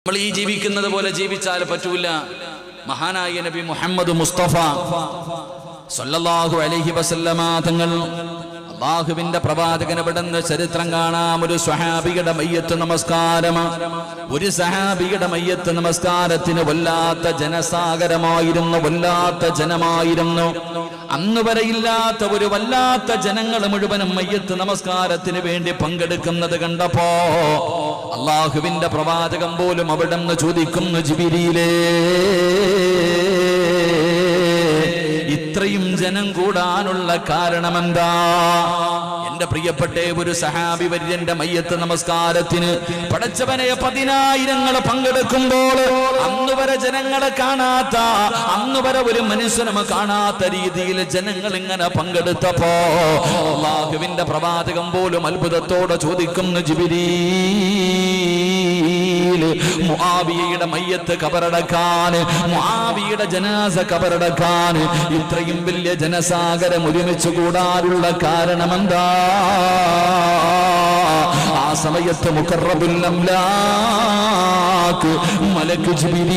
നമ്മൾ ഈ ജീവിക്കുന്നത് പോലെ ജീവിച്ചാൽ പറ്റൂല മഹാനായ നബി മുഹമ്മദ് മുസ്തഫ സല്ലല്ലാഹു അലൈഹി വസല്ലമ തങ്ങൾ അള്ളാഹുവിന്റെ പ്രവാചകൻ ഇവിടുന്ന് ചരിത്രം കാണാം ഒരു സ്വഹാബിയുടെ മയ്യത്ത് നമസ്കാരം ഒരു സഹാബിയുടെ മയ്യത്ത് നമസ്കാരത്തിന് വല്ലാത്ത ജനസാഗരമായിരുന്നു വല്ലാത്ത ജനമായിരുന്നു അന്ന് വരെ ഇല്ലാത്ത ഒരു വല്ലാത്ത ജനങ്ങൾ മുഴുവനും മയ്യത്ത് നമസ്കാരത്തിന് വേണ്ടി പങ്കെടുക്കുന്നത് കണ്ടപ്പോ അള്ളാഹുവിന്റെ പ്രവാചകം പോലും അവിടെ നിന്ന് ചോദിക്കുന്നു ജിബിരിയിലേ ഇത്രയും ജനം കൂടാനുള്ള കാരണമെന്താ എന്റെ പ്രിയപ്പെട്ട ഒരു സഹാബി വര്യന്റെ മയ്യത്ത് നമസ്കാരത്തിന് പടച്ചവനെ പതിനായിരങ്ങൾ പങ്കെടുക്കുമ്പോൾ അന്ന് വരെ ജനങ്ങളെ കാണാത്ത അന്ന് വരെ ഒരു മനുഷ്യനും കാണാത്ത രീതിയിൽ ജനങ്ങൾ ഇങ്ങനെ പങ്കെടുത്തപ്പോ അള്ളാഹുവിന്റെ പ്രവാചകം പോലും അത്ഭുതത്തോടെ ചോദിക്കുന്നു ജിബിരീ മുആവിയയുടെ മയ്യത്ത് കബറടക്കാൻ മുആവിയുടെ ജനാസ കബറടക്കാൻ ഇത്രയും വലിയ ജനസാഗരം ഒരുമിച്ച് കൂടാനുള്ള കാരണമെന്താ ആ സമയത്ത് മുഖറബുൽ അംലാക്ക് മലക്ക്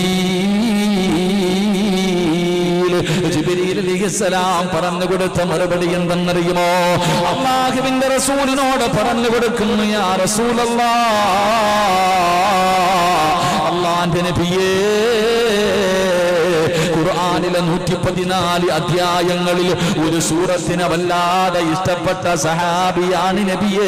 ജിബിരീൽ ജിബ്രീൽ അലൈഹിസ്സലാം പറഞ്ഞു കൊടുത്ത മറുപടി എന്തെന്നറിയുമോ അള്ളാഹുവിന്റെ റസൂലിനോട് പറഞ്ഞു കൊടുക്കുന്നു യാ റസൂലല്ലാ അള്ളാന്റെ നബിയേ ഖുർആനിലെ നൂറ്റി പതിനാല് അധ്യായങ്ങളിൽ ഒരു സൂറത്തിനെ വല്ലാതെ ഇഷ്ടപ്പെട്ട സഹാബിയാണ് നബിയേ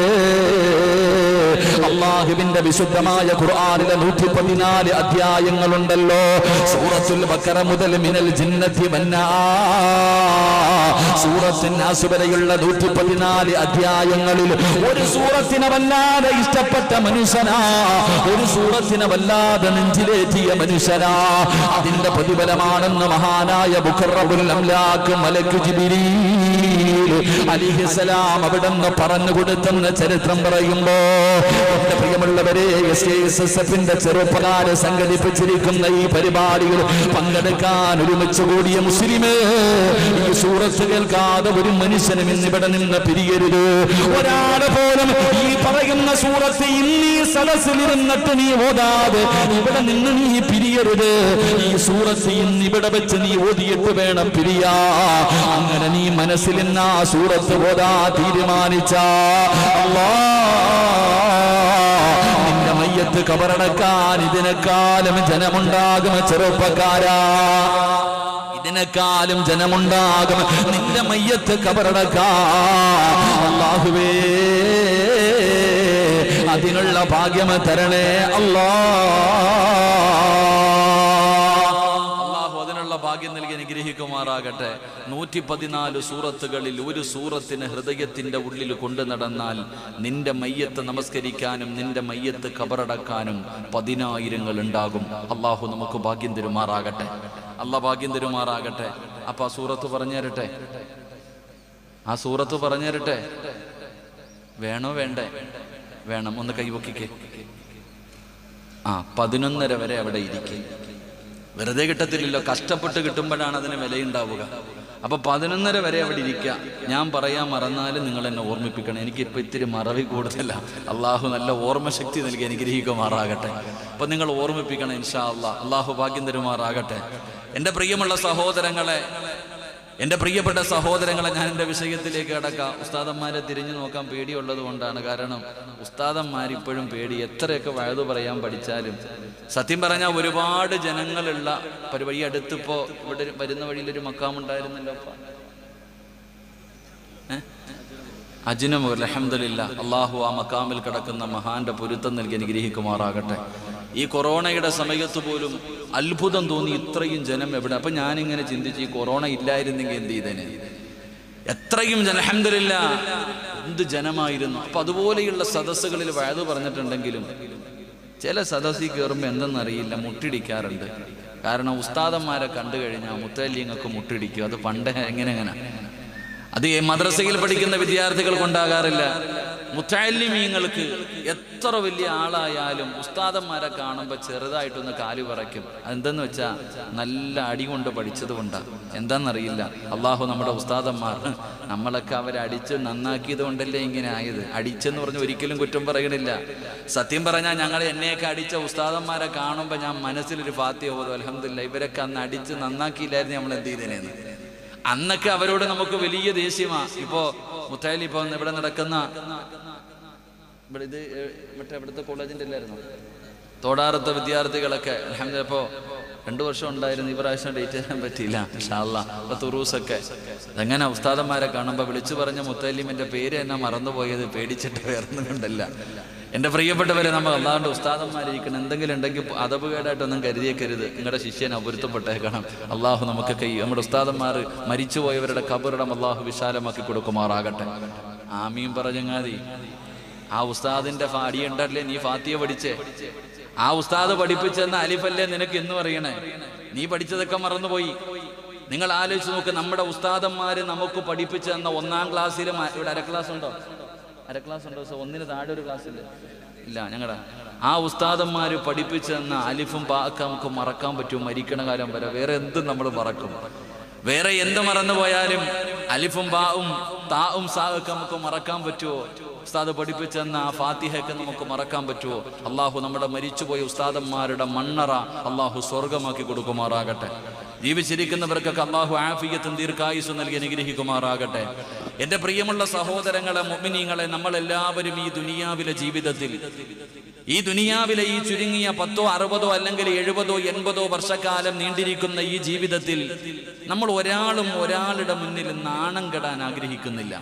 അള്ളാഹുവിന്റെ വിശുദ്ധമായ ഖുർആനിലെ നൂറ്റി പതിനാല് അധ്യായങ്ങളുണ്ടല്ലോ സൂറത്തുൽ ബക്കറ മുതൽ മിനൽ ജിന്നത്തി വന്നാ സൂറത്തിന് വരെയുള്ള നൂറ്റി പതിനാല് അധ്യായങ്ങളിൽ ഒരു സൂറത്തിനെ വല്ലാതെ ഇഷ്ടപ്പെട്ട മനുഷ്യനാ ഒരു സൂറത്തിനെ വല്ലാതെ നെഞ്ചിലേറ്റിയ മനുഷ്യനാ അതിന്റെ പ്രതിഫലമാണെന്ന് മഹാനായ ബുഖറബുൽ അംലാക്ക് മലക്ക് ജിബിരീൽ അലിഹിസലാം അവിടെ നിന്ന് പറഞ്ഞു കൊടുത്തെന്ന് ചരിത്രം പറയുമ്പോ എന്റെ പ്രിയമുള്ളവരെ എസ് കെ എസ് എസ് എഫിന്റെ ചെറുപ്പക്കാര് സംഘടിപ്പിച്ചിരിക്കുന്ന ഈ പരിപാടികൾ പങ്കെടുക്കാൻ ഒരുമിച്ച് കൂടിയ മുസ്ലിമേ ഈ സൂറത്ത് കേൾക്കാതെ ഒരു മനുഷ്യനും ഇന്നിവിടെ നിന്ന് പിരിയരുത് ഒരാളെ പോലും ഈ പറയുന്ന സൂറത്ത് ഇന്ന് ഈ സദസ്സിൽ ഇരുന്നിട്ട് നീ ഓതാതെ ഇവിടെ നിന്ന് നീ പിരിയരുത് ഈ സൂറത്ത് ഇന്ന് ഇവിടെ വെച്ച് നീ ഓതിയിട്ട് വേണം പിരിയാ അങ്ങനെ നീ മനസ്സിൽ നിന്ന് ആ സൂറത്ത് ഓതാ തീരുമാനിച്ച അല്ലാ നിന്റെ മയ്യത്ത് കബറടക്കാൻ ഇതിനെക്കാലം ജനമുണ്ടാകും ചെറുപ്പക്കാരാ ഇതിനെക്കാലം ജനമുണ്ടാകും നിന്റെ മയ്യത്ത് കബറടക്കാ അള്ളാഹുവേ അതിനുള്ള ഭാഗ്യം തരണേ അല്ലാ അള്ളാഹു അതിനുള്ള ഭാഗ്യം നൽകി അനുഗ്രഹിക്കുമാറാകട്ടെ നൂറ്റി പതിനാല് സൂറത്തുകളിൽ ഒരു സൂറത്തിന് ഹൃദയത്തിന്റെ ഉള്ളിൽ കൊണ്ടു നടന്നാൽ നിന്റെ മയ്യത്ത് നമസ്കരിക്കാനും നിന്റെ മയ്യത്ത് കബറടക്കാനും പതിനായിരങ്ങൾ ഉണ്ടാകും അള്ളാഹു നമുക്ക് ഭാഗ്യം തരുമാറാകട്ടെ അല്ല ഭാഗ്യം തരുമാറാകട്ടെ അപ്പൊ ആ സൂറത്ത് പറഞ്ഞു തരട്ടെ ആ സൂറത്ത് പറഞ്ഞു തരട്ടെ വേണോ വേണ്ടേ വേണം ഒന്ന് കൈവക്കിക്കേ ആ പതിനൊന്നര വരെ അവിടെ ഇരിക്കും വെറുതെ കിട്ടത്തില്ലല്ലോ കഷ്ടപ്പെട്ട് കിട്ടുമ്പോഴാണ് അതിന് വിലയുണ്ടാവുക അപ്പൊ പതിനൊന്നര വരെ അവിടെ ഇരിക്കുക ഞാൻ പറയാൻ മറന്നാലും നിങ്ങൾ എന്നെ ഓർമ്മിപ്പിക്കണം എനിക്കിപ്പോൾ ഇത്തിരി മറവി കൂടുതല അള്ളാഹു നല്ല ഓർമ്മശക്തി നൽകി അനുഗ്രഹിക്കുമാറാകട്ടെ അപ്പൊ നിങ്ങൾ ഓർമ്മിപ്പിക്കണം ഇൻഷാ അള്ളാ അള്ളാഹു ഭാഗ്യം തരുമാറാകട്ടെ എൻ്റെ പ്രിയമുള്ള സഹോദരങ്ങളെ എൻ്റെ പ്രിയപ്പെട്ട സഹോദരങ്ങളെ ഞാൻ എൻ്റെ വിഷയത്തിലേക്ക് കടക്കാം ഉസ്താദന്മാരെ തിരിഞ്ഞു നോക്കാൻ പേടിയുള്ളത് കൊണ്ടാണ് കാരണം ഉസ്താദന്മാർ ഇപ്പോഴും പേടി എത്രയൊക്കെ വഴുതു പറയാൻ പഠിച്ചാലും സത്യം പറഞ്ഞാൽ ഒരുപാട് ജനങ്ങളുള്ള പരിപാടി അടുത്തിപ്പോ ഇവിടെ വരുന്ന വഴിയിലൊരു മക്കാമുണ്ടായിരുന്നല്ലോ അപ്പ. ഏ? അജിനും അലഹമില്ല അള്ളാഹു ആ മക്കാമിൽ കിടക്കുന്ന മഹാന്റെ പൊരുത്തം നൽകി അനുഗ്രഹിക്കുമാറാകട്ടെ ഈ കൊറോണയുടെ സമയത്ത് പോലും അത്ഭുതം തോന്നി ഇത്രയും ജനം എവിടെ അപ്പൊ ഞാനിങ്ങനെ ചിന്തിച്ച് ഈ കൊറോണ ഇല്ലായിരുന്നെങ്കിൽ എന്ത് ചെയ്തേനെ എത്രയും അലഹമില്ല എന്ത് ജനമായിരുന്നു അപ്പൊ അതുപോലെയുള്ള സദസ്സുകളിൽ വയത് പറഞ്ഞിട്ടുണ്ടെങ്കിലും ചില സദസ്സിൽ കയറുമ്പോൾ എന്തെന്നറിയില്ല മുട്ടിടിക്കാറുണ്ട് കാരണം ഉസ്താദന്മാരെ കണ്ടു കഴിഞ്ഞാൽ മുത്തല്യങ്ങൾക്ക് മുട്ടിടിക്കും അത് പണ്ട് എങ്ങനെ എങ്ങനെ അത് ഈ മദ്രസയിൽ പഠിക്കുന്ന വിദ്യാർത്ഥികൾക്കുണ്ടാകാറില്ല മുത്താലിമീങ്ങൾക്ക് എത്ര വലിയ ആളായാലും ഉസ്താദന്മാരെ കാണുമ്പോൾ ചെറുതായിട്ടൊന്ന് കാലു പറയ്ക്കും അതെന്തെന്ന് വെച്ചാ നല്ല അടി കൊണ്ട് പഠിച്ചത് കൊണ്ടാണ് എന്താണെന്നറിയില്ല അള്ളാഹു നമ്മുടെ ഉസ്താദന്മാർ നമ്മളൊക്കെ അവരെ അടിച്ച് നന്നാക്കിയത് കൊണ്ടല്ലേ ഇങ്ങനെ ആയത് അടിച്ചെന്ന് പറഞ്ഞ് ഒരിക്കലും കുറ്റം പറയണില്ല സത്യം പറഞ്ഞാൽ ഞങ്ങൾ എന്നെയൊക്കെ അടിച്ച ഉസ്താദന്മാരെ കാണുമ്പോൾ ഞാൻ മനസ്സിലൊരു ഫാത്തിയ പോലും അലഹമില്ല ഇവരൊക്കെ അന്ന് അടിച്ച് നന്നാക്കിയില്ലായിരുന്നു നമ്മൾ എന്ത് ചെയ്തേനെന്ന് അന്നൊക്കെ അവരോട് നമുക്ക് വലിയ ദേഷ്യമാ ഇപ്പോ മുത്തായാലി ഇപ്പൊ ഇവിടെ നടക്കുന്ന ഇവിടെ ഇത് ഏ, മറ്റേ ഇവിടുത്തെ കോളേജിന്റെ അല്ലായിരുന്നു തോടാറത്തെ വിദ്യാർത്ഥികളൊക്കെ അലഹമില്ല ഇപ്പോ രണ്ടു വർഷം ഉണ്ടായിരുന്നു ഈ പ്രാവശ്യം ഡേറ്റ് ചെയ്യാൻ പറ്റിയില്ല ഷാള്ള ഇപ്പൊ തുറൂസൊക്കെ അതെങ്ങനെ ഉസ്താദന്മാരെ കാണുമ്പോൾ വിളിച്ചു പറഞ്ഞ മുത്തല്ലിമിന്റെ പേര് എന്നെ മറന്നുപോയത് പേടിച്ചിട്ട് വേറൊന്നും കൊണ്ടല്ല എൻ്റെ പ്രിയപ്പെട്ടവരെ നമ്മൾ അല്ലാണ്ട് ഉസ്താദന്മാരിരിക്കണം എന്തെങ്കിലും ഉണ്ടെങ്കിൽ അതപകേടായിട്ടൊന്നും കരുതിയേക്കരുത് നിങ്ങളുടെ ശിഷ്യനെ പൊരുത്തപ്പെട്ടേക്കണം അള്ളാഹു നമുക്കൊക്കെ ഈ നമ്മുടെ ഉസ്താദന്മാർ മരിച്ചുപോയവരുടെ കബറിടം അള്ളാഹു വിശാലമാക്കി കൊടുക്കുമാറാകട്ടെ ആമീൻ പറഞ്ഞങ്ങാതി ആ ഉസ്താദിന്റെ അടിയുണ്ടല്ലേ നീ ഫാത്തിയ പഠിച്ചേ ആ ഉസ്താദ് പഠിപ്പിച്ചെന്ന അലിഫല്ലേ നിനക്ക് എന്ന് പറയണേ നീ പഠിച്ചതൊക്കെ മറന്നുപോയി നിങ്ങൾ ആലോചിച്ച് നോക്ക് നമ്മുടെ ഉസ്താദന്മാര് നമുക്ക് പഠിപ്പിച്ചു തന്ന ഒന്നാം ക്ലാസ്സിലും ഇവിടെ അര ക്ലാസ് ഉണ്ടോ അര ക്ലാസ് ഉണ്ടോ സോ ഒന്നിന് താഴെ ഒരു ക്ലാസ് ഇല്ല ഇല്ല ഞങ്ങളുടെ ആ ഉസ്താദന്മാര് പഠിപ്പിച്ചു തന്ന അലിഫും പാക്ക നമുക്ക് മറക്കാൻ പറ്റും മരിക്കണ കാലം വരെ വേറെ എന്തും നമ്മൾ മറക്കും വേറെ എന്ത് മറന്നു പോയാലും അലിഫും ബാവും താവും സാവൊക്കെ നമുക്ക് മറക്കാൻ പറ്റുമോ ഉസ്താദ് പഠിപ്പിച്ചെന്ന ആ ഫാത്തിഹയൊക്കെ നമുക്ക് മറക്കാൻ പറ്റുമോ അള്ളാഹു നമ്മുടെ മരിച്ചുപോയ ഉസ്താദന്മാരുടെ മണ്ണറ അള്ളാഹു സ്വർഗമാക്കി കൊടുക്കുമാറാകട്ടെ ജീവിച്ചിരിക്കുന്നവർക്കൊക്കെ അള്ളാഹു ആഫിയത്തും ദീർഘായുസ് നൽകി അനുഗ്രഹിക്കുമാറാകട്ടെ എൻ്റെ പ്രിയമുള്ള സഹോദരങ്ങളെ മൊമിനീങ്ങളെ നമ്മളെല്ലാവരും ഈ ദുനിയാവിലെ ജീവിതത്തിൽ ഈ ദുനിയാവിലെ ഈ ചുരുങ്ങിയ പത്തോ അറുപതോ അല്ലെങ്കിൽ എഴുപതോ എൺപതോ വർഷക്കാലം നീണ്ടിരിക്കുന്ന ഈ ജീവിതത്തിൽ നമ്മൾ ഒരാളും ഒരാളുടെ മുന്നിൽ നാണം കെടാൻ ആഗ്രഹിക്കുന്നില്ല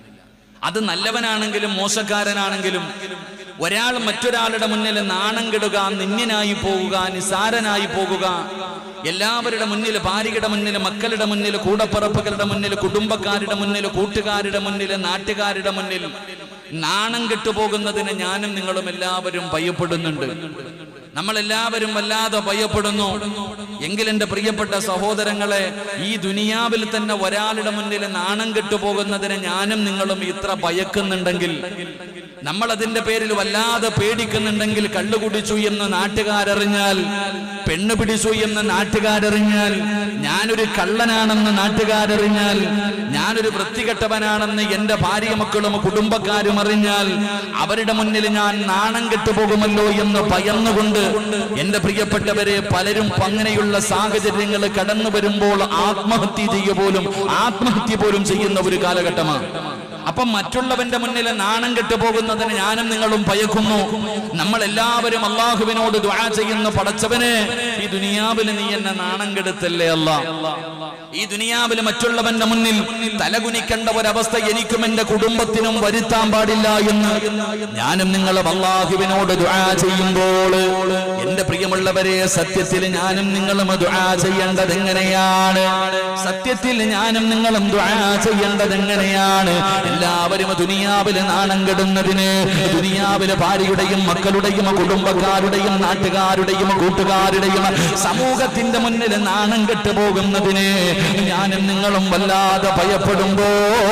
അത് നല്ലവനാണെങ്കിലും മോശക്കാരനാണെങ്കിലും ഒരാൾ മറ്റൊരാളുടെ മുന്നിൽ നാണം കെടുക നിന്യനായി പോവുക നിസാരനായി പോകുക എല്ലാവരുടെ മുന്നിൽ ഭാര്യയുടെ മുന്നിൽ മക്കളുടെ മുന്നിൽ കൂടപ്പറപ്പുകളുടെ മുന്നിൽ കുടുംബക്കാരുടെ മുന്നിൽ കൂട്ടുകാരുടെ മുന്നിൽ നാട്ടുകാരുടെ മുന്നിൽ നാണം കെട്ടുപോകുന്നതിന് ഞാനും നിങ്ങളും എല്ലാവരും ഭയപ്പെടുന്നുണ്ട് നമ്മളെല്ലാവരും വല്ലാതെ ഭയപ്പെടുന്നു എങ്കിൽ എൻ്റെ പ്രിയപ്പെട്ട സഹോദരങ്ങളെ ഈ ദുനിയാവിൽ തന്നെ ഒരാളുടെ മുന്നിൽ നാണം കെട്ടുപോകുന്നതിന് ഞാനും നിങ്ങളും ഇത്ര ഭയക്കുന്നുണ്ടെങ്കിൽ നമ്മൾ അതിന്റെ പേരിൽ വല്ലാതെ പേടിക്കുന്നുണ്ടെങ്കിൽ കള്ളു കുടിച്ചു എന്ന് നാട്ടുകാരറിഞ്ഞാൽ പെണ്ണ് പിടിച്ചു എന്ന് നാട്ടുകാരറിഞ്ഞാൽ ഞാനൊരു കള്ളനാണെന്ന് നാട്ടുകാരറിഞ്ഞാൽ ഞാനൊരു വൃത്തികെട്ടവനാണെന്ന് എന്റെ ഭാര്യ മക്കളും കുടുംബക്കാരും അറിഞ്ഞാൽ അവരുടെ മുന്നിൽ ഞാൻ നാണം കെട്ടുപോകുമല്ലോ എന്ന് ഭയന്നുകൊണ്ട് എന്റെ പ്രിയപ്പെട്ടവരെ പലരും അങ്ങനെയുള്ള സാഹചര്യങ്ങൾ കടന്നു വരുമ്പോൾ ആത്മഹത്യ ചെയ്യുക പോലും ആത്മഹത്യ പോലും ചെയ്യുന്ന ഒരു കാലഘട്ടമാണ് അപ്പം മറ്റുള്ളവന്റെ മുന്നിൽ നാണം കെട്ടുപോകുന്നതിന് ഞാനും നിങ്ങളും ഭയക്കുന്നു നമ്മൾ എല്ലാവരും അള്ളാഹുവിനോട് ദുആ ചെയ്യുന്ന പടച്ചവനെ ഈ ദുനിയാവിൽ നീ എന്നെ നാണം കെടുത്തല്ലേ അല്ല ഈ ദുനിയാവിൽ മറ്റുള്ളവന്റെ മുന്നിൽ തലകുനിക്കേണ്ട ഒരവസ്ഥ എനിക്കും എന്റെ കുടുംബത്തിനും വരുത്താൻ പാടില്ല എന്ന് ഞാനും നിങ്ങളും അള്ളാഹുവിനോട് ദുആ ചെയ്യുമ്പോൾ എന്റെ പ്രിയമുള്ളവരെ സത്യത്തിൽ ഞാനും നിങ്ങളും ദുആ ചെയ്യേണ്ടത് എങ്ങനെയാണ് സത്യത്തിൽ ഞാനും നിങ്ങളും ദുആ ചെയ്യേണ്ടത് എങ്ങനെയാണ് എല്ലാവരും ദുനിയാവിലെ നാണം കെടുന്നതിന് ദുനിയാവിലെ ഭാര്യയുടെയും മക്കളുടെയും കുടുംബക്കാരുടെയും നാട്ടുകാരുടെയും കൂട്ടുകാരുടെയും സമൂഹത്തിന്റെ മുന്നിൽ നാണം കെട്ടു പോകുന്നതിന് ഞാനും നിങ്ങളും വല്ലാതെ ഭയപ്പെടുമ്പോ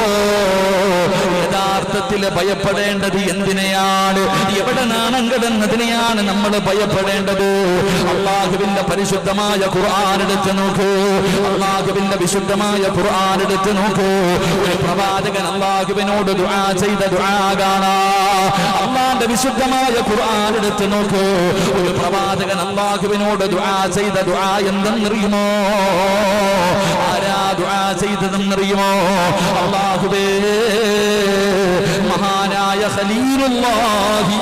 യഥാർത്ഥത്തിൽ ഭയപ്പെടേണ്ടത് എന്തിനെയാണ് എവിടെ നാണം കെടുന്നതിനെയാണ് നമ്മൾ ഭയപ്പെടേണ്ടത് അള്ളാഹുവിന്റെ പരിശുദ്ധമായ ഖുർആൻ എടുത്ത് നോക്കൂ അള്ളാഹുവിന്റെ വിശുദ്ധമായ ഖുർആൻ എടുത്ത് നോക്കൂ ഒരു പ്രവാചകൻ അള്ളാഹുവിനോട് ദുആ ചെയ്ത ദുആ കാണാ അള്ളാന്റെ വിശുദ്ധമായ ഖുർആൻ എടുത്ത് നോക്കൂ ഒരു പ്രവാചകൻ അള്ളാഹുവിനോട് ദുആ ചെയ്ത ദുആ എന്തെന്നറിയുമോ ആരാ ദുആ ചെയ്തതെന്നറിയുമോ അള്ളാഹുവേ മഹാനായ ഖലീലുല്ലാഹി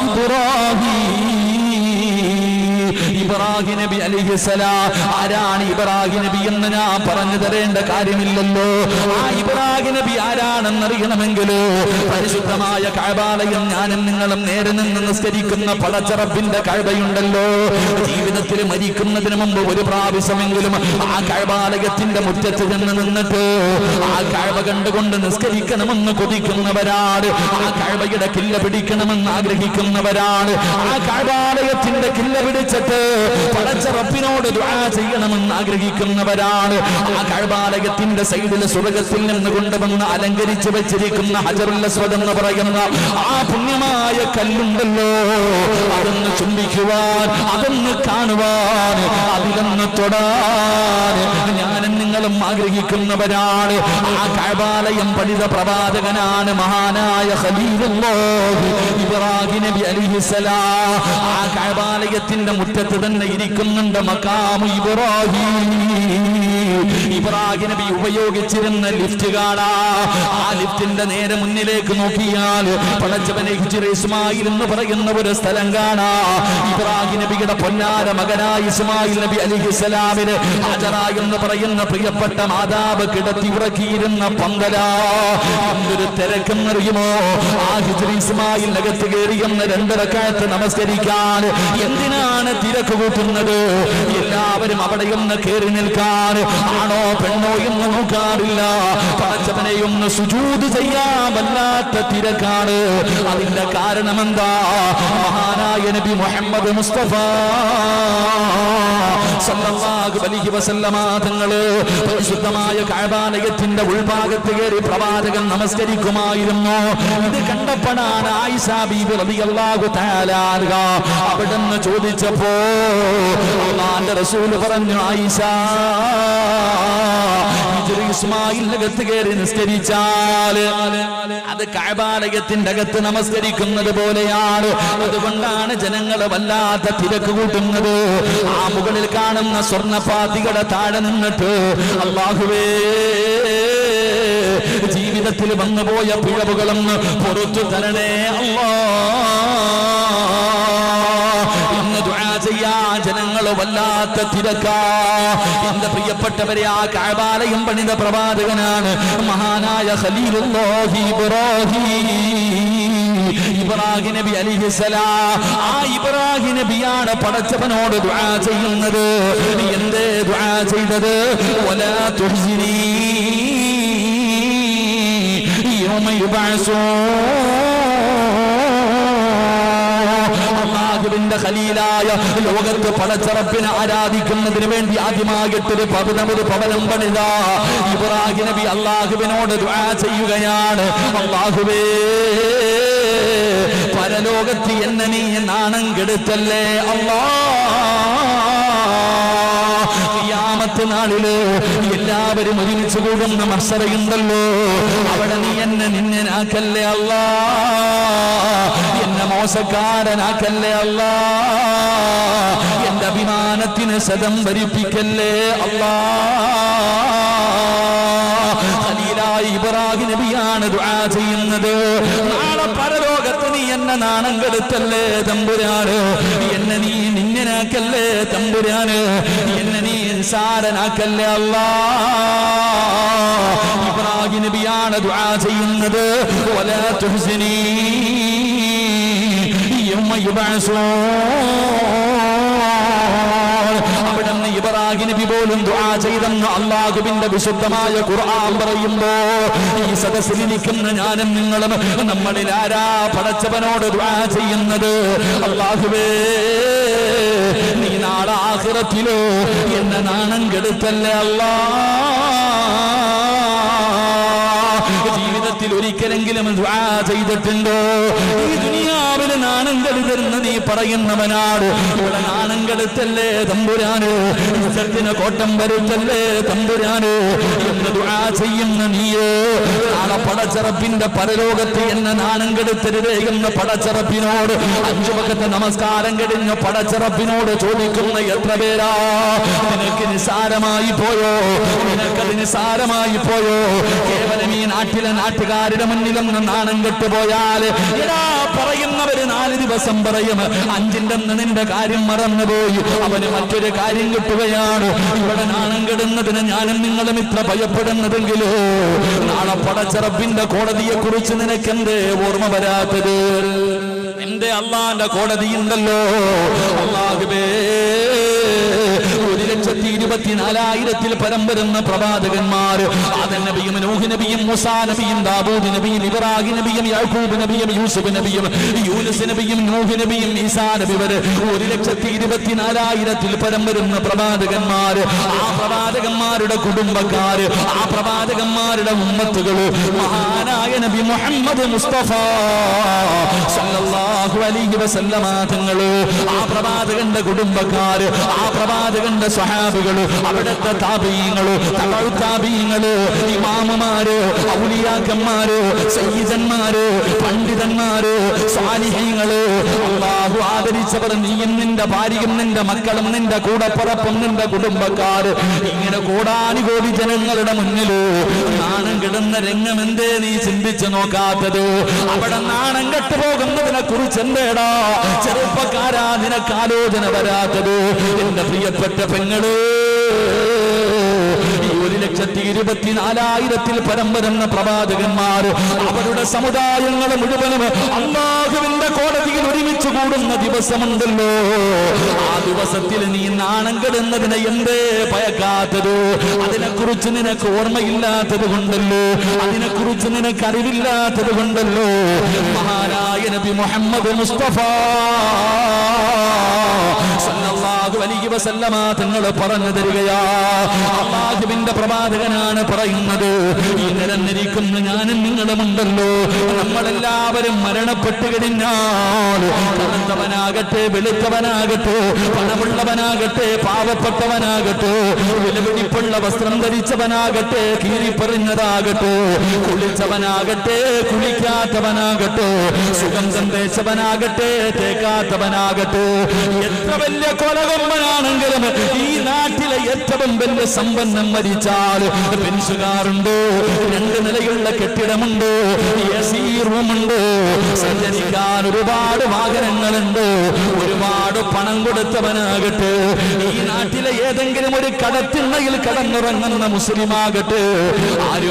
ഇബ്രാഹിം ഇബ്രാഹിം നബി അലിഹിസലാം ആരാണ് ഇബ്രാഹിം നബി എന്ന് ഞാൻ പറഞ്ഞു തരേണ്ട കാര്യമില്ലല്ലോ ആ ഇബ്രാഹിം നബി ആരാണെന്നറിയണമെങ്കിൽ പരിശുദ്ധമായ കഴബാലയം ഞാനും നിങ്ങളും നേരെ നിന്ന് നിസ്കരിക്കുന്ന പടച്ചറപ്പിന്റെ കഴബയുണ്ടല്ലോ ജീവിതത്തിൽ മരിക്കുന്നതിന് മുമ്പ് ഒരു പ്രാവശ്യമെങ്കിലും ആ കഴബാലയത്തിന്റെ മുറ്റത്ത് ചെന്ന് നിന്നിട്ട് ആ കഴബ കണ്ടുകൊണ്ട് നിസ്കരിക്കണമെന്ന് കൊതിക്കുന്നവരാണ് ആ കഴബയുടെ കില്ല പിടിക്കണമെന്ന് ആഗ്രഹിക്കുന്നവരാണ് ആ കഴബാലയത്തിന്റെ കില്ല പിടിച്ചിട്ട് പടച്ച റബ്ബിനോട് ദുആ ചെയ്യണമെന്ന് ആഗ്രഹിക്കുന്നവരാണ് ആ കഴബാലയത്തിന്റെ സൈഡിൽ സ്വർഗത്തിൽ നിന്ന് കൊണ്ടുവന്ന് അലങ്കരിച്ച് വെച്ചിരിക്കുന്ന ഹജറുൽ അസ്വദ് എന്ന് പറയുന്ന ആ പുണ്യമായ കല്ലുണ്ടല്ലോ അതൊന്ന് ചുംബിക്കുവാൻ അതൊന്ന് കാണുവാൻ അതിലൊന്ന് തൊടാൻ ഞാനും നിങ്ങളും ആഗ്രഹിക്കുന്നവരാണ് ആ കഴബാലയം പണിത പ്രവാചകനാണ് മഹാനായ ഖലീലുല്ലാഹി ഇബ്രാഹിം നബി അലിഹിസലാം ആ കഴബാലയത്തിന്റെ മുറ്റത്ത് തന്നെ ഇരിക്കുന്നുണ്ട് മക്കാമു ഇബ്രാഹിം ഇബ്രാഹിം നബി ഉപയോഗിച്ചിരുന്ന ലിഫ്റ്റ് കാണാ ആ ലിഫ്റ്റിന്റെ നേരെ മുന്നിലേക്ക് നോക്കിയാൽ പടച്ചവനെ ഹിജ്റ ഇസ്മായിൽ എന്ന് പറയുന്ന ഒരു സ്ഥലം കാണാ ഇബ്രാഹിം നബിയുടെ പൊന്നാര മകനായ ഇസ്മായിൽ നബി അലിഹിസ്സലാമിന് ഹജറ എന്ന് പറയുന്ന പ്രിയപ്പെട്ട മാതാവ് കിടത്തി ഉറക്കിയിരുന്ന പന്തല എന്തൊരു തിരക്കെന്നറിയുമോ ആ ഹിജ്റ ഇസ്മായിൽ അകത്ത് കയറിയെന്ന് രണ്ടരക്കാലത്ത് നമസ്കരിക്കാൻ എന്തിനാണ് തിരക്ക് കൂട്ടുന്നത് എല്ലാവരും അവിടെയൊന്ന് കയറി നിൽക്കാൻ ആണോ പെണ്ണോ എന്ന് നോക്കാറില്ല പടച്ചവനെയൊന്ന് സുജൂത് ചെയ്യാൻ വല്ലാത്ത തിരക്കാണ് അതിന്റെ കാരണം എന്താ മഹാനായ നബി മുഹമ്മദ് മുസ്തഫ സല്ലല്ലാഹു അലൈഹി വസല്ലമ തങ്ങള് പരിശുദ്ധമായ കഅബാലയത്തിന്റെ ഉൾഭാഗത്ത് കയറി പ്രവാചകൻ നമസ്കരിക്കുമായിരുന്നു ഇത് കണ്ടപ്പോഴാണ് ആയിഷ ബീബി റളിയല്ലാഹു തആല അൻഹ അവിടുന്ന് ചോദിച്ചപ്പോ അള്ളാന്റെ റസൂൽ പറഞ്ഞു ആയിഷ ഹിജ്റ ഇസ്മായിൽ അകത്ത് കയറി നിസ്കരിച്ചാൽ അത് കഅബാലയത്തിന്റെ അകത്ത് നമസ്കരിക്കുന്നത് പോലെയാണ് അതുകൊണ്ടാണ് ജനങ്ങൾ വല്ലാത്ത തിരക്ക് കൂട്ടുന്നത് ആ മുകളിൽ കാണുന്ന സ്വർണ്ണപാതികളുടെ താഴെ നിന്നിട്ട് അള്ളാഹുവേ ജീവിതത്തിൽ വന്നുപോയ പിഴവുകളൊന്ന് പുറത്തു തരണേ അല്ലാ എന്ന് ദുആ ചെയ്യാൻ ജനങ്ങൾ വല്ലാത്ത തിരക്കാ എന്റെ പ്രിയപ്പെട്ടവരെ ആ കഅബാലയം പണിത പ്രവാചകനാണ് മഹാനായ ഖലീലുല്ലാഹി ഇബ്രാഹിം ഇബ്രാഹിം നബി അലിഹിസലാം ആ ഇബ്രാഹിം നബിയാണ് പടച്ചവനോട് ദുആ ചെയ്യുന്നത് എന്തേ ദുആ ചെയ്തത് വലാ തുഹ്സിനി യൗമ യുബഅസൂൻ അള്ളാഹുവിന്റെ ഖലീലായ ലോകത്ത് പടച്ചറപ്പിനെ ആരാധിക്കുന്നതിന് വേണ്ടി ആദ്യമായിട്ടൊരു പവനം ഒരു പവനം പണിത ഇബ്രാഹിം നബി അള്ളാഹുവിനോട് ദുആ ചെയ്യുകയാണ് അള്ളാഹുവേ പരലോകത്ത് എന്നെ നീ നാണം കെടുത്തല്ലേ അള്ളാ ഖിയാമത്ത് നാളില് എല്ലാവരും ഒരുമിച്ച് കൂടുന്ന മത്സരയുണ്ടല്ലോ അവിടെ നീ എന്നെ നിന്നനാക്കല്ലേ അല്ലാ എന്നെ മോശക്കാരനാക്കല്ലേ അല്ലാ എന്റെ അഭിമാനത്തിന് സദം ഭരിപ്പിക്കല്ലേ അല്ലാ ഖലീലായ ഇബ്രാഹിം നബിയാണ് ദുആ ചെയ്യുന്നത് നാളെ പരലോകത്ത് നീ എന്നെ നാണം കെടുത്തല്ലേ തമ്പുരാന് എന്നെ നീ നിന്നനാക്കല്ലേ തമ്പുരാന് എന്നെ നീ നിസാരനാക്കല്ലേ അല്ലാ ഇബ്രാഹിം നബിയാണ് ദുആ ചെയ്യുന്നത് വലാ തുഹ്സിനി യൗമ യുബഅസൂൻ അവിടുന്ന് ഇബ്രാഹിം നബി പോലും ദുആ ചെയ്തെന്ന് അള്ളാഹുവിന്റെ വിശുദ്ധമായ ഖുർആൻ പറയുമ്പോ ഈ സദസ്സിൽ ഇരിക്കുന്ന ഞാനും നിങ്ങളും നമ്മളിൽ ആരാ പടച്ചവനോട് ദുആ ചെയ്യുന്നത് അള്ളാഹുവേ നീ നാളെ ആഖിറത്തിലോ എന്നെ നാണം കെടുത്തല്ലേ അല്ലാ ജീവിതത്തിൽ ഒരിക്കലെങ്കിലും ദുആ ചെയ്തിട്ടുണ്ടോ ഈ ദുനിയാവിൽ നാണം കെടുതരുന്ന നീ പറയുന്നവനാണ് ഇവിടെ നാണം കെടുത്തല്ലേ തമ്പുരാന് ഇസത്തിന് കോട്ടം വരുത്തല്ലേ തമ്പുരാന് എന്ന് ദുആ ചെയ്യുന്ന നീയോ നാളെ പടച്ചറപ്പിന്റെ പരലോകത്ത് എന്നെ നാണം കെടുത്തരുതേ എന്ന് പടച്ചറപ്പിനോട് അഞ്ചു വക്കത്തെ നമസ്കാരം കഴിഞ്ഞ പടച്ചറപ്പിനോട് ചോദിക്കുന്ന എത്ര പേരാ നിനക്ക് നിസാരമായി പോയോ നിനക്കത് നിസാരമായി പോയോ കേവലം ഈ നാട്ടിലെ നാട്ടുകാരുടെ മുന്നിലൊന്ന് നാണം കെട്ടുപോയാൽ എടാ പറയുന്നവര് നാല് ദിവസം പറയും അഞ്ചിന്റെ അന്ന് നിന്റെ കാര്യം മറന്നുപോയി അവന് മറ്റൊരു കാര്യം കിട്ടുകയാണ് ഇവിടെ നാണം കെടുന്നതിന് ഞാനും നിങ്ങളും ഇത്ര ഭയപ്പെടുന്നതെങ്കിലോ നാളെ പടച്ചറപ്പിന്റെ കോടതിയെ കുറിച്ച് നിനക്ക് എന്തേ ഓർമ്മ വരാത്തത് എന്റെ അള്ളാന്റെ കോടതി ഉണ്ടല്ലോ അള്ളാഹുബേ ഒരു ലക്ഷത്തി ഇരുപത്തി ഇരുപത്തിനാലായിരത്തിൽ പരം വരുന്ന പ്രവാചകന്മാര് ആദൻ നബിയും നൂഹ് നബിയും മുസാ നബിയും ദാവൂദ് നബിയും ഇബ്രാഹിം നബിയും യാക്കൂബ് നബിയും യൂസുഫ് നബിയും യൂനുസ് നബിയും നൂഹ് നബിയും ഈസാ നബി വരെ ഒരു ലക്ഷത്തി ഇരുപത്തിനാലായിരത്തിൽ പരം വരുന്ന പ്രവാചകന്മാര് ആ പ്രവാചകന്മാരുടെ കുടുംബക്കാര് ആ പ്രവാചകന്മാരുടെ ഉമ്മത്തുകള് മഹാനായ നബി മുഹമ്മദ് മുസ്തഫ സല്ലല്ലാഹു അലൈഹി വസല്ലമ തങ്ങള് ആ പ്രവാചകന്റെ കുടുംബക്കാര് ആ പ്രവാചകന്റെ സ്വഹാബികള് അവിടുത്തെ താപീയങ്ങള് താപീയങ്ങള് ഇമാമുമാര് ഔലിയാക്കന്മാര് സയ്യിദന്മാര് പണ്ഡിതന്മാര് സ്വാലിഹ്യങ്ങള് അള്ളാഹു ആദരിച്ചവർ നീയും നിന്റെ ഭാര്യയും നിന്റെ മക്കളും നിന്റെ കൂടപ്പുറപ്പും നിന്റെ കുടുംബക്കാര് ഇങ്ങനെ കോടാനുകോടി ജനങ്ങളുടെ മുന്നില് നാണം കിടന്ന രംഗം എന്തേ നീ ചിന്തിച്ചു നോക്കാത്തത് അവിടെ നാണം കെട്ടു പോകുന്നതിനെ കുറിച്ച് എന്തേടാ ചെറുപ്പക്കാരാ നിനക്ക് ആലോചന വരാത്തത് എന്റെ പ്രിയപ്പെട്ട പെങ്ങള് ഈ ഒരു ലക്ഷത്തി ഇരുപത്തിനാലായിരത്തിൽ പരം വരുന്ന പ്രവാചകന്മാർ അവരുടെ സമുദായങ്ങൾ മുഴുവനും അള്ളാഹുവിന്റെ കോടതിയിൽ ഒരുമിച്ച് കൂടുന്ന ദിവസമുണ്ടല്ലോ ആ ദിവസത്തിൽ നീ നാണം കെടുന്നതിനെ എന്തേ ഭയക്കാത്തത് അതിനെക്കുറിച്ച് നിനക്ക് ഓർമ്മയില്ലാത്തത് കൊണ്ടല്ലോ അതിനെക്കുറിച്ച് നിനക്ക് അറിവില്ലാത്തത് കൊണ്ടല്ലോ മഹാനായ നബി മുഹമ്മദ് മുസ്തഫ സല്ലല്ലാഹു അലൈഹി വസല്ലമ തങ്ങൾ പറഞ്ഞു തരികയാ അള്ളാഹുവിന്റെ പ്രവാചകനാണ് പറയുന്നത് ഈ നിരന്നിരിക്കുന്ന ഞാനും നിങ്ങളുമുണ്ടല്ലോ നമ്മളെല്ലാവരും മരണപ്പെട്ടു കഴിഞ്ഞാൽ കറുത്തവനാകട്ടെ വെളുത്തവനാകട്ടെ പണമുള്ളവനാകട്ടെ പാവപ്പെട്ടവനാകട്ടെ വിലപിടിപ്പുള്ള വസ്ത്രം ധരിച്ചവനാകട്ടെ കീറിപ്പറിഞ്ഞതാകട്ടെ കുളിച്ചവനാകട്ടെ കുളിക്കാത്തവനാകട്ടെ സുഗന്ധം തേച്ചവനാകട്ടെ തേക്കാത്തവനാകട്ടെ എത്ര വലിയ കൊലകൊമ്പനാണെങ്കിലും ഈ നാട്ടിലെ ഏറ്റവും വലിയ സമ്പന്നം മരിച്ചാൽ പെൻസുകാറുണ്ട് രണ്ട് നിലയുള്ള കെട്ടിടമുണ്ട് എ സി റൂമുണ്ട് സഞ്ചരിക്കാൻ ഒരുപാട് വാഹനങ്ങളുണ്ട് ഒരുപാട് പണം കൊടുത്തവനാകട്ടെ ഈ നാട്ടിലെ ഏതെങ്കിലും ഒരു കടത്തിണ്ണയിൽ കടന്നുറങ്ങുന്ന മുസ്ലിമാകട്ടെ ആര്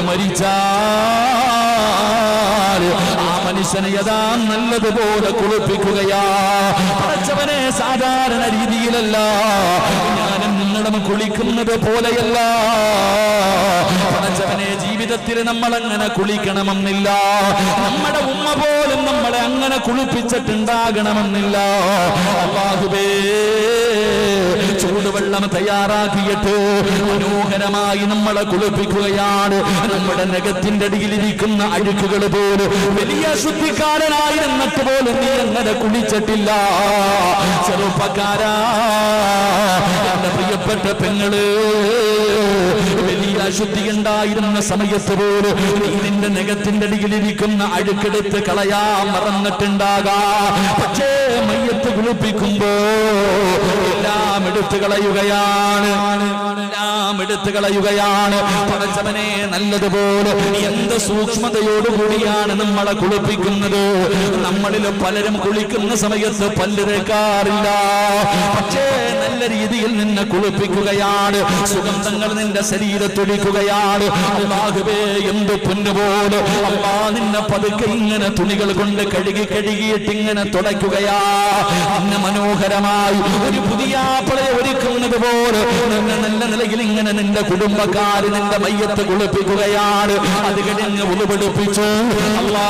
മരിച്ചാൽ ആ മനുഷ്യനെ യഥാ നല്ലതുപോലെ കുളിപ്പിക്കുകയാ പടച്ചവനെ സാധാരണ രീതിയിലല്ല ഞാനും നിങ്ങളും കുളിക്കുന്നത് പോലെയല്ല പടച്ചവനെ ജീവിതത്തിൽ നമ്മൾ അങ്ങനെ കുളിക്കണമെന്നില്ല നമ്മുടെ ഉമ്മ പോലും നമ്മളെ അങ്ങനെ കുളിപ്പിച്ചിട്ടുണ്ടാകണമെന്നില്ല അള്ളാഹുബേ ചൂടുവെള്ളം തയ്യാറാക്കിയിട്ട് മനോഹരമായി നമ്മളെ കുളിപ്പിക്കുകയാണ് നമ്മുടെ നഖത്തിന്റെ അടിയിലിരിക്കുന്ന അഴുക്കുകൾ പോലും വലിയ ശുദ്ധിക്കാരനായിരുന്നിട്ട് പോലും നീ അങ്ങനെ കുളിച്ചിട്ടില്ല ചെറുപ്പക്കാരാ എന്റെ പ്രിയപ്പെട്ട പെങ്ങള് വലിയ അശുദ്ധി ഉണ്ടായിരുന്ന സമയത്ത് പോലും നീ നിന്റെ നഖത്തിന്റെ അടിയിലിരിക്കുന്ന അഴുക്കെടുത്ത് കളയാൻ മറന്നിട്ടുണ്ടാകാ പക്ഷേ മയ്യത്ത് കുളിപ്പിക്കുമ്പോ എല്ലാം എടുത്തു കളയുകയാണ് എല്ലാം എടുത്തു കളയുകയാണ് പടച്ചവനെ നല്ലതുപോലെ എന്ത് സൂക്ഷ്മതയോടുകൂടിയാണ് നമ്മളെ കുളിപ്പിക്കുന്നത് നമ്മളിൽ പലരും കുളിക്കുന്ന സമയത്ത് പല്ല് തേക്കാറില്ല പക്ഷേ നല്ല രീതിയിൽ നിന്നെ കുളിപ്പിക്കുകയാണ് സുഗന്ധങ്ങൾ നിന്റെ ശരീരത്തൊടിക്കുകയാണ് അള്ളാഹുവേ എന്ത് പൊന്നുപോലെ അള്ളാ നിന്നെ പതുക്കെ ഇങ്ങനെ തുണികൾ കൊണ്ട് കഴുകി കഴുകിയിട്ട് ഇങ്ങനെ തുടയ്ക്കുകയാ നിന്നെ മനോഹരമായി ഒരു പുതിയ ആപ്പിളെ ഒരുക്കുന്നത് പോലെ നിന്നെ നല്ല നിലയിൽ ഇങ്ങനെ നിന്റെ കുടുംബക്കാര് നിന്റെ മയ്യത്ത് കുളിപ്പിക്കുകയാണ് അത് കഴിഞ്ഞ് ഉളുപെടുപ്പിച്ചു അള്ളാ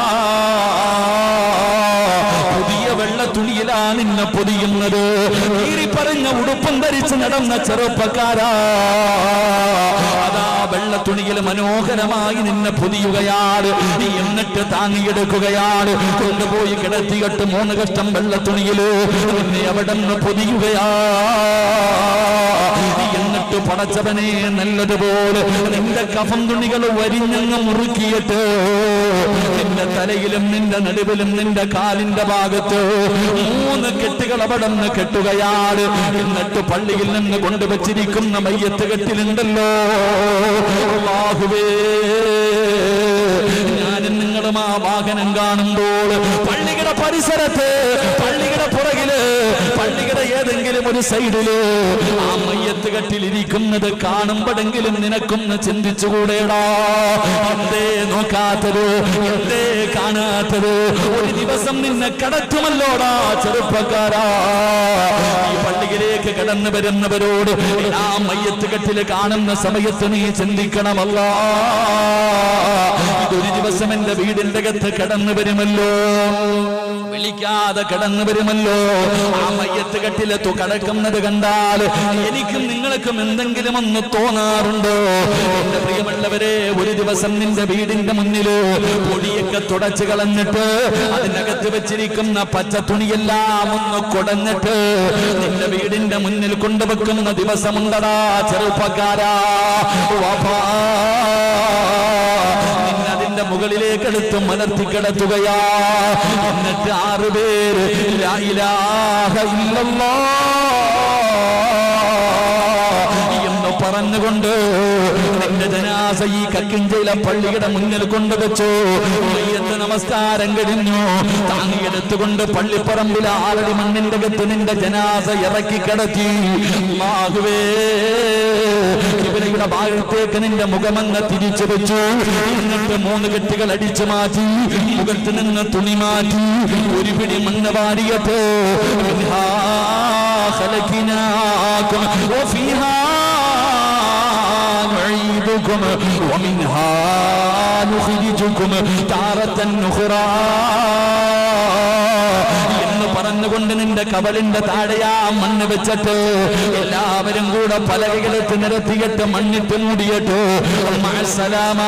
പുതിയ വെള്ള തുണിയിലാ നിന്നെ പൊതിയുന്നത് കീറി പറഞ്ഞ ഉടുപ്പും ധരിച്ച് നടന്ന ചെറുപ്പക്കാരാ അതാ വെള്ള തുണിയിൽ മനോഹരമായി നിന്നെ പൊതിയുകയാണ് നീ എന്നിട്ട് താങ്ങിയെടുക്കുകയാണ് കൊണ്ടുപോയി കിടത്തിയിട്ട് മൂന്ന് കഷ്ടം വെള്ള തുണിയില് നിന്നെ അവിടെ നിന്ന് പൊതിയുകയാ നീ എന്നിട്ട് പടച്ചവനെ നല്ലതുപോലെ നിന്റെ കഫം തുണികൾ വരിഞ്ഞങ്ങ് മുറുക്കിയിട്ട് നിന്റെ തലയിലും നിന്റെ നടുവിലും നിന്റെ കാലിന്റെ ഭാഗത്ത് മൂന്ന് കെട്ടുകൾ അവിടെ നിന്ന് കെട്ടുകയാണ് എന്നിട്ട് പള്ളിയിൽ നിന്ന് കൊണ്ടുവച്ചിരിക്കുന്ന മയ്യത്ത് കെട്ടിലുണ്ടല്ലോ അല്ലാഹുവേ ഞാനും നിങ്ങളും ആ വാഹനം കാണുമ്പോൾ പള്ളിയുടെ പരിസരത്ത് പള്ളിയുടെ പുറകില് പള്ളിയുടെ ഏതെങ്കിലും ഒരു സൈഡില് ആ മയ്യത്ത് കെട്ടിലിരിക്കുന്നത് കാണുമ്പോഴെങ്കിലും നിനക്കൊന്ന് ചിന്തിച്ചുകൂടെടാ എന്തേ നോക്കാത്തത് എന്തേ കാണാത്തത് ഒരു ദിവസം നിന്നെ കടത്തുമല്ലോടാ ചെറുപ്പക്കാരാ ഈ പള്ളിയിലേക്ക് കടന്നു വരുന്നവരോട് ആ മയ്യത്ത് കെട്ടില് കാണുന്ന സമയത്ത് നീ ചിന്തിക്കണമല്ല ഇതൊരു ദിവസം എന്റെ വീടിന്റെ അകത്ത് കടന്നു വരുമല്ലോ വിളിക്കാതെ കടന്നു വരുമല്ലോ ആ മയ്യത്ത് കെട്ടിലെത്തു കടക്കുന്നത് കണ്ടാൽ എനിക്കും നിങ്ങൾക്കും എന്തെങ്കിലും ഒന്ന് തോന്നാറുണ്ടോ എന്റെ പ്രിയമുള്ളവരെ ഒരു ദിവസം നിന്റെ വീടിന്റെ മുന്നില് പൊടിയൊക്കെ തുടച്ചു കളഞ്ഞിട്ട് അതിനകത്ത് വെച്ചിരിക്കുന്ന പച്ച തുണിയെല്ലാം ഒന്ന് കുടഞ്ഞിട്ട് നിന്റെ വീടിന്റെ മുന്നിൽ കൊണ്ടുവെക്കുന്ന ദിവസമുണ്ടടാ ചെറുപ്പക്കാരാ വാപ്പാ നിന്നതിന്റെ മുകളിലേക്ക് എടുത്ത് മലർത്തി കിടത്തുകയാ എന്നിട്ട് ആറ് പേര് ലാ ഇലാഹ ഇല്ലല്ലാഹ് എന്ന് പറഞ്ഞുകൊണ്ട് നിന്റെ ജനാസ ഈ കക്കിഞ്ചയിലെ പള്ളിയുടെ മുന്നിൽ കൊണ്ടുവച്ചു മയ്യത്ത് നമസ്കാരം കഴിഞ്ഞു താങ്ങിയെടുത്തുകൊണ്ട് പള്ളിപ്പറമ്പിൽ ആറടി മണ്ണിന്റെ അകത്ത് നിന്റെ ജനാസ ഇറക്കി കിടത്തി അല്ലാഹുവേ ഇവരുടെ ഭാഗത്തേക്ക് നിന്റെ മുഖമങ്ങ് തിരിച്ചു വെച്ചു എന്നിട്ട് മൂന്ന് കെട്ടുകൾ അടിച്ചു മാറ്റി മുഖത്ത് നിന്ന് തുണി മാറ്റി ഒരു പിടി മണ്ണ് വാരിയിട്ട് മിൻഹാ ഖലഖനാകും വഫീഹാ نعيدكم ومنها نخرجكم تارة أخرى എന്ന് പറഞ്ഞുകൊണ്ട് നിന്റെ കവളിന്റെ താഴെയാ മണ്ണ് വെച്ചിട്ട് എല്ലാവരും കൂടെ പലകകളെത്ത് നിരത്തിയിട്ട് മണ്ണിട്ട് മൂടിയിട്ട് മഅസ്സലാമാ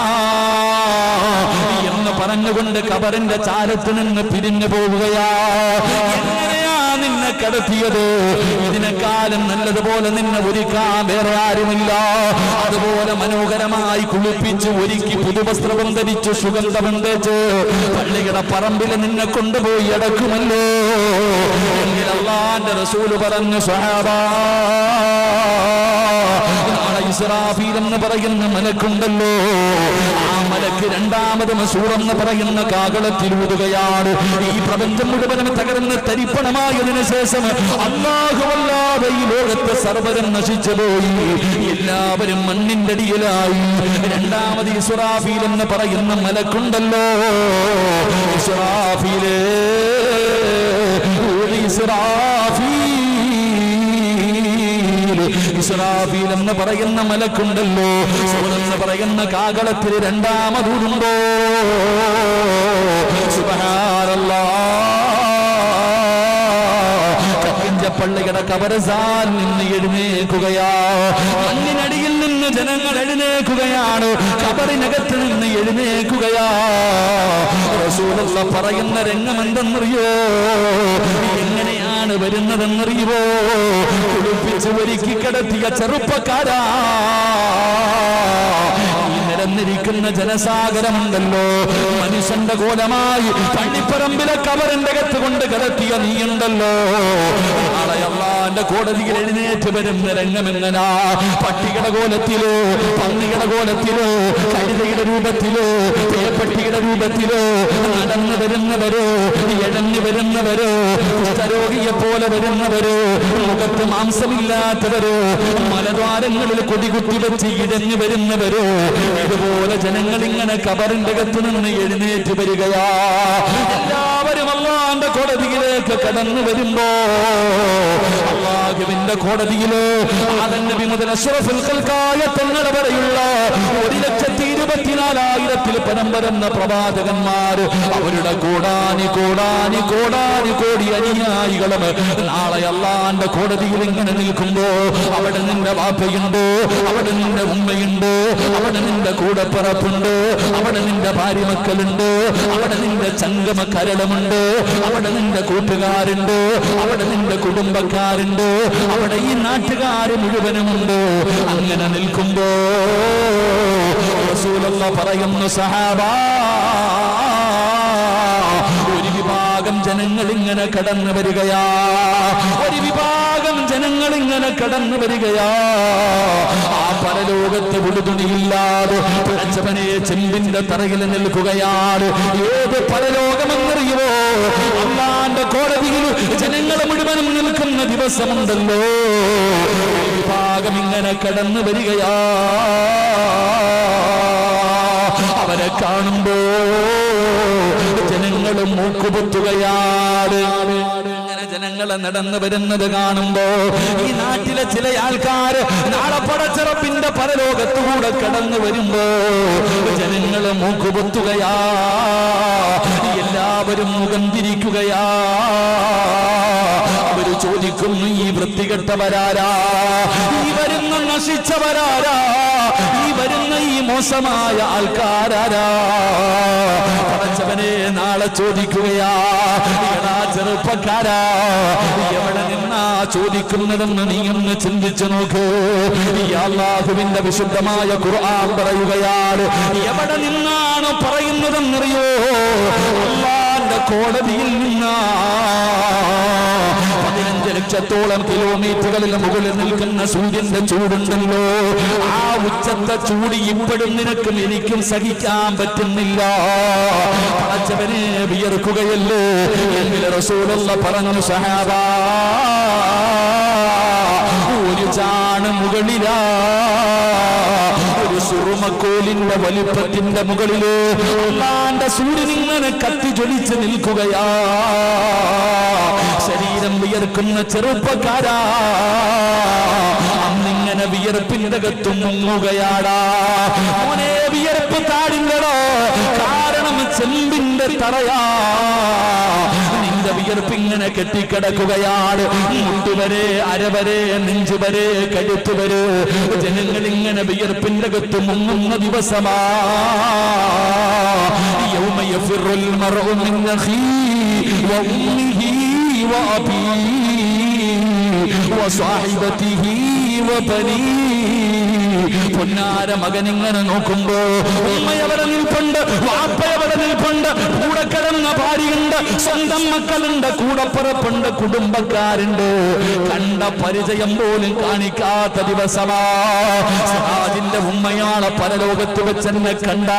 എന്ന് പറഞ്ഞുകൊണ്ട് കബറിന്റെ ചാരത്ത് നിന്ന് പിരിഞ്ഞു പോവുകയാ എങ്ങനെയാ നിന്നെ കടത്തിയത് ഇതിനെക്കാലം നല്ലതുപോലെ നിന്നെ ഒരുക്കാൻ വേറെ ആരുമില്ല അതുപോലെ മനോഹരമായി കുളിപ്പിച്ച് ഒരുക്കി പുതുവസ്ത്രവും ധരിച്ച് സുഗന്ധം തേച്ച് പള്ളിയുടെ പറമ്പിൽ നിന്നെ കൊണ്ടുപോയി അടക്കുമല്ലോ എങ്കിൽ അള്ളാന്റെ റസൂല് പറഞ്ഞു സഹാബാ നാളെ ഇസ്രാഫീൽ എന്ന് പറയുന്ന മലക്കുണ്ടല്ലോ ആ മലക്ക് രണ്ടാമത് മസൂർ എന്ന് പറയുന്ന കാകളത്തിൽ ഊതുകയാണ് ഈ പ്രപഞ്ചം മുഴുവനും തകർന്ന് തരിപ്പണമായതിനു ശേഷം അല്ലാഹുവല്ലാതെ ഈ ലോകത്തെ സർവ്വരും നശിച്ചു പോയി എല്ലാവരും മണ്ണിന്റെ അടിയിലായി രണ്ടാമത് ഇസ്രാഫീൽ എന്ന് പറയുന്ന മലക്കുണ്ടല്ലോ ഇസ്രാഫീലേ ഇസ്രാഫീൽ ഇസ്രാഫീൽ എന്ന് പറയുന്ന മലക്കുണ്ടല്ലോ സൂർ എന്ന് പറയുന്ന കാകളത്തിൽ രണ്ടാമതുണ്ടോ പള്ളിയുടെ കബരസാൽ നിന്ന് എഴുന്നേക്കുകയാ മണ്ണിനടിയിൽ നിന്ന് ജനങ്ങൾ എഴുന്നേക്കുകയാണ് കബറിനകത്ത് നിന്ന് എഴുന്നേക്കുകയാ റസൂലുള്ള പറയുന്ന രംഗം എന്തെന്നറിയോ എങ്ങനെയാണ് വരുന്നതെന്നറിയുമോ കുളിപ്പിച്ച് ഒരുക്കി കിടത്തിയ ചെറുപ്പക്കാരാ ഈ നിരന്നിരിക്കുന്ന ജനസാഗരമുണ്ടല്ലോ മനുഷ്യന്റെ കോലമായി പള്ളിപ്പറമ്പിലെ കവറിന്റെ അകത്ത് കൊണ്ട് കിടത്തിയ നീയുണ്ടല്ലോ നാളെ അള്ളാന്റെ കോടതിയിൽ എഴുന്നേറ്റ് വരുന്ന രംഗമെങ്ങനാ പട്ടികയുടെ കോലത്തിലോ പന്നിയുടെ കോലത്തിലോ കഴുതയുടെ രൂപത്തിലോ പേപ്പട്ടിയുടെ രൂപത്തിലോ നടന്നു വരുന്നവരോ ഇഴഞ്ഞു വരുന്നവരോ കുഷ്ഠരോഗിയെ പോലെ വരുന്നവരോ മുഖത്ത് മാംസമില്ലാത്തവരോ മലദ്വാരങ്ങളിൽ കൊടികുത്തി വെച്ച് ഇഴഞ്ഞു വരുന്നവരോ ഇതുപോലെ ജനങ്ങൾ ഇങ്ങനെ കബറിന്റെ അകത്ത് നിന്ന് എഴുന്നേറ്റ് വരികയാ എല്ലാവരും അള്ളാന്റെ കോടതിയിലേക്ക് കടന്നു വരുമ്പോ അള്ളാഹുവിന്റെ കോടതിയില് ആദൻ നബി മുതൽ അഷ്റഫുൽ ഖൽഖായ തങ്ങളെ വരെയുള്ള ഒരു ലക്ഷത്തി ഇരുപത്തിനാലായിരത്തിൽ പരം വരുന്ന പ്രവാചകന്മാർ അവരുടെ കോടാനി കോടാനി കോടാനി കോടി അനുയായികളും നാളെ അള്ളാന്റെ കോടതിയിൽ ഇങ്ങനെ നിൽക്കുമ്പോ അവിടെ നിന്റെ വാപ്പയുണ്ട് അവിടെ നിന്റെ ഉമ്മയുണ്ട് അവിടെ നിന്റെ കൂടപ്പിറപ്പുണ്ട് അവിടെ നിന്റെ ഭാര്യ മക്കളുണ്ട് അവിടെ നിന്റെ ചങ്കമ കരളമുണ്ട് അവിടെ നിന്റെ കൂട്ടുകാരുണ്ട് അവിടെ നിന്റെ കുടുംബക്കാരുണ്ട് അവിടെ ഈ നാട്ടുകാര് മുഴുവനുമുണ്ട് അങ്ങനെ നിൽക്കുമ്പോ റസൂലുള്ള പറയുന്നു സഹാബാ ഒരു വിഭാഗം ജനങ്ങൾ ഇങ്ങനെ കടന്നു വരികയാ ഒരു വിഭാഗം ജനങ്ങൾ ഇങ്ങനെ കടന്നു വരികയാ ആ പരലോകത്ത് ഉടുതുണിയില്ലാതെ പിഴച്ചവനെ ചെമ്പിന്റെ തറയിൽ നിൽക്കുകയാണ് ഏത് പരലോകമെന്നറിയുമോ അള്ളാന്റെ കോടതിയിൽ ജനങ്ങൾ മുഴുവനും നിൽക്കുന്ന ദിവസമുണ്ടല്ലോ ഒരു വിഭാഗം ഇങ്ങനെ കടന്നു വരികയാ അവരെ കാണുമ്പോ ജനങ്ങൾ മൂക്കുപൊത്തുകയാണ് ഇങ്ങനെ ജനങ്ങൾ ജനങ്ങളെ നടന്നു വരുന്നത് കാണുമ്പോ ഈ നാട്ടിലെ ചില ആൾക്കാര് നാളെ പടച്ചിറപ്പിന്റെ പരലോകത്തുകൂടെ കടന്നു വരുമ്പോ ജനങ്ങള് മൂക്കുപൊത്തുകയാ എല്ലാവരും മുഖം തിരിക്കുകയാ അവര് ചോദിക്കുന്നു ഈ വൃത്തികെട്ടവരാരാ ഈ വരുന്ന നശിച്ചവരാരാ ഈ വരുന്ന ഈ മോശമായ ആൾക്കാരാരാ പടച്ചവനെ നാളെ ചോദിക്കുകയാ എടാ ചെറുപ്പക്കാരാ എവിടെ നിന്നാ ചോദിക്കുന്നതെന്ന് നീ ഒന്ന് ചിന്തിച്ചു നോക്ക് ഈ അള്ളാഹുവിന്റെ വിശുദ്ധമായ ഖുർആൻ പറയുകയാണ് എവിടെ നിന്നാണ് പറയുന്നതെന്നറിയോ അള്ളാന്റെ കോടതിയിൽ നിന്നാ പതിനഞ്ച് ലക്ഷത്തോളം കിലോമീറ്ററുകളിൽ മുകളിൽ നിൽക്കുന്ന സൂര്യന്റെ ചൂടുണ്ടല്ലോ ആ ഉച്ചത്തെ ചൂട് ഇപ്പോഴും നിനക്കും എനിക്കും സഹിക്കാൻ പറ്റുന്നില്ല പടച്ചവനെ വിയർക്കുകയല്ലേ എങ്കിൽ റസൂലുള്ള പറഞ്ഞു സഹാബ ഒരു ചാണ് മുകളിലാ ഒരു സുറുമക്കോലിന്റെ വലിപ്പത്തിന്റെ മുകളില് അള്ളാന്റെ സൂര്യൻ ഇങ്ങനെ കത്തി ജ്വലിച്ച് നിൽക്കുകയാ ശരീരം വിയർക്കുന്ന ചെറുപ്പക്കാരാ അന്നിങ്ങനെ വിയർപ്പിന്റെ അകത്തും മുങ്ങുകയാടാ മോനെ വിയർപ്പ് താടില്ലടോ കാരണം ചെമ്പിന്റെ തറയാ നിന്റെ വിയർപ്പിങ്ങനെ കെട്ടിക്കിടക്കുകയാണ് മുട്ടുവരെ അരവരെ നെഞ്ചുവരെ കഴുത്തുവരെ ജനങ്ങൾ ഇങ്ങനെ വിയർപ്പിന്റെ അകത്ത് മുങ്ങുന്ന ദിവസമാ يوم يفر المرء من أخيه وأمه وأبيه وصاحبته وبنيه പൊന്നാര മകൻ ഇങ്ങനെ നോക്കുമ്പോ ഉമ്മയവിടെ നിൽപ്പുണ്ട് വാപ്പയവിടെ നിൽപ്പുണ്ട് കൂടെ കിടന്ന ഭാര്യയുണ്ട് സ്വന്തം മക്കളുണ്ട് കൂടപ്പുറപ്പുണ്ട് കുടുംബക്കാരുണ്ട് കണ്ട പരിചയം പോലും കാണിക്കാത്ത ദിവസമാ സിറാജിന്റെ ഉമ്മയാളെ പരലോകത്ത് വെച്ചെന്നെ കണ്ട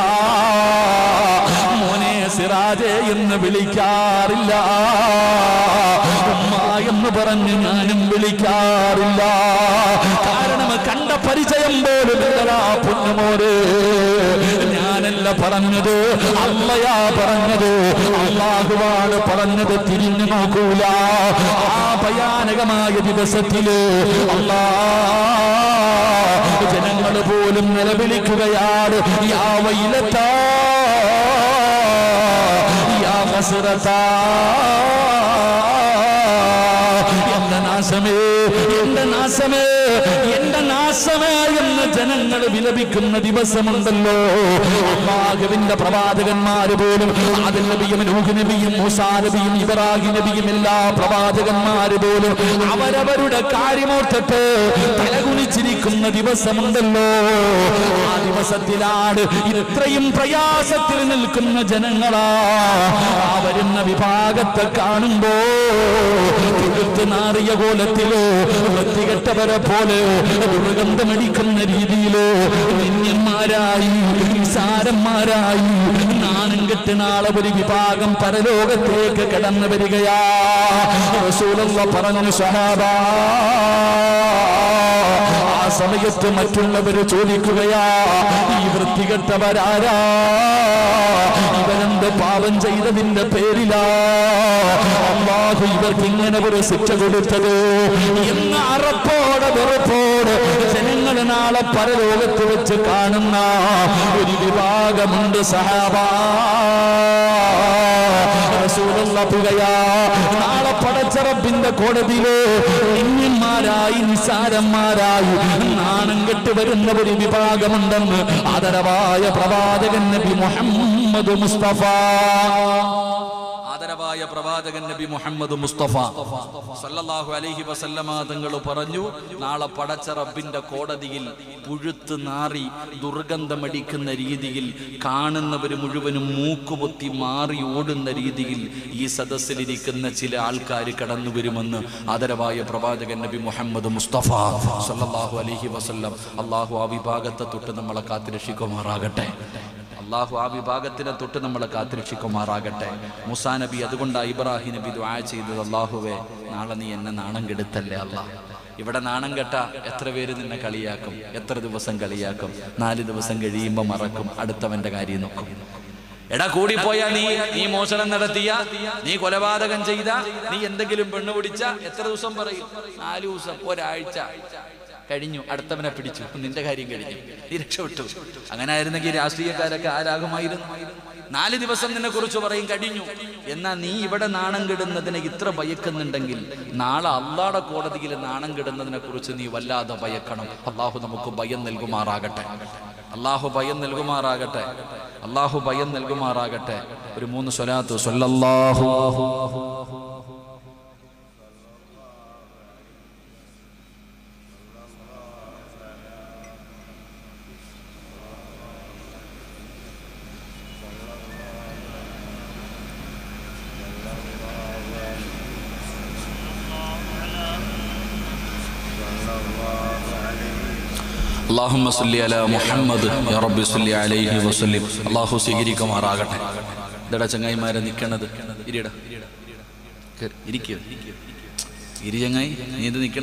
മോനെ സിറാജെ എന്ന് വിളിക്കാറില്ല ഉമ്മ എന്ന് പറഞ്ഞ് ഞാനും വിളിക്കാറില്ല കാരണം കണ്ട പരിചയം പോലും ഇല്ലടാ പൊന്നുമോര് ഞാനല്ല പറഞ്ഞത് അല്ലയാ പറഞ്ഞത് അള്ളാഹുവാണ് പറഞ്ഞത് തിരിഞ്ഞു നോക്കൂല ആ ഭയാനകമായ ദിവസത്തില് അല്ലാ ജനങ്ങൾ പോലും നിലവിളിക്കുകയാണ് യാ വൈലത്താ യാ ഹസ്രത്താ എന്റെ നാശമേ എന്റെ നാശമേ എന്റെ നാശമേ എന്ന് ജനങ്ങൾ വിലപിക്കുന്ന ദിവസമുണ്ടല്ലോ അള്ളാഹുവിന്റെ പ്രവാചകന്മാര് പോലും ആദിൽ നബിയും നൂഹ് നബിയും മൂസാ നബിയും ഇബ്രാഹിം നബിയും എല്ലാ പ്രവാചകന്മാര് പോലും അവരവരുടെ കാര്യമോർത്തിട്ട് തലകുനിച്ചിരിക്കുന്ന ദിവസമുണ്ടല്ലോ ആ ദിവസത്തിലാണ് ഇത്രയും പ്രയാസത്തിൽ നിൽക്കുന്ന ജനങ്ങളാ ആ വരുന്ന വിഭാഗത്തെ കാണുമ്പോ തുടുത്ത് നാറിയ കോലത്തിലോ വൃത്തികെട്ടവരെ പോലെ ദുർഗന്ധമടിക്കുന്ന രീതിയിലോ നിന്യന്മാരായി നിസാരന്മാരായി നാണം കെട്ട് നാളെ ഒരു വിഭാഗം പരലോകത്തേക്ക് കടന്നു വരികയാ റസൂലുള്ള പറഞ്ഞു സഹാബാ ആ സമയത്ത് മറ്റുള്ളവര് ചോദിക്കുകയാ ഈ വൃത്തികെട്ടവരാരാ ഇവരെന്ത് പാപം ചെയ്തതിന്റെ പേരിലാ അള്ളാഹു ഇവർക്ക് ഇങ്ങനെ ഒരു ശിക്ഷ കൊടുത്തത് എന്ന് അറപ്പോടെ വെറുപ്പോടെ ജനങ്ങൾ നാളെ പരലോകത്ത് വെച്ച് കാണുന്ന ഒരു വിഭാഗമുണ്ട് സഹാബാ റസൂലുള്ള പുകയാ നാളെ പടച്ചറപ്പിന്റെ കോടതിയില് നിന്യന്മാരായി നിസാരന്മാരായി നാണം കെട്ട് വരുന്ന ഒരു വിഭാഗമുണ്ടെന്ന് ആദരവായ പ്രവാചകൻ നബി മുഹമ്മദ് മുസ്തഫ ആദരവായ പ്രവാചകൻ നബി മുഹമ്മദ് മുസ്തഫ സല്ലല്ലാഹു അലൈഹി വസല്ലമ തങ്ങൾ പറഞ്ഞു നാളെ പടച്ച റബ്ബിന്റെ കോടതിയിൽ പുഴുത്ത് നാറി ദുർഗന്ധമടിക്കുന്ന രീതിയിൽ കാണുന്നവർ മുഴുവനും മൂക്കുപൊത്തി മാറി ഓടുന്ന രീതിയിൽ ഈ സദസ്സിലിരിക്കുന്ന ചില ആൾക്കാർ കടന്നു വരുമെന്ന് ആദരവായ പ്രവാചകൻ നബി മുഹമ്മദ് മുസ്തഫ സല്ലല്ലാഹു അലൈഹി വസല്ലം അള്ളാഹു ആ വിഭാഗത്തെ തൊട്ട് നമ്മളെ കാത്തിരക്ഷിക്കുമാറാകട്ടെ അള്ളാഹു ആ വിഭാഗത്തിനെ തൊട്ട് നമ്മളെ കാത്തിരക്ഷിക്കുമാറാകട്ടെ മുസാ നബി അതുകൊണ്ടാ ഇബ്രാഹിം നബി ദുആ ചെയ്തത് അള്ളാഹുവേ നാളെ നീ എന്നെ നാണം കെടുത്തല്ലേ അല്ലാ ഇവിടെ നാണം കെട്ട എത്ര പേര് നിന്നെ കളിയാക്കും എത്ര ദിവസം കളിയാക്കും നാല് ദിവസം കഴിയുമ്പോൾ മറക്കും അടുത്തവന്റെ കാര്യം നോക്കും എടാ കൂടിപ്പോയാ നീ നീ മോഷണം നടത്തിയ നീ കൊലപാതകം ചെയ്ത നീ എന്തെങ്കിലും പെണ്ണു പിടിച്ച എത്ര ദിവസം പറയും നാല് ദിവസം ഒരാഴ്ച കഴിഞ്ഞു അടുത്തവനെ പിടിച്ചു നിന്റെ കാര്യം കഴിഞ്ഞു നീ രക്ഷപ്പെട്ടു അങ്ങനെ ആയിരുന്നെങ്കിൽ രാഷ്ട്രീയക്കാരൊക്കെ ആരാകുമായിരുന്നു നാല് ദിവസം നിന്നെ കുറിച്ച് പറയും കഴിഞ്ഞു എന്നാ നീ ഇവിടെ നാണം കെടുന്നതിനെ ഇത്ര ഭയക്കുന്നുണ്ടെങ്കിൽ നാളെ അള്ളാടെ കോടതിയിൽ നാണം കെടുന്നതിനെ കുറിച്ച് നീ വല്ലാതെ ഭയക്കണം അള്ളാഹു നമുക്ക് ഭയം നൽകുമാറാകട്ടെ അള്ളാഹു ഭയം നൽകുമാറാകട്ടെ അള്ളാഹു ഭയം നൽകുമാറാകട്ടെ ഒരു മൂന്ന് സ്വലാത്ത് സ്വല്ലല്ലാഹു اللهم صل على محمد يا رب صل عليه وسلم അള്ളാഹു സ്വീകരിക്കുമാറാകട്ടെ ഇതടാ ചങ്ങായിമാരെ നിൽക്കണത് ഇരിയടാ കേറ്, ഇരിക്കുക ഇരി ചങ്ങായി നീ ഇത് നിൽക്കണ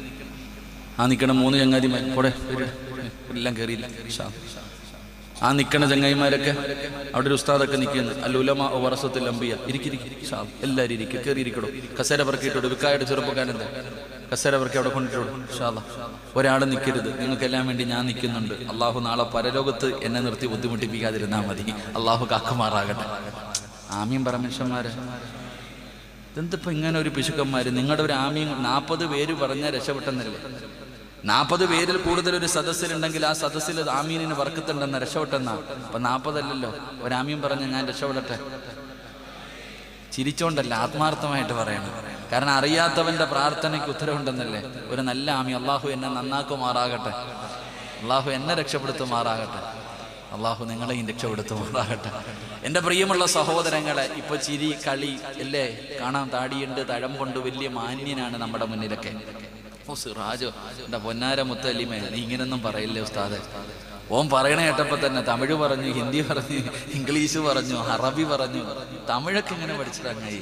ആ നിൽക്കണ മൂന്ന് ചങ്ങാതിമാർ പോടെ വരൂ. എല്ലാം കയറിയില്ല ഷാ. ആ നിൽക്കണ ചങ്ങായിമാരൊക്കെ അവിടെ ഒരു ഉസ്താദൊക്കെ നിൽക്കുന്നു അല്ലുലമ വറസത്തിൽ അമ്പിയ ഇരിക്കിരിക്കും എല്ലാവരും ഇരിക്കും കയറി ഇരിക്കടോ കസേര പറക്കിയിട്ടോട് വിക്കായുടെ ചെറുപ്പക്കാരെന്താ കസേര പറക്കി അവിടെ കൊണ്ടിട്ടോട് ഷാല ഒരാൾ നിൽക്കരുത് നിങ്ങൾക്കെല്ലാം വേണ്ടി ഞാൻ നിൽക്കുന്നുണ്ട് അള്ളാഹു നാളെ പരലോകത്ത് എന്നെ നിർത്തി ബുദ്ധിമുട്ടിപ്പിക്കാതിരുന്നാൽ മതി അള്ളാഹു കാക്കുമാറാകട്ടെ ആമീൻ പറ മനുഷ്യന്മാരെ ഇതെന്തിപ്പോ ഇങ്ങനെ ഒരു പിശുക്കന്മാര് നിങ്ങളുടെ ഒരു ആമീൻ നാൽപ്പത് പേര് പറഞ്ഞാൽ രക്ഷപ്പെട്ടെന്നല്ലേ നാൽപ്പത് പേരിൽ കൂടുതൽ ഒരു സദസ്സിലുണ്ടെങ്കിൽ ആ സദസ്സിൽ ആമീനിന് വർക്കത്തുണ്ടെന്ന് രക്ഷപ്പെട്ടെന്നാ അപ്പൊ നാൽപ്പതല്ലല്ലോ ഒരാമീൻ പറഞ്ഞ ഞാൻ രക്ഷപ്പെടട്ടെ ചിരിച്ചോണ്ടല്ല ആത്മാർത്ഥമായിട്ട് പറയണം കാരണം അറിയാത്തവന്റെ പ്രാർത്ഥനയ്ക്ക് ഉത്തരവുണ്ടെന്നല്ലേ ഒരു നല്ല ആമി അള്ളാഹു എന്നെ നന്നാക്കുമാറാകട്ടെ അള്ളാഹു എന്നെ രക്ഷപ്പെടുത്തുമാറാകട്ടെ അള്ളാഹു നിങ്ങളെയും രക്ഷപ്പെടുത്തുമാറാകട്ടെ എൻ്റെ പ്രിയമുള്ള സഹോദരങ്ങളെ ഇപ്പൊ ചിരി കളി അല്ലേ കാണാൻ താടിയുണ്ട് തഴമ്പുണ്ട് വലിയ മാന്യനാണ് നമ്മുടെ മുന്നിലൊക്കെ ഓ സിറാജോ എൻ്റെ പൊന്നാര മുത്തല്ലിമേ നീ ഇങ്ങനൊന്നും പറയില്ലേ ഉസ്താദെ ഓൻ പറയണ കേട്ടപ്പോ തന്നെ തമിഴ് പറഞ്ഞു ഹിന്ദി പറഞ്ഞു ഇംഗ്ലീഷ് പറഞ്ഞു അറബി പറഞ്ഞു തമിഴൊക്കെ ഇങ്ങനെ പഠിച്ചിട്ടങ്ങായി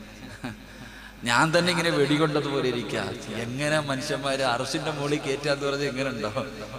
ഞാൻ തന്നെ ഇങ്ങനെ വെടികൊണ്ടതുപോലെ ഇരിക്കുക എങ്ങനെ മനുഷ്യന്മാര് അറസിന്റെ മുകളിൽ കയറ്റാന്ന് പറഞ്ഞ് എങ്ങനെ ഉണ്ടോ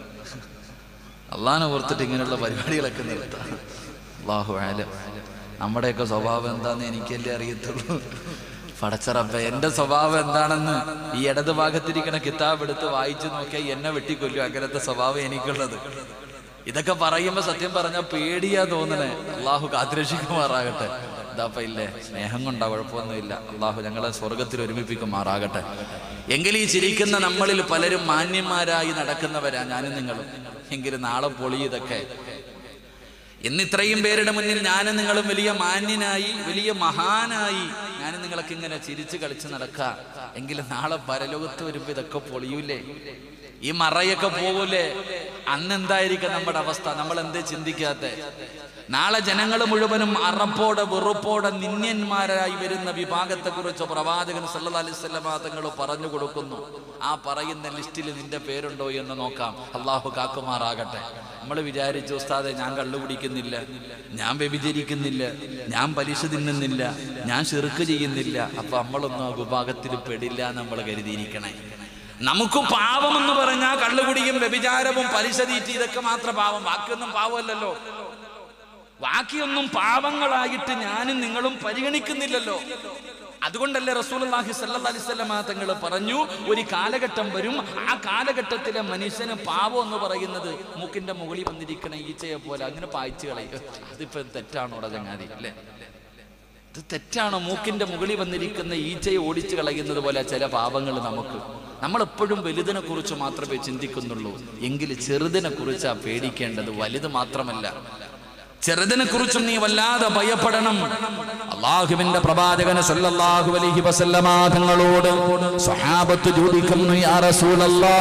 അള്ളാനെ ഓർത്തിട്ട് ഇങ്ങനെയുള്ള പരിപാടികളൊക്കെ നിർത്താം അള്ളാഹു ആലം നമ്മുടെയൊക്കെ സ്വഭാവം എന്താന്ന് എനിക്കല്ലേ അറിയത്തുള്ളൂ പടച്ചറപ്പ എന്റെ സ്വഭാവം എന്താണെന്ന് ഈ ഇടത് ഭാഗത്തിരിക്കണ കിതാബ് എടുത്ത് വായിച്ചു നോക്കിയാൽ എന്നെ വെട്ടിക്കൊല്ലും അങ്ങനത്തെ സ്വഭാവം എനിക്കുള്ളത് ഇതൊക്കെ പറയുമ്പോ സത്യം പറഞ്ഞ പേടിയാ തോന്നണേ അള്ളാഹു കാത്തിരക്ഷിക്കുമാറാകട്ടെ ഇതാപ്പ ഇല്ലേ സ്നേഹം കൊണ്ടാ കുഴപ്പമൊന്നുമില്ല അള്ളാഹു ഞങ്ങളെ സ്വർഗത്തിൽ ഒരുമിപ്പിക്കുമാറാകട്ടെ എങ്കിൽ ഈ ചിരിക്കുന്ന നമ്മളിൽ പലരും മാന്യന്മാരായി നടക്കുന്നവരാ ഞാനും നിങ്ങളും എങ്കിലും നാളെ പൊളി ഇതൊക്കെ ഇന്ന് ഇത്രയും പേരുടെ മുന്നിൽ ഞാനും നിങ്ങളും വലിയ മാന്യനായി വലിയ മഹാനായി ഞാനും നിങ്ങളൊക്കെ ഇങ്ങനെ ചിരിച്ചു കളിച്ച് നടക്ക എങ്കിലും നാളെ പരലോകത്ത് വരുമ്പോ ഇതൊക്കെ പൊളിയൂലേ ഈ മറയൊക്കെ പോകൂലേ അന്ന് എന്തായിരിക്കും നമ്മുടെ അവസ്ഥ നമ്മൾ എന്തേ ചിന്തിക്കാത്ത നാളെ ജനങ്ങൾ മുഴുവനും അറപ്പോടെ വെറുപ്പോടെ നിന്യന്മാരായി വരുന്ന വിഭാഗത്തെ കുറിച്ച് പ്രവാചകൻ സല്ലല്ലാഹു അലൈഹി വസല്ലമ തങ്ങൾ പറഞ്ഞു കൊടുക്കുന്നു ആ പറയുന്ന ലിസ്റ്റിൽ നിന്റെ പേരുണ്ടോ എന്ന് നോക്കാം അള്ളാഹു കാക്കുമാറാകട്ടെ നമ്മൾ വിചാരിച്ചു ഉസ്താദെ ഞാൻ കള്ളു കുടിക്കുന്നില്ല ഞാൻ വ്യഭിചരിക്കുന്നില്ല ഞാൻ പലിശ തിന്നുന്നില്ല ഞാൻ ചെറുക്ക് ചെയ്യുന്നില്ല അപ്പൊ നമ്മളൊന്നും ആ വിഭാഗത്തിൽ പെടില്ല നമ്മൾ കരുതിയിരിക്കണേ നമുക്ക് പാവം എന്ന് പറഞ്ഞാൽ കള്ളുകുടിയും വ്യഭിചാരവും പലിശ തീറ്റി ഇതൊക്കെ മാത്രം പാവം ബാക്കിയൊന്നും പാവമല്ലല്ലോ ബാക്കിയൊന്നും പാവങ്ങളായിട്ട് ഞാനും നിങ്ങളും പരിഗണിക്കുന്നില്ലല്ലോ അതുകൊണ്ടല്ലേ റസൂലുള്ളാഹി സ്വല്ലല്ലാഹി അലൈഹി വസല്ലമ തങ്ങൾ പറഞ്ഞു ഒരു കാലഘട്ടം വരും ആ കാലഘട്ടത്തിലെ മനുഷ്യന് പാവം എന്ന് പറയുന്നത് മൂക്കിന്റെ മുകളിൽ വന്നിരിക്കണ ഈച്ചയെ പോലെ അങ്ങനെ പായിച്ചു കളയും അതിപ്പോ തെറ്റാണോ ചങ്ങാതി അല്ലേ ഇത് തെറ്റാണോ മൂക്കിന്റെ മുകളിൽ വന്നിരിക്കുന്ന ഈച്ചയെ ഓടിച്ചു കളയുന്നത് പോലെ ചില പാപങ്ങൾ നമുക്ക് നമ്മൾ എപ്പോഴും വലുതിനെ കുറിച്ച് മാത്രമേ ചിന്തിക്കുന്നുള്ളൂ എങ്കിൽ ചെറുതിനെ കുറിച്ചാ പേടിക്കേണ്ടത് വലുത് മാത്രമല്ല ചെറുതിനെ കുറിച്ചും നീ വല്ലാതെ ഭയപ്പെടണം അള്ളാഹുവിന്റെ പ്രവാചകന് സല്ലല്ലാഹു അലൈഹി വസല്ലമ തങ്ങളോട് സ്വഹാബത്ത് ചോദിക്കുന്നു യാ റസൂലല്ലാ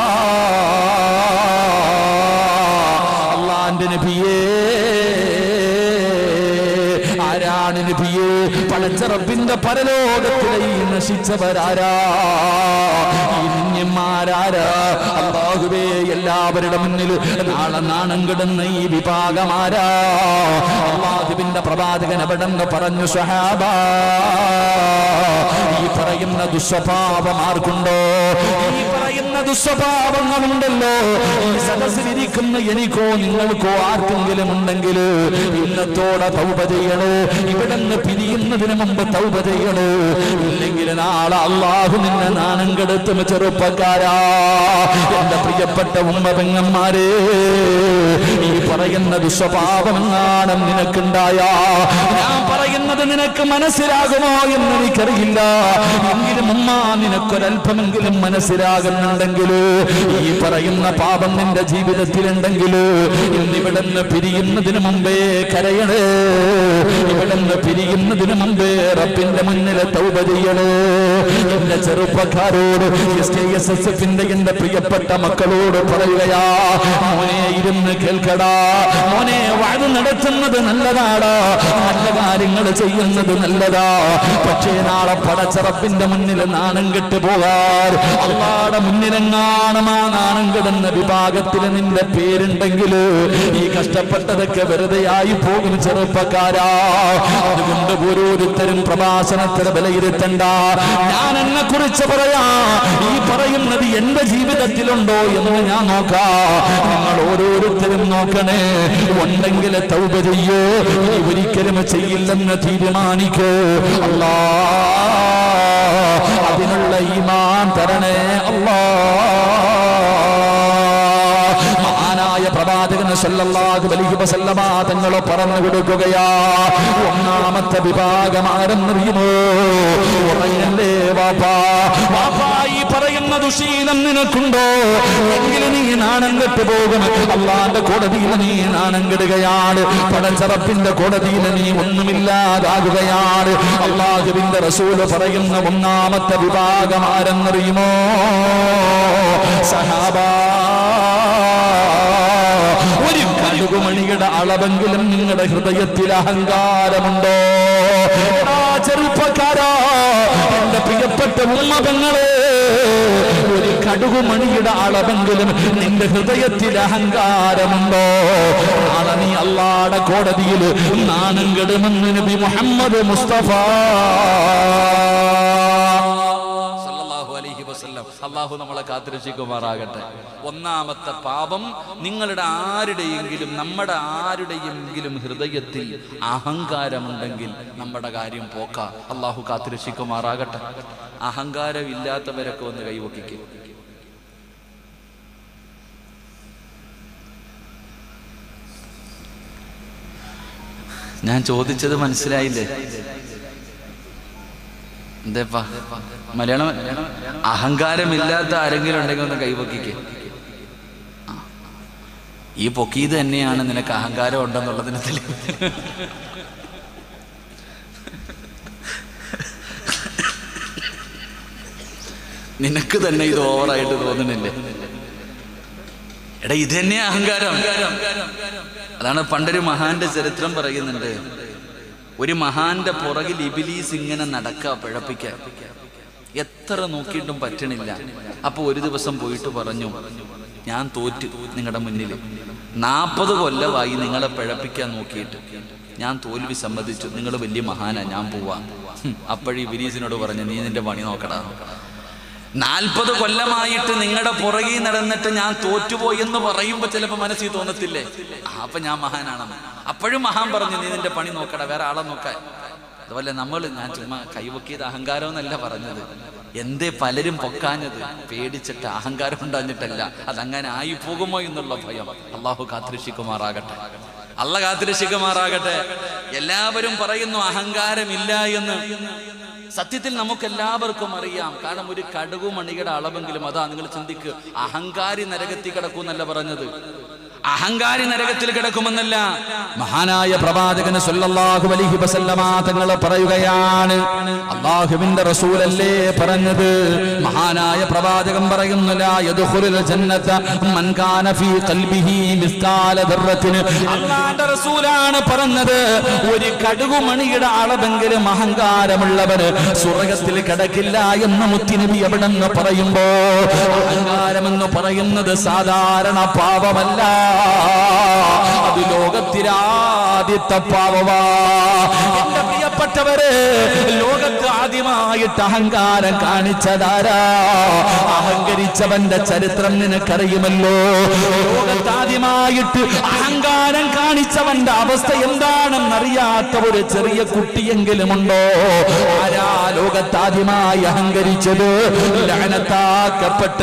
അള്ളാന്റെ നബിയേ ആരാണ് നബിയേ പടച്ചറപ്പിന്റെ പരലോകത്തിലെ ഈ നശിച്ചവരാരാ ഈ നിന്യന്മാരാരാ അള്ളാഹുവേ എല്ലാവരുടെ മുന്നിൽ നാളെ നാണം കിടുന്ന ഈ വിഭാഗമാരാ അള്ളാഹുവിന്റെ പ്രവാചകൻ എവിടെന്ന് പറഞ്ഞു സ്വഹാബ ഈ പറയുന്ന ദുസ്വഭാവം ആർക്കുണ്ടോ ഈ പറയുന്ന ദുസ്വഭാവങ്ങളുണ്ടല്ലോ ഈ സദസ്സിലിരിക്കുന്ന എനിക്കോ നിങ്ങൾക്കോ ആർക്കെങ്കിലും ഉണ്ടെങ്കിൽ ഇന്നത്തോടെ തൗബ ചെയ്യണോ ഇവിടെ നിന്ന് പിരിയുന്നതിന് മുമ്പ് തൗബ ചെയ്യണോ ഇല്ലെങ്കിൽ നാളെ അള്ളാഹു നിന്നെ നാണം കെടുത്തും ചെറുപ്പക്കാരാ എന്റെ പ്രിയപ്പെട്ട ഉമ്മ പെങ്ങന്മാരെ ഈ പറയുന്ന ദുസ്വഭാവമെങ്ങാണ് നിനക്കുണ്ടായ ഞാൻ പറയുന്നത് നിനക്ക് മനസ്സിലാകുമോ എന്ന് എനിക്കറിയില്ല എങ്കിലും ഉമ്മ നിനക്കൊരല്പമെങ്കിലും മനസ്സിലാകുന്നുണ്ടെങ്കിൽ ഈ പറയുന്ന പാപം നിന്റെ ജീവിതത്തിലുണ്ടെങ്കിൽ ഇന്നിവിടെ നിന്ന് പിരിയുന്നതിന് മുമ്പേ കരയണേ ഇവിടെ നിന്ന് പിരിയുന്നതിന് മുമ്പേ റബ്ബിന്റെ മുന്നിൽ തൗബ ചെയ്യണേ എന്റെ ചെറുപ്പക്കാരോട് എസ് കെ എസ് എസ് എഫിന്റെ എന്റെ പ്രിയപ്പെട്ട മക്കളോട് പറയുകയാ മോനെ ഇരുന്ന് കേൾക്കടാ മോനെ വാഴ നടത്തുന്നത് നല്ലതാടാ നല്ല കാര്യങ്ങൾ ചെയ്യുന്നത് നല്ലതാ പക്ഷേ നാളെ പടച്ചറപ്പിന്റെ മുന്നിൽ നാണം കെട്ട് പോകാർ അള്ളാടെ മുന്നിലെങ്ങാണം ആ നാണം കിടന്ന വിഭാഗത്തിൽ നിന്റെ പേരുണ്ടെങ്കിൽ ഈ കഷ്ടപ്പെട്ടതൊക്കെ വെറുതെയായി പോകും ചെറുപ്പക്കാരാ അതുകൊണ്ട് ഓരോരുത്തരും പ്രഭാഷണത്തിന് വിലയിരുത്തണ്ട ഞാൻ എന്നെ കുറിച്ച് പറയാ ഈ പറയുന്നത് എന്റെ ജീവിതത്തിലുണ്ടോ എന്ന് ഞാൻ നോക്കാ നിങ്ങൾ ഓരോരുത്തരും നോക്കണേ ഉണ്ടെങ്കിൽ തൗബ ചെയ്യോ ഇനി ഒരിക്കലും ചെയ്യില്ലെന്ന് തീരുമാനിക്കോ അല്ലാ അതിനുള്ള ഈമാൻ തരണേ അല്ലാ മഹാനായ പ്രവാചകൻ സല്ലല്ലാഹു അലൈഹി വസല്ലമ തങ്ങൾ പറഞ്ഞു കൊടുക്കുകയാ ഒന്നാമത്തെ വിഭാഗം ആരെന്നറിയുമോ ഉറങ്ങല്ലേ വാപ്പാ വാപ്പാ ഈ പറയുന്ന ദുശീലം നിനക്കുണ്ടോ എങ്കിൽ നീ നാണം കെട്ടു പോകും അള്ളാന്റെ കോടതിയിൽ നീ നാണം കെടുകയാണ് പടച്ചറപ്പിന്റെ കോടതിയിൽ നീ ഒന്നുമില്ലാതാകുകയാണ് അള്ളാഹുവിന്റെ റസൂല് പറയുന്ന ഒന്നാമത്തെ വിഭാഗം ആരെന്നറിയുമോ സഹാബാ ഒരു കടുകുമണിയുടെ അളവെങ്കിലും നിങ്ങളുടെ ഹൃദയത്തിൽ അഹങ്കാരമുണ്ടോ ആ ചെറുപ്പക്കാരാ എന്റെ പ്രിയപ്പെട്ട ഉമ്മപങ്ങളെ ഒരു കടുകുമണിയുടെ അളവെങ്കിലും നിന്റെ ഹൃദയത്തിൽ അഹങ്കാരമുണ്ടോ നാളെ നീ അള്ളാടെ കോടതിയിൽ നാണം കെടുമെന്ന് നബി മുഹമ്മദ് മുസ്തഫ സല്ലല്ലാഹു അലൈഹി വസല്ലം അള്ളാഹു നമ്മളെ കാത്തിരക്ഷിക്കുമാറാകട്ടെ ഒന്നാമത്തെ പാപം നിങ്ങളുടെ ആരുടെയെങ്കിലും നമ്മുടെ ആരുടെയെങ്കിലും ഹൃദയത്തിൽ അഹങ്കാരമുണ്ടെങ്കിൽ നമ്മുടെ കാര്യം പോക്ക അള്ളാഹു കാത്തിരക്ഷിക്കുമാറാകട്ടെ അഹങ്കാരം ഇല്ലാത്തവരൊക്കെ ഒന്ന് കൈവക്കിക്കും ഞാൻ ചോദിച്ചത് മനസ്സിലായില്ലേ എന്തേപ്പാ മലയാളം അഹങ്കാരമില്ലാത്ത ആരെങ്കിലും ഉണ്ടെങ്കിൽ ഒന്ന് കൈവക്കിക്ക് ആ. ഈ പൊക്കിയത് തന്നെയാണ് നിനക്ക് അഹങ്കാരം ഉണ്ടെന്നുള്ളതിന് തെളിവ് നിനക്ക് തന്നെ ഇത് ഓവറായിട്ട് തോന്നുന്നില്ലേ എടാ ഇത് തന്നെ അഹങ്കാരം അതാണ് പണ്ടൊരു മഹാന്റെ ചരിത്രം പറയുന്നുണ്ട് ഒരു മഹാന്റെ പുറകിൽ ഇബിലീസ് ഇങ്ങനെ നടക്കുക പിഴപ്പിക്കാൻ എത്ര നോക്കിയിട്ടും പറ്റണില്ല അപ്പൊ ഒരു ദിവസം പോയിട്ട് പറഞ്ഞു ഞാൻ തോറ്റു നിങ്ങളുടെ മുന്നിൽ നാൽപ്പത് കൊല്ലമായി നിങ്ങളെ പിഴപ്പിക്കാൻ നോക്കിയിട്ട് ഞാൻ തോൽവി സമ്മതിച്ചു നിങ്ങൾ വലിയ മഹാനാ ഞാൻ പോവാ അപ്പോഴീ ഇബിലീസിനോട് പറഞ്ഞു നീ നിന്റെ പണി നോക്കടാ നാൽപ്പത് കൊല്ലമായിട്ട് നിങ്ങളുടെ പുറകിൽ നടന്നിട്ട് ഞാൻ തോറ്റുപോയി എന്ന് പറയുമ്പോ ചിലപ്പോ മനസ്സിൽ തോന്നത്തില്ലേ ആ, അപ്പൊ ഞാൻ മഹാനാണെന്ന് അപ്പോഴും മഹാൻ പറഞ്ഞു നീ നിന്റെ പണി നോക്കടാ വേറെ ആളെ നോക്കാൻ അതുപോലെ നമ്മൾ ഞാൻ ചുമ്മാ കൈവക്കിയത് അഹങ്കാരം എന്നല്ല പറഞ്ഞത് എന്തേ പലരും പൊക്കാഞ്ഞത് പേടിച്ചിട്ട് അഹങ്കാരം ഉണ്ടാഞ്ഞിട്ടല്ല അതങ്ങനെ ആയി പോകുമോ എന്നുള്ള ഭയം അള്ളാഹു കാത്തിരക്ഷിക്കുമാറാകട്ടെ അല്ല കാത്തിരക്ഷിക്കുമാറാകട്ടെ എല്ലാവരും പറയുന്നു അഹങ്കാരമില്ല എന്ന് സത്യത്തിൽ നമുക്ക് എല്ലാവർക്കും അറിയാം കാരണം ഒരു കടുകുമണിയുടെ അളവെങ്കിലും അതാ നിങ്ങൾ ചിന്തിക്ക് അഹങ്കാരി നരകത്തിൽ കിടക്കൂന്നല്ല പറഞ്ഞത് അഹങ്കാരി നരകത്തിൽ കിടക്കുമെന്നല്ല മഹാനായ പ്രവാചകന് സല്ലല്ലാഹു അലൈഹി വസല്ലമ തങ്ങൾ പറയുകയാണ് അള്ളാഹുവിന്റെ റസൂലല്ലേ പറഞ്ഞത് മഹാനായ പ്രവാചകൻ പറയുന്നു ലാ യദ്ഖുലുൽ ജന്നത മൻ കാന ഫീ ഖൽബിഹി മിസ്കാല ദർറത്തിന് അള്ളാഹുവിന്റെ റസൂലാണ് പറഞ്ഞത് ഒരു കടുകുമണിയുടെ അളവെങ്കിലും അഹങ്കാരമുള്ളവന് സ്വർഗത്തിൽ കിടക്കില്ല എന്ന് മുത്തിനബി എവിടെ നിന്ന് പറയുമ്പോ അഹങ്കാരമെന്ന് പറയുന്നത് സാധാരണ പാപമല്ല അത് ലോകത്തിലാദ്യത്തെ പാവമാ എന്റെ പ്രിയപ്പെട്ട പ്രിയപ്പെട്ടവരെ ലോകത്ത് ആദ്യമായിട്ട് അഹങ്കാരം കാണിച്ചതാരാ അഹങ്കരിച്ചവന്റെ ചരിത്രം നിനക്കറിയുമല്ലോ ലോകത്ത് ആദ്യമായിട്ട് അഹങ്കാരം കാണിച്ചവന്റെ അവസ്ഥ എന്താണെന്നറിയാത്ത ഒരു ചെറിയ കുട്ടിയെങ്കിലും ഉണ്ടോ ആരാ ലോകത്ത് ആദ്യമായി അഹങ്കരിച്ചത് ലഅനത്താക്കപ്പെട്ട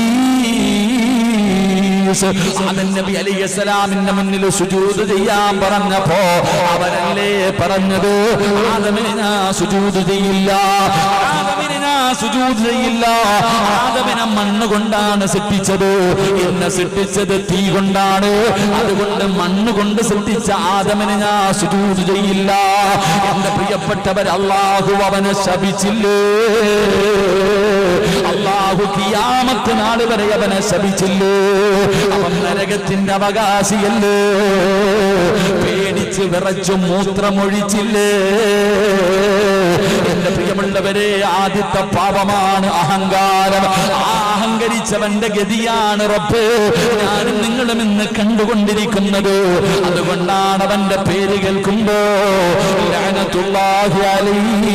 ഇബിലീസ് ആദം നബി അലൈഹിസ്സലാമിന്റെ മുന്നിൽ സുജൂദ് ചെയ്യാൻ പറഞ്ഞപ്പോ അവരല്ലേ പറഞ്ഞത് ആദമിന് ഞാൻ സുജൂദ് ചെയ്യില്ല ആദമിന് ഞാൻ സുജൂദ് ചെയ്യില്ല ആദമിനെ മണ്ണ് കൊണ്ടാണ് സൃഷ്ടിച്ചത് എന്നെ സൃഷ്ടിച്ചത് തീ കൊണ്ടാണ് അതുകൊണ്ട് മണ്ണ് കൊണ്ട് സൃഷ്ടിച്ച ആദമിന് ഞാൻ സുജൂദ് ചെയ്യില്ല എന്റെ പ്രിയപ്പെട്ടവർ അള്ളാഹു അവനെ ശപിച്ചില്ലേ അള്ളാഹു കിയാമത്ത് നാൾ വരെ അവനെ ശപിച്ചില്ലേ അവൻ നരകത്തിന്റെ അവകാശിയല്ലേ പേടിച്ച് വിറച്ചു മൂത്രമൊഴിച്ചില്ലേ എന്റെ പ്രിയമുള്ളവരെ ആദ്യത്തെ പാപമാണ് അഹങ്കാരം ആ അഹങ്കരിച്ചവന്റെ ഗതിയാണ് റബ്ബ് ഞാനും നിങ്ങളും ഇന്ന് കണ്ടുകൊണ്ടിരിക്കുന്നത് അതുകൊണ്ടാണ് അവന്റെ പേര് കേൾക്കുമ്പോ ലഅനത്തുല്ലാഹി അലൈഹി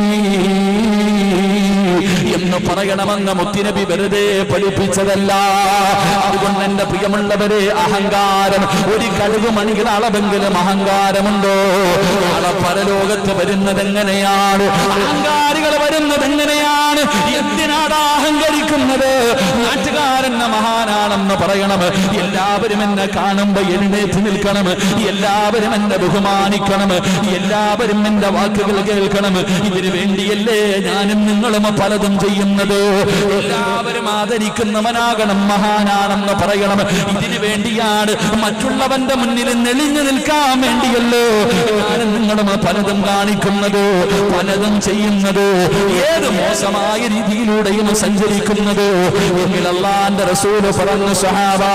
എന്ന് പറയണമെന്ന് മുത്തിനബി വെറുതെ പഠിപ്പിച്ചതല്ല അതുകൊണ്ട് എന്റെ പ്രിയമുള്ളവരെ അഹങ്കാരം ഒരു കടുക് മണികളുടെ അളവെങ്കിലും അഹങ്കാരമുണ്ടോ നാളെ പരലോകത്ത് വരുന്നത് എങ്ങനെയാണ് അഹങ്കാരികൾ വരുന്നത് എങ്ങനെയാണ് എന്തിനാണ് അഹങ്കരിക്കുന്നത് നാട്ടുകാരെന്ന മഹാനാണെന്ന് പറയണം എല്ലാവരും എന്നെ കാണുമ്പോ എഴുന്നേറ്റ് നിൽക്കണം എല്ലാവരും എന്നെ ബഹുമാനിക്കണം എല്ലാവരും എന്റെ വാക്കുകൾ കേൾക്കണം ഇതിനു വേണ്ടിയല്ലേ ഞാനും നിങ്ങളും പലതും ചെയ്യുന്നത് എല്ലാവരും ആദരിക്കുന്നവനാകണം മഹാനാണെന്ന് പറയണം ഇതിനു വേണ്ടിയാണ് മറ്റുള്ളവന്റെ മുന്നിൽ നെളിഞ്ഞു നിൽക്കാൻ വേണ്ടിയല്ലോ ഞാനും നിങ്ങളും പലതും കാണിക്കുന്നത് പലതും ചെയ്യുന്നത് ഏത് മോശമായ രീതിയിലൂടെയും സഞ്ചരിക്കുന്നത് എങ്കിൽ അള്ളാന്റെ റസൂല് പറഞ്ഞു സഹാബാ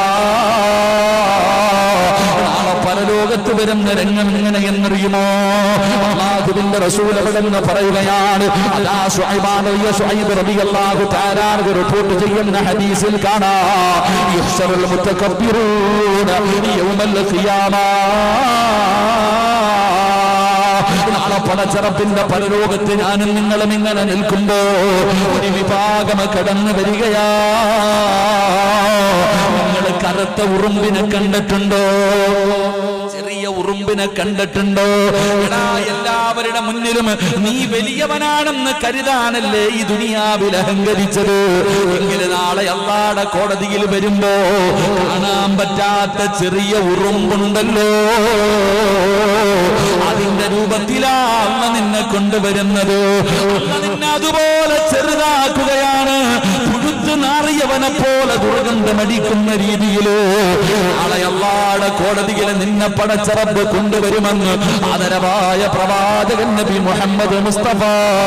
നാളെ പരലോകത്ത് വരുന്ന രംഗം എങ്ങനെ എന്നറിയുമോ അള്ളാഹുവിന്റെ റസൂൽ എവിടെന്ന് പറയുകയാണ് അതാ ശുഐബാനയ്യ ശുഐബ് റളിയല്ലാഹു തആല അൻഹു റിപ്പോർട്ട് ചെയ്യുന്ന ഹദീസിൽ കാണാം യുഹ്ശറുൽ മുതകബ്ബിറൂന യൗമൽ ഖിയാമ നാളെ പടച്ചറപ്പിന്റെ പരലോകത്ത് ഞാനും നിങ്ങളും ഇങ്ങനെ നിൽക്കുമ്പോ ഒരു വിഭാഗം കടന്നു വരികയാ നിങ്ങൾ കറുത്ത ഉറുമ്പിനെ കണ്ടിട്ടുണ്ടോ ചെറിയ ഉറുമ്പിനെ കണ്ടിട്ടുണ്ടോ എടാ എല്ലാവരുടെ മുന്നിലും നീ വലിയവനാണെന്ന് കരുതാനല്ലേ ഈ ദുനിയാവിൽ അഹങ്കരിച്ചത് എങ്കിൽ നാളെ അള്ളാടെ കോടതിയിൽ വരുമ്പോ കാണാൻ പറ്റാത്ത ചെറിയ ഉറുമ്പുണ്ടല്ലോ അതിന്റെ രൂപത്തിലാണ് നിന്നെ കൊണ്ടുവരുന്നത് അല്ല നിന്നെ അതുപോലെ ചെറുതാക്കുകയാണ് പുഴുത്തു നാറിയവനെ പോലെ ദുർഗന്ധമടിക്കുന്ന രീതിയില് നാളെ അള്ളാടെ കോടതിയിൽ നിന്നെ പടച്ചറപ്പ് കൊണ്ടുവരുമെന്ന് ആദരവായ പ്രവാചകൻ നബി മുഹമ്മദ് മുസ്തഫ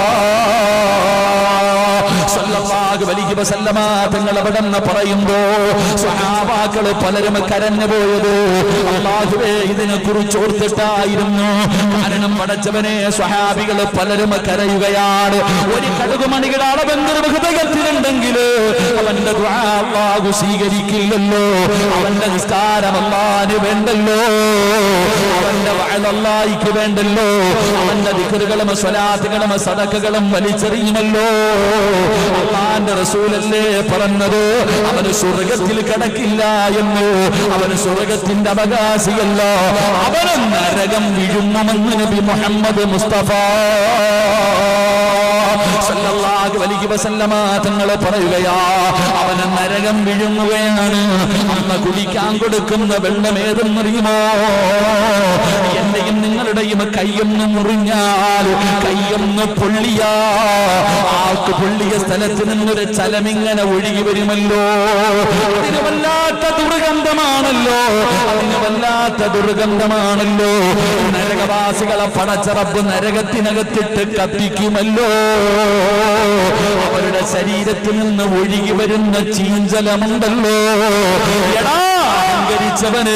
സല്ലല്ലാഹു അലൈഹി വസല്ലമ തങ്ങൾ അവിടെന്ന് പറയുമ്പോ സ്വഹാബാക്കള് പലരും കരഞ്ഞു പോയത് അള്ളാഹുവേ ഇതിനെ കുറിച്ച് ഓർത്തിട്ടായിരുന്നു കാരണം പടച്ചവനെ സ്വഹാബികൾ പലരും കരയുകയാണ് ഒരു കടുകുമണിയുടെ അളവെന്തൊരു ഹൃദയത്തിലുണ്ടെങ്കിൽ അവന്റെ ദുആ അള്ളാഹു സ്വീകരിക്കില്ലല്ലോ അവന്റെ നിസ്കാരം അള്ളാന് വേണ്ടല്ലോ അവന്റെ വയലല്ലായിക്ക് വേണ്ടല്ലോ അവന്റെ ദിക്കറുകളും സ്വലാത്തുകളും സടക്കുകളും വലിച്ചെറിയുമല്ലോ അള്ളാന്റെ റസൂലല്ലേ പറഞ്ഞത് അവന് സ്വർഗത്തിൽ കിടക്കില്ല എന്ന് അവന് സ്വർഗത്തിന്റെ അവകാശിയല്ല അവന് നരകം വിഴുങ്ങുമെന്ന് നബി മുഹമ്മദ് മുസ്തഫ സല്ലല്ലാഹു അലൈഹി വസല്ലമ തങ്ങൾ പറയുകയാ അവന് നരകം വിഴുങ്ങുകയാണ് അന്ന് കുടിക്കാൻ കൊടുക്കുന്ന വെള്ളം ഏതെന്നറിയുമോ എന്റെയും നിങ്ങളുടെയും കയ്യൊന്ന് മുറിഞ്ഞാൽ കയ്യൊന്ന് പൊള്ളിയാ ആൾക്ക് പൊള്ളിയ സ്ഥലത്ത് നിന്നൊരു ചലമിങ്ങനെ ഒഴുകി വരുമല്ലോ അതിന് വല്ലാത്ത ദുർഗന്ധമാണല്ലോ അതിന് വല്ലാത്ത ദുർഗന്ധമാണല്ലോ നരകവാസികളെ പടച്ചറപ്പ് നരകത്തിനകത്തിട്ട് കത്തിക്കുമല്ലോ അവരുടെ ശരീരത്തിൽ നിന്ന് ഒഴുകി വരുന്ന ചീഞ്ചലമുണ്ടല്ലോ എടാ അഹങ്കരിച്ചവന്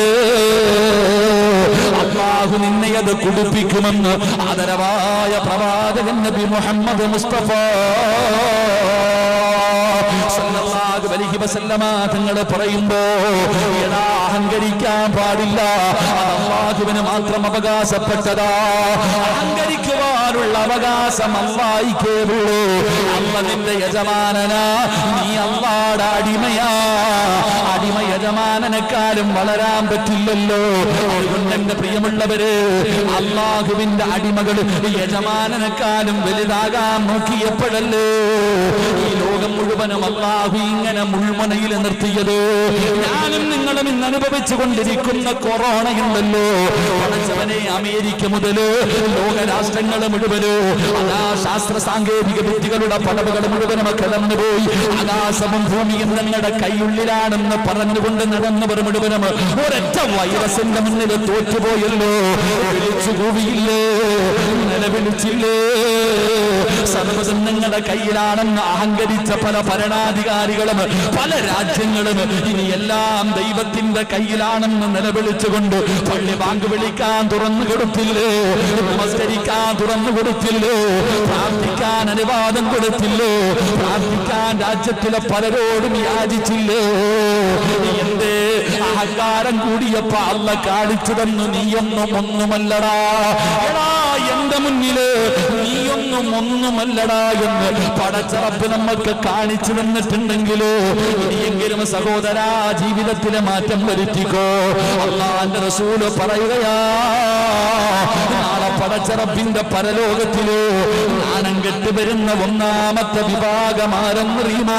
അള്ളാഹു നിന്നെ അത് കുടിപ്പിക്കുമെന്ന് ആദരവായ പ്രവാചകൻ നബി മുഹമ്മദ് മുസ്തഫ സല്ലല്ലാഹു അലൈഹി വസല്ലമ തങ്ങൾ പറയുമ്പോ എടാ അഹങ്കരിക്കാൻ പാടില്ല അത് അള്ളാഹുവിന് മാത്രം അവകാശപ്പെട്ടതാ അഹങ്കരിക്കുവാനുള്ള അവകാശം അള്ളായിക്കേ ഉള്ളൂ അല്ല നിന്റെ യജമാനനാ നീ അള്ളാടെ അടിമയാ അടിമ യജമാനനെക്കാളും വളരാൻ പറ്റില്ലല്ലോ അതുകൊണ്ട് എന്റെ പ്രിയമുള്ളവര് അള്ളാഹുവിന്റെ അടിമകൾ യജമാനനെക്കാളും വലുതാകാൻ നോക്കിയപ്പോഴല്ലേ ഈ ലോകം മുഴുവനും അള്ളാഹു ഇങ്ങനെ മുൾമുനയിൽ നിർത്തിയത് ഞാനും നിങ്ങളും ഇന്ന് അനുഭവിച്ചു കൊണ്ടിരിക്കുന്ന കൊറോണ ഉണ്ടല്ലോ പടച്ചവനെ അമേരിക്ക മുതല് ലോകരാഷ്ട്രങ്ങൾ മുഴുവനോ അതാ ശാസ്ത്ര സാങ്കേതിക വിദ്യകളുടെ പടവുകൾ മുഴുവനും കടന്നുപോയി ആകാശവും ഭൂമിയും നിങ്ങളുടെ കൈയുള്ളിലാണെന്ന് പറഞ്ഞുകൊണ്ട് നടന്നവർ മുഴുവനും ഒരൊറ്റ വൈറസിന്റെ മുന്നിൽ തോറ്റുപോയല്ലോ വിളിച്ചു കൂവിയില്ലേ നിലവിളിച്ചില്ലേ സർവ്വതും നിങ്ങളുടെ കയ്യിലാണെന്ന് അഹങ്കരിച്ച പല ഭരണാധികാരികളും പല രാജ്യങ്ങളും ഇനി എല്ലാം ദൈവത്തിന്റെ കയ്യിലാണെന്ന് നിലവിളിച്ചുകൊണ്ട് പള്ളി ബാങ്ക് വിളിക്കാൻ തുറന്നു കൊടുത്തില്ലേ നമസ്കരിക്കാൻ തുറന്നു കൊടുത്തില്ലേ പ്രാർത്ഥിക്കാൻ അനുവാദം കൊടുത്തില്ലേ പ്രാർത്ഥിക്കാൻ രാജ്യത്തിലെ പലരോടും യാചിച്ചില്ലേ എന്തേ അഹങ്കാരം കൂടിയപ്പോ അല്ല കാണിച്ചു തന്നു നീയൊന്നും ഒന്നുമല്ലടാ എടാ എന്റെ മുന്നില് നീയൊന്നും ഒന്നുമല്ലടാ എന്ന് പടച്ചറപ്പ് നമുക്ക് കാണിച്ചു തന്നിട്ടുണ്ടെങ്കിലോ ഇനിയെങ്കിലും സഹോദരാ ജീവിതത്തിലെ മാറ്റം വരുത്തിക്കോ അള്ളാന്റെ റസൂല് പറയുകയാ നാളെ പടച്ചറപ്പിന്റെ പരലോകത്തില് നാണം കെട്ട് വരുന്ന ഒന്നാമത്തെ വിഭാഗമാരെന്നറിയുമോ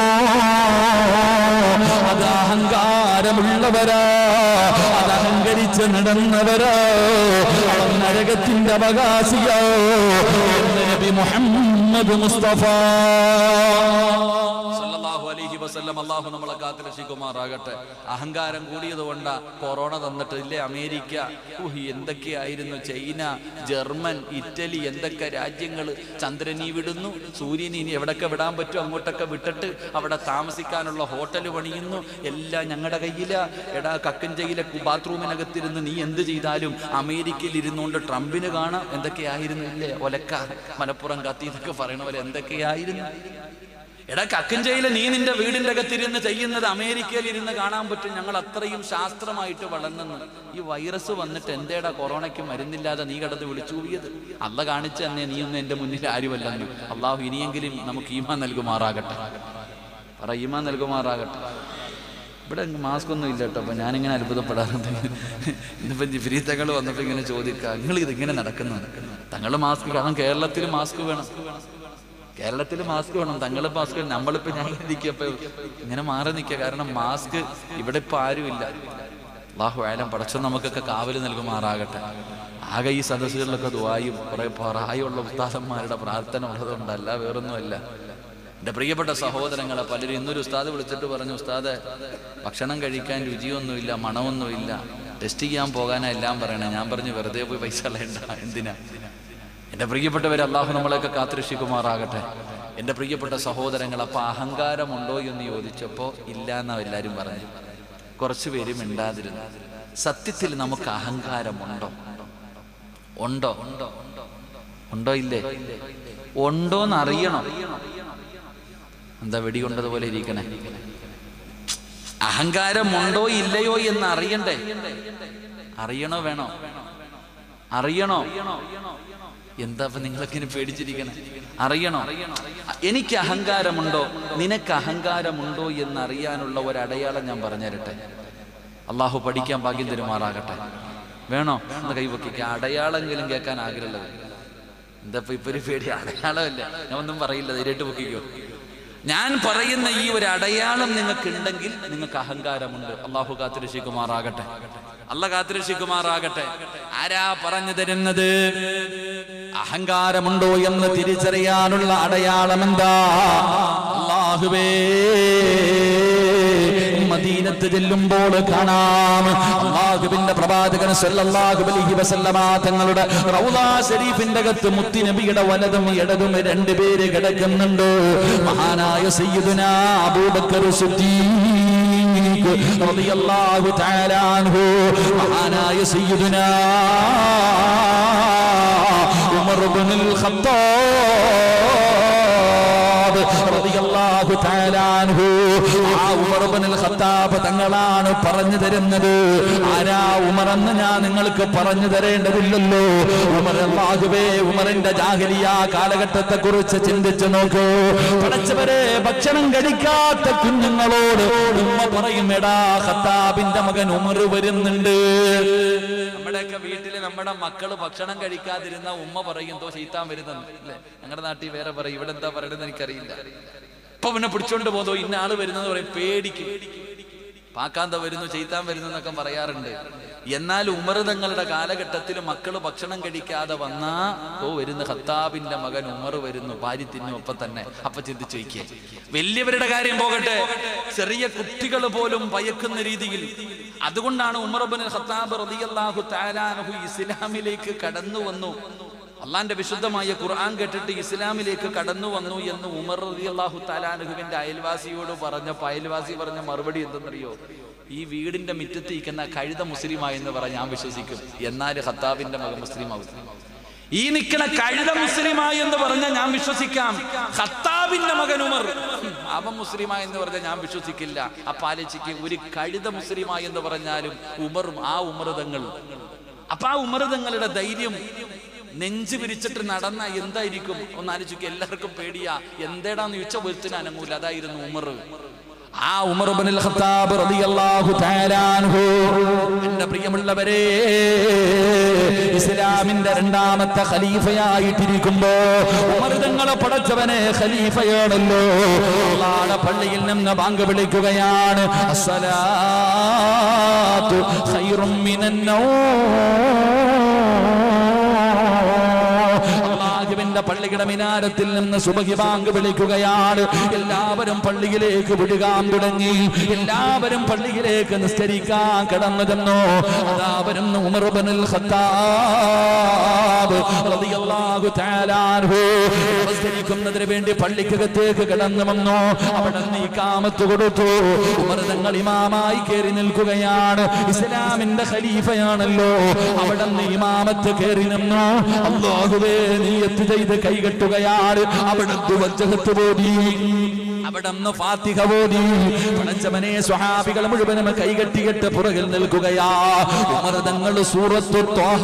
അത് അഹങ്കാരമുള്ളവരാ അത് അഹങ്കരിച്ച് നടന്നവരാ അവൻ നരകത്തിന്റെ അവകാശിയോ എന്ന് നബി മുഹമ്മദ് മുസ്തഫ സല്ലല്ലാഹു അലൈഹി വസല്ലം അള്ളാഹു നമ്മളെ കാത്തുരക്ഷിക്കുമാറാകട്ടെ അഹങ്കാരം കൂടിയതുകൊണ്ട് കൊറോണ തന്നിട്ട് ഇല്ലേ അമേരിക്ക ഊഹ് എന്തൊക്കെയായിരുന്നു ചൈന ജർമ്മൻ ഇറ്റലി എന്തൊക്കെ രാജ്യങ്ങൾ ചന്ദ്രനീ വിടുന്നു സൂര്യൻ ഇനി എവിടൊക്കെ വിടാൻ പറ്റും അങ്ങോട്ടൊക്കെ വിട്ടിട്ട് അവിടെ താമസിക്കാനുള്ള ഹോട്ടൽ പണിയുന്നു എല്ലാം ഞങ്ങളുടെ കയ്യില എടാ കക്കഞ്ചയിലെ ബാത്റൂമിനകത്തിരുന്ന് നീ എന്ത് ചെയ്താലും അമേരിക്കയിൽ ഇരുന്നുകൊണ്ട് ട്രംപിന് കാണാം എന്തൊക്കെയായിരുന്നു ഇല്ലേ ഒലക്ക മലപ്പുറം കത്തി എന്നൊക്കെ പറയണ പോലെ എന്തൊക്കെയായിരുന്നു എടാ കക്കഞ്ചയില് നീ നിന്റെ വീടിന്റെ അകത്തിരുന്ന് ചെയ്യുന്നത് അമേരിക്കയിൽ ഇരുന്ന് കാണാൻ പറ്റും ഞങ്ങൾ അത്രയും ശാസ്ത്രമായിട്ട് വളർന്നെന്ന് ഈ വൈറസ് വന്നിട്ട് എന്തേടാ കൊറോണയ്ക്ക് മരുന്നില്ലാതെ നീ കടന്ന് വിളിച്ചു കൂവിയത് അല്ല കാണിച്ചു തന്നെ നീ ഒന്നും എന്റെ മുന്നിൽ ആരുമല്ലല്ലോ അള്ളാഹു ഇനിയെങ്കിലും നമുക്ക് ഈമാൻ നൽകുമാറാകട്ടെ പറ ഈമാൻ നൽകുമാറാകട്ടെ ഇവിടെ മാസ്ക് ഒന്നും ഇല്ല കേട്ടോ അപ്പൊ ഞാനിങ്ങനെ അത്ഭുതപ്പെടാറുണ്ട് ഇന്നിപ്പം ജിഫ്രീത്തകൾ വന്നപ്പോ ഇങ്ങനെ ചോദിക്കുക നിങ്ങൾ ഇതിങ്ങനെ നടക്കുന്നു തങ്ങൾ മാസ്ക് കാരണം കേരളത്തിൽ മാസ്ക് വേണം കേരളത്തിൽ മാസ്ക് വേണം തങ്ങൾ മാസ്ക് നമ്മളിപ്പോ ഞാൻ ഇരിക്കപ്പോ ഇങ്ങനെ മാറി നിൽക്കുക കാരണം മാസ്ക് ഇവിടെ ഇപ്പൊ ആരുമില്ല അള്ളാഹു ആയാലും പടച്ചോ നമുക്കൊക്കെ കാവല് നൽകുമാറാകട്ടെ ആകെ ഈ സദസ്സുകളിലൊക്കെ ദുവായും കുറെ പ്രായമുള്ള ഉസ്താദന്മാരുടെ പ്രാർത്ഥന ഉള്ളതുകൊണ്ടല്ല വേറൊന്നുമല്ല എൻ്റെ പ്രിയപ്പെട്ട സഹോദരങ്ങളെ പലരും ഇന്നൊരു ഉസ്താദ് വിളിച്ചിട്ട് പറഞ്ഞു ഉസ്താദ് ഭക്ഷണം കഴിക്കാൻ രുചിയൊന്നുമില്ല മണമൊന്നുമില്ല ടെസ്റ്റ് ചെയ്യാൻ പോകാനാ എല്ലാം പറയണേ ഞാൻ പറഞ്ഞു വെറുതെ പോയി പൈസ കളയണ്ട എന്തിനാ എൻ്റെ പ്രിയപ്പെട്ടവരെ അള്ളാഹു നമ്മളെയൊക്കെ കാത്തിരക്ഷിക്കുമാറാകട്ടെ എൻ്റെ പ്രിയപ്പെട്ട സഹോദരങ്ങൾ അപ്പൊ അഹങ്കാരമുണ്ടോ എന്ന് ചോദിച്ചപ്പോൾ ഇല്ല എന്നാ എല്ലാവരും പറഞ്ഞു കുറച്ചു പേര് മിണ്ടാതിരുന്നു സത്യത്തിൽ നമുക്ക് അഹങ്കാരമുണ്ടോ ഉണ്ടോ ഉണ്ടോ ഇല്ലേ ഉണ്ടോന്ന് അറിയണം എന്താ വെടികൊണ്ടതുപോലെ ഇരിക്കണേ അഹങ്കാരമുണ്ടോ ഇല്ലയോ എന്ന് അറിയണ്ടേ അറിയണോ വേണോ അറിയണോ എന്താ ഇപ്പൊ നിങ്ങളൊക്കെ ഇനി പേടിച്ചിരിക്കണേ അറിയണോ എനിക്ക് അഹങ്കാരമുണ്ടോ നിനക്ക് അഹങ്കാരമുണ്ടോ എന്ന് അറിയാനുള്ള ഒരു അടയാളം ഞാൻ പറഞ്ഞുതരട്ടെ അള്ളാഹു പഠിക്കാൻ ഭാഗ്യം തരുമാറാകട്ടെ വേണോ എന്ന് കൈവക്കിക്ക അടയാളെങ്കിലും കേൾക്കാൻ ആഗ്രഹമുള്ളത് എന്താ ഇപ്പൊ ഇപ്പൊ ഒരു പേടി അടയാളമല്ല ഞാൻ ഒന്നും പറയില്ല ധൈര്യമായിട്ട് പൊക്കിക്കോ ഞാൻ പറയുന്ന ഈ ഒരു അടയാളം നിങ്ങൾക്ക് ഉണ്ടെങ്കിൽ നിങ്ങൾക്ക് അഹങ്കാരമുണ്ട് അള്ളാഹു കാത്തിരക്ഷിക്കുമാറാകട്ടെ അല്ല കാത്തിരക്ഷിക്കുമാറാകട്ടെ ആരാ പറഞ്ഞു തരുന്നത് അഹങ്കാരമുണ്ടോ എന്ന് തിരിച്ചറിയാനുള്ള അടയാളം എന്താ അള്ളാഹുവേ മദീനത്ത് ചെല്ലുമ്പോൾ കാണാം അള്ളാഹുവിന്റെ പ്രവാചകൻ സല്ലല്ലാഹു അലൈഹി വസല്ലമ തങ്ങളുടെ റൗളാ ഷരീഫിന്റെ അകത്ത് മുത്തി നബിയുടെ വലതും ഇടതും രണ്ടുപേര് കിടക്കുന്നുണ്ട് മഹാനായ സയ്യിദുനാ അബൂബക്കർ സിദ്ദീഖ് റളിയല്ലാഹു തആല അൻഹു മഹാനായ സയ്യിദുനാ ഉമർ ഇബ്നുൽ ഖത്താബ് റളിയല്ലാഹു തആലാൻഹു ആ ഉമർ ഇബ്നുൽ ഖത്താബ് തങ്ങളാണ് പറഞ്ഞു തരുന്നത് ആരാ ഉമർ എന്ന് ഞാൻ നിങ്ങൾക്ക് പറഞ്ഞു തരേണ്ടതില്ലല്ലോ ഉമർ അല്ലാഹുവേ ഉമറിന്റെ ജാഹലിയ കാലഘട്ടത്തെ കുറിച്ച് ചിന്തിച്ചു നോക്കൂ പടച്ചവരെ ഭക്ഷണം കഴിക്കാത്ത കുഞ്ഞുങ്ങളോട് ഉമ്മ പറയും എടാ ഖത്താബിന്റെ മകൻ ഉമർ വരുന്നുണ്ട് നമ്മുടെയൊക്കെ വീട്ടില് നമ്മുടെ മക്കള് ഭക്ഷണം കഴിക്കാതിരുന്ന ഉമ്മ പറയും തോ ചെയ്ത്താൻ വരുന്നെന്ന് അല്ലേ ഞങ്ങളുടെ നാട്ടിൽ വേറെ പറയും ഇവിടെ എന്താ പറയണെന്ന് എനിക്കറിയില്ല ഇപ്പൊ പിന്നെ പിടിച്ചോണ്ട് പോതോ ഇന്ന ആള് വരുന്നത് പറയും പേടിക്കും പാക്കാന്ത വരുന്നു ചെയ്ത്താൻ വരുന്നു എന്നൊക്കെ പറയാറുണ്ട് എന്നാൽ ഉമർ തങ്ങളുടെ കാലഘട്ടത്തിൽ മക്കള് ഭക്ഷണം കഴിക്കാതെ വന്നാ ഓ വരുന്ന ഖത്താബിന്റെ മകൻ ഉമർ വരുന്നു ഭാര്യ തിന്നും ഒപ്പം തന്നെ അപ്പൊ ചിന്തിച്ചു വയ്ക്കേ വലിയവരുടെ കാര്യം പോകട്ടെ ചെറിയ കുട്ടികൾ പോലും ഭയക്കുന്ന രീതിയിൽ അതുകൊണ്ടാണ് ഉമർ ബിൻ ഖത്താബ് റളിയല്ലാഹു തആലാഹു ഇസ്ലാമിലേക്ക് കടന്നു വന്നു അള്ളാന്റെ വിശുദ്ധമായ ഖുർആൻ കേട്ടിട്ട് ഇസ്ലാമിലേക്ക് കടന്നു വന്നു എന്ന് ഉമർ റളിയല്ലാഹു തആലാഹുവിന്റെ അയൽവാസിയോട് പറഞ്ഞപ്പോൾ അയൽവാസി പറഞ്ഞ മറുപടി എന്തെന്നറിയോ ഈ വീടിന്റെ മുറ്റത്ത് ഇരിക്കുന്ന കഴുത മുസ്ലിമായെന്ന് പറഞ്ഞ് ഞാൻ വിശ്വസിക്കും എന്നാൽ ഖത്താബിന്റെ മകൻ മുസ്ലിമാവും ഈ നിൽക്കുന്ന കഴുത മുസ്ലിമായി എന്ന് പറഞ്ഞാൽ ഞാൻ വിശ്വസിക്കാം ഖത്താബിന്റെ മകൻ ഉമർ ഹും, അവൻ മുസ്ലിമായി എന്ന് പറഞ്ഞാൽ ഞാൻ വിശ്വസിക്കില്ല അപ്പൊ ആലോചിക്ക് ഒരു കഴുത മുസ്ലിമായി എന്ന് പറഞ്ഞാലും ഉമറും ആ ഉമർതങ്ങൾ അപ്പൊ ആ ഉമർതങ്ങളുടെ ധൈര്യം നെഞ്ചു വിരിച്ചിട്ട് നടന്ന എന്തായിരിക്കും ഒന്ന് ആലോചിക്കുക എല്ലാവർക്കും പേടിയാ എന്തേടാന്ന് ചോദിച്ചാൽ ഒരുത്തിന് അനങ്ങൂല അതായിരുന്നു ഉമർ ആ ഉമർ ഇബ്നുൽ ഖത്താബ് റളിയല്ലാഹു തആല അൻഹു എൻ്റെ പ്രിയമുള്ളവരെ ഇസ്ലാമിന്റെ രണ്ടാമത്തെ ഖലീഫയായിട്ടിരിക്കുമ്പോ ഉമർ തങ്ങളെ പടച്ചവനെ ഖലീഫയാണല്ലോ അള്ളാഹുവിന്റെ പള്ളിയിൽ നിന്ന് ബാങ്ക് വിളിക്കുകയാണ് അസ്സലാത്തു ഖൈറും മിനൻ നൗം അള്ളാഹുവിന്റെ പള്ളിയുടെ മിനാരത്തിൽ നിന്ന് സുബഹി ബാങ്ക് വിളിക്കുകയാണ് എല്ലാവരും പള്ളിയിലേക്ക് വിടുകാൻ തുടങ്ങി എല്ലാവരും പള്ളിയിലേക്ക് നിസ്കരിക്കാൻ കടന്നു ചെന്നു അതാവരും ഉമർ ഇബ്നുൽ ഖത്താബ് റളിയല്ലാഹു തആല അൻഹു നമസ്കരിക്കുന്നതിന് വേണ്ടി പള്ളിക്കകത്തേക്ക് കടന്നു വന്നു അവിടെ നിന്ന് ഇഖാമത്ത് കൊടുത്തു ഉമർ തങ്ങൾ ഇമാമായി കയറി നിൽക്കുകയാണ് ഇസ്ലാമിന്റെ ഖലീഫയാണല്ലോ അവിടെ നിന്ന് ഇമാമത്ത് കയറി നിന്നു അള്ളാഹുവേ നീയത്ത് ചെയ്ത് കൈകെട്ടുകയാണ് അവിടെ വജ്ജഹത്ത് പോടി അവിടെ നിന്ന് ഫാത്തിഹ പോടി പടച്ചവനെ സ്വഹാബികൾ മുഴുവനും കൈകെട്ടിയിട്ട് പുറകിൽ നിൽക്കുകയാ ഉമർ തങ്ങൾ സൂറത്തു ത്വാഹ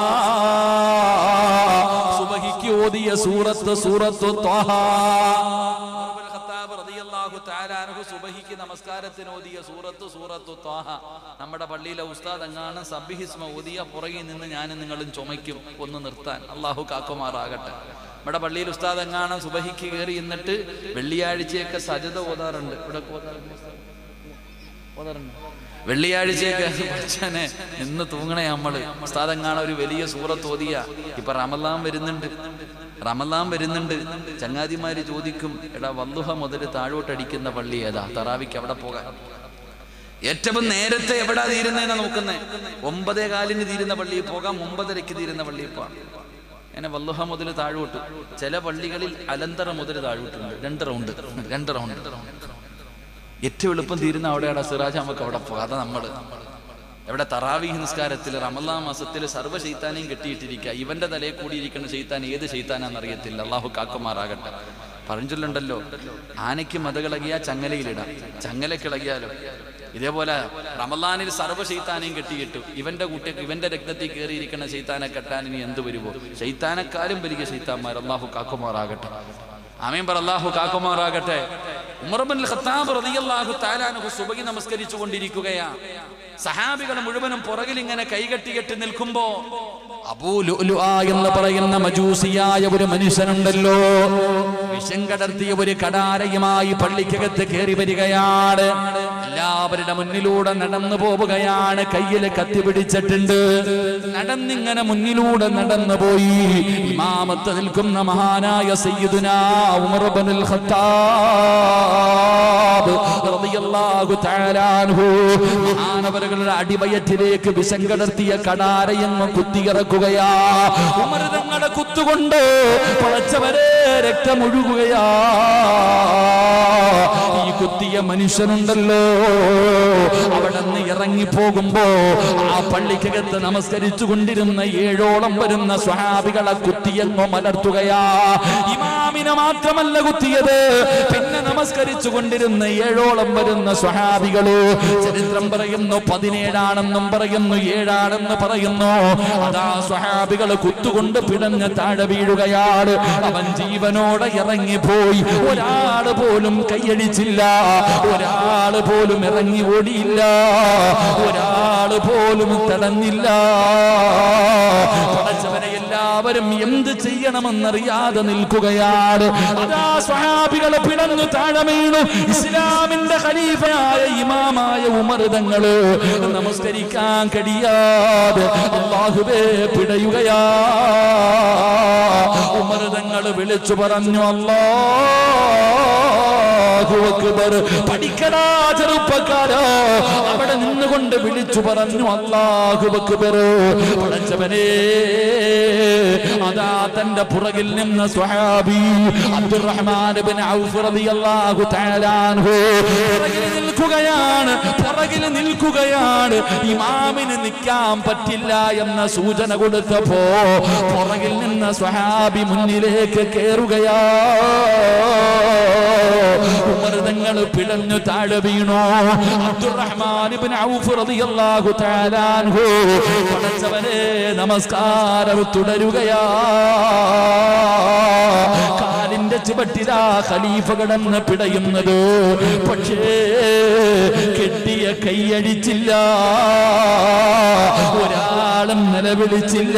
സുബഹിക്ക് ഓതിയ സൂറത്ത് സൂറത്തു ത്വാഹ ഉമർ ഖത്താബ് റളിയല്ലാഹു തആല അൻഹു സുബഹിക്ക് നമസ്കാരത്തിന് ഓതിയ സൂറത്ത് സൂറത്തു ത്വാഹ നമ്മുടെ പള്ളിയിലെ ഉസ്താദ് എങ്ങാനും സബ്ബിഹിസ്മ ഓതിയ പുറകിൽ നിന്ന് ഞാനും നിങ്ങളും ചുമയ്ക്കും ഒന്ന് നിർത്താൻ അള്ളാഹു കാക്കുമാറാകട്ടെ നമ്മുടെ പള്ളിയിൽ ഉസ്താദ് എങ്ങാനും സുബഹിക്ക് കയറി എന്നിട്ട് വെള്ളിയാഴ്ചയൊക്കെ സജത ഓതാറുണ്ട് ഇവിടെ ഓതാറുണ്ട് ഓതാറുണ്ട് വെള്ളിയാഴ്ചയൊക്കെ പച്ചനെ നിന്ന് തൂങ്ങണേ നമ്മള് ഉസ്താദ് എങ്ങാനും ഒരു വലിയ സൂറത്ത് ഓതിയ ഇപ്പൊ റമലാൻ വരുന്നുണ്ട് റമലാൻ വരുന്നുണ്ട് ചങ്ങാതിമാര് ചോദിക്കും എടാ വല്ലുഹ മുതൽ താഴോട്ടടിക്കുന്ന പള്ളി ഏതാ തറാവിക്ക് അവിടെ പോകാൻ ഏറ്റവും നേരത്തെ എവിടാ തീരുന്നതെന്നാ നോക്കുന്നേ ഒമ്പതേ കാലിന് തീരുന്ന പള്ളിയിൽ പോകാം ഒമ്പതരയ്ക്ക് തീരുന്ന പള്ളിയിൽ പോകാം അങ്ങനെ വല്ലുഹ മുതൽ താഴോട്ട് ചില പള്ളികളിൽ അലന്തറ മുതൽ താഴോട്ടുണ്ട് രണ്ട് റൗണ്ട് രണ്ട് റൗണ്ട് ഏറ്റവും എളുപ്പം തീരുന്ന അവിടെയാണ് സിറാജ് നമുക്ക് അവിടെ പോകാം അതാ നമ്മള് എവിടെ തറാവീഹ് നിസ്കാരത്തിൽ റമല്ലാ മാസത്തിൽ സർവ്വ ശൈത്താനെയും കെട്ടിയിട്ടിരിക്കുക ഇവന്റെ തലയിൽ കൂടിയിരിക്കുന്ന ശൈത്താൻ ഏത് ശൈത്താനാന്ന് അറിയത്തില്ല അള്ളാഹു കാക്കുമാറാകട്ടെ പറഞ്ഞിട്ടുണ്ടല്ലോ ആനയ്ക്ക് മതകിളകിയാ ചങ്ങലയിലിടാം ചങ്ങലക്കിളകിയാലോ ഇതേപോലെ റമലാനിൽ സർവ്വ ശൈത്താനെയും കെട്ടിയിട്ടു ഇവന്റെ കൂട്ടി ഇവന്റെ രക്തത്തിൽ കയറിയിരിക്കുന്ന ശൈത്താനെ കെട്ടാൻ ഇനി എന്ത് വരുമോ ശൈത്താനെക്കാളും വലിയ ശൈത്താന്മാർ അള്ളാഹു കാക്കുമാറാകട്ടെ ആമീൻ പറ അള്ളാഹു കാക്കുമാറാകട്ടെ ഉമർബിൻ ഖത്താബ് റളിയല്ലാഹു തആലാനഹു സുബഹി നമസ്കരിച്ചു കൊണ്ടിരിക്കുകയാണ് സഹാബികൾ മുഴുവനും പുറകിൽ ഇങ്ങനെ കൈകെട്ടികെട്ടി നിൽക്കുമ്പോ അബൂ ലുഅ്ലുഅ എന്ന് പറയുന്ന മജൂസിയായ ഒരു മനുഷ്യനുണ്ടല്ലോ വിഷം കടർത്തിയ ഒരു കടാരയുമായി പള്ളിക്കകത്ത് കയറി വരികയാണ് എല്ലാവരുടെ മുന്നിലൂടെ നടന്നു പോവുകയാണ് കയ്യിൽ കത്തി പിടിച്ചിട്ടുണ്ട് നടന്നിങ്ങനെ മുന്നിലൂടെ നടന്നു പോയി ഇമാമത്ത് നിൽക്കുന്ന മഹാനായ സയ്യിദുന ഉമർ ഇബ്നുൽ ഖത്താബ് റളിയല്ലാഹു തആല അൻഹു മഹാനവറുകളുടെ അടിവയറ്റിലേക്ക് വിഷം കടർത്തിയ കടാരയങ്ങ് കുത്തിയിറക്കുകയാ ഉമർ തങ്ങളുടെ കുത്തുകൊണ്ട് പഴച്ചവരെ രക്തമൊഴുകുകയാ ഈ കുത്തിയ മനുഷ്യനുണ്ടല്ലോ അവിടെ നിന്ന് ഇറങ്ങിപ്പോകുമ്പോ ആ പള്ളിക്കകത്ത് നമസ്കരിച്ചു കൊണ്ടിരുന്ന ഏഴോളം വരുന്ന സ്വഹാബികളെ കുത്തിയെന്നോ മലർത്തുകയാ ഇമാമിനെ മാത്രമല്ല കുത്തിയത് പിന്നെ നമസ്കരിച്ചു കൊണ്ടിരുന്ന ഏഴോളം വരുന്ന സ്വഹാബികള് ചരിത്രം പറയുന്നു പതിനേഴാണെന്നും പറയുന്നു ഏഴാണെന്ന് പറയുന്നു അതാ സ്വഹാബികള് കുത്തുകൊണ്ട് പിടഞ്ഞ് താഴെ വീഴുകയാണ് അവൻ ജീവനോടെ ഇറങ്ങിപ്പോയി ഒരാള് പോലും കൈയടിച്ചില്ല ഒരാള് പോലും ഇറങ്ങി ഓടിയില്ല ഒരാള് പോലും തടഞ്ഞില്ല പടച്ചവനെ എല്ലാവരും എന്ത് ചെയ്യണമെന്നറിയാതെ നിൽക്കുകയാണ് അതാ സ്വഹാബികളെ പിടഞ്ഞു താഴെ വീണു ഇസ്ലാമിന്റെ ഖലീഫയായ ഇമാമായ ഉമർതങ്ങള് നമസ്കരിക്കാൻ കഴിയാതെ അള്ളാഹുവേ പിടയുകയാ ഉമർതങ്ങൾ വിളിച്ചു പറഞ്ഞു അല്ലാഹു അക്ബർ പഠിക്കടാ ചെറുപ്പക്കാരാ അവിടെ നിന്നുകൊണ്ട് വിളിച്ചു പറഞ്ഞു അല്ലാഹു അക്ബർ പടച്ചവനേ അതാ തന്റെ പുറകിൽ നിന്ന് സ്വഹാബി അബ്ദുറഹ്മാൻ ഇബ്നു ഔഫ് റളിയല്ലാഹു തആല അൻഹു പുറകിൽ നിൽക്കുകയാണ് പുറകിൽ നിൽക്കുകയാണ് ഇമാമിന് നിൽക്കാൻ പറ്റില്ല എന്ന സൂചന കൊടുത്തപ്പോ പുറകിൽ നിന്ന് സ്വഹാബി മുന്നിലേക്ക് കേറുകയാ ഉമർ തങ്ങൾ പിടഞ്ഞു താഴെ വീണു അബ്ദുറഹ്മാൻ ഇബ്നു ഔഫ് റളിയല്ലാഹു തആല അൻഹു പടച്ചവനെ നമസ്കാരം തുടരുകയാ കാലിന്റെ ചുവട്ടിലാ ഖലീഫ കിടന്ന് പിടയുന്നത് പക്ഷേ കെട്ടിയ കൈയടിച്ചില്ല ഒരാളും നിലവിളിച്ചില്ല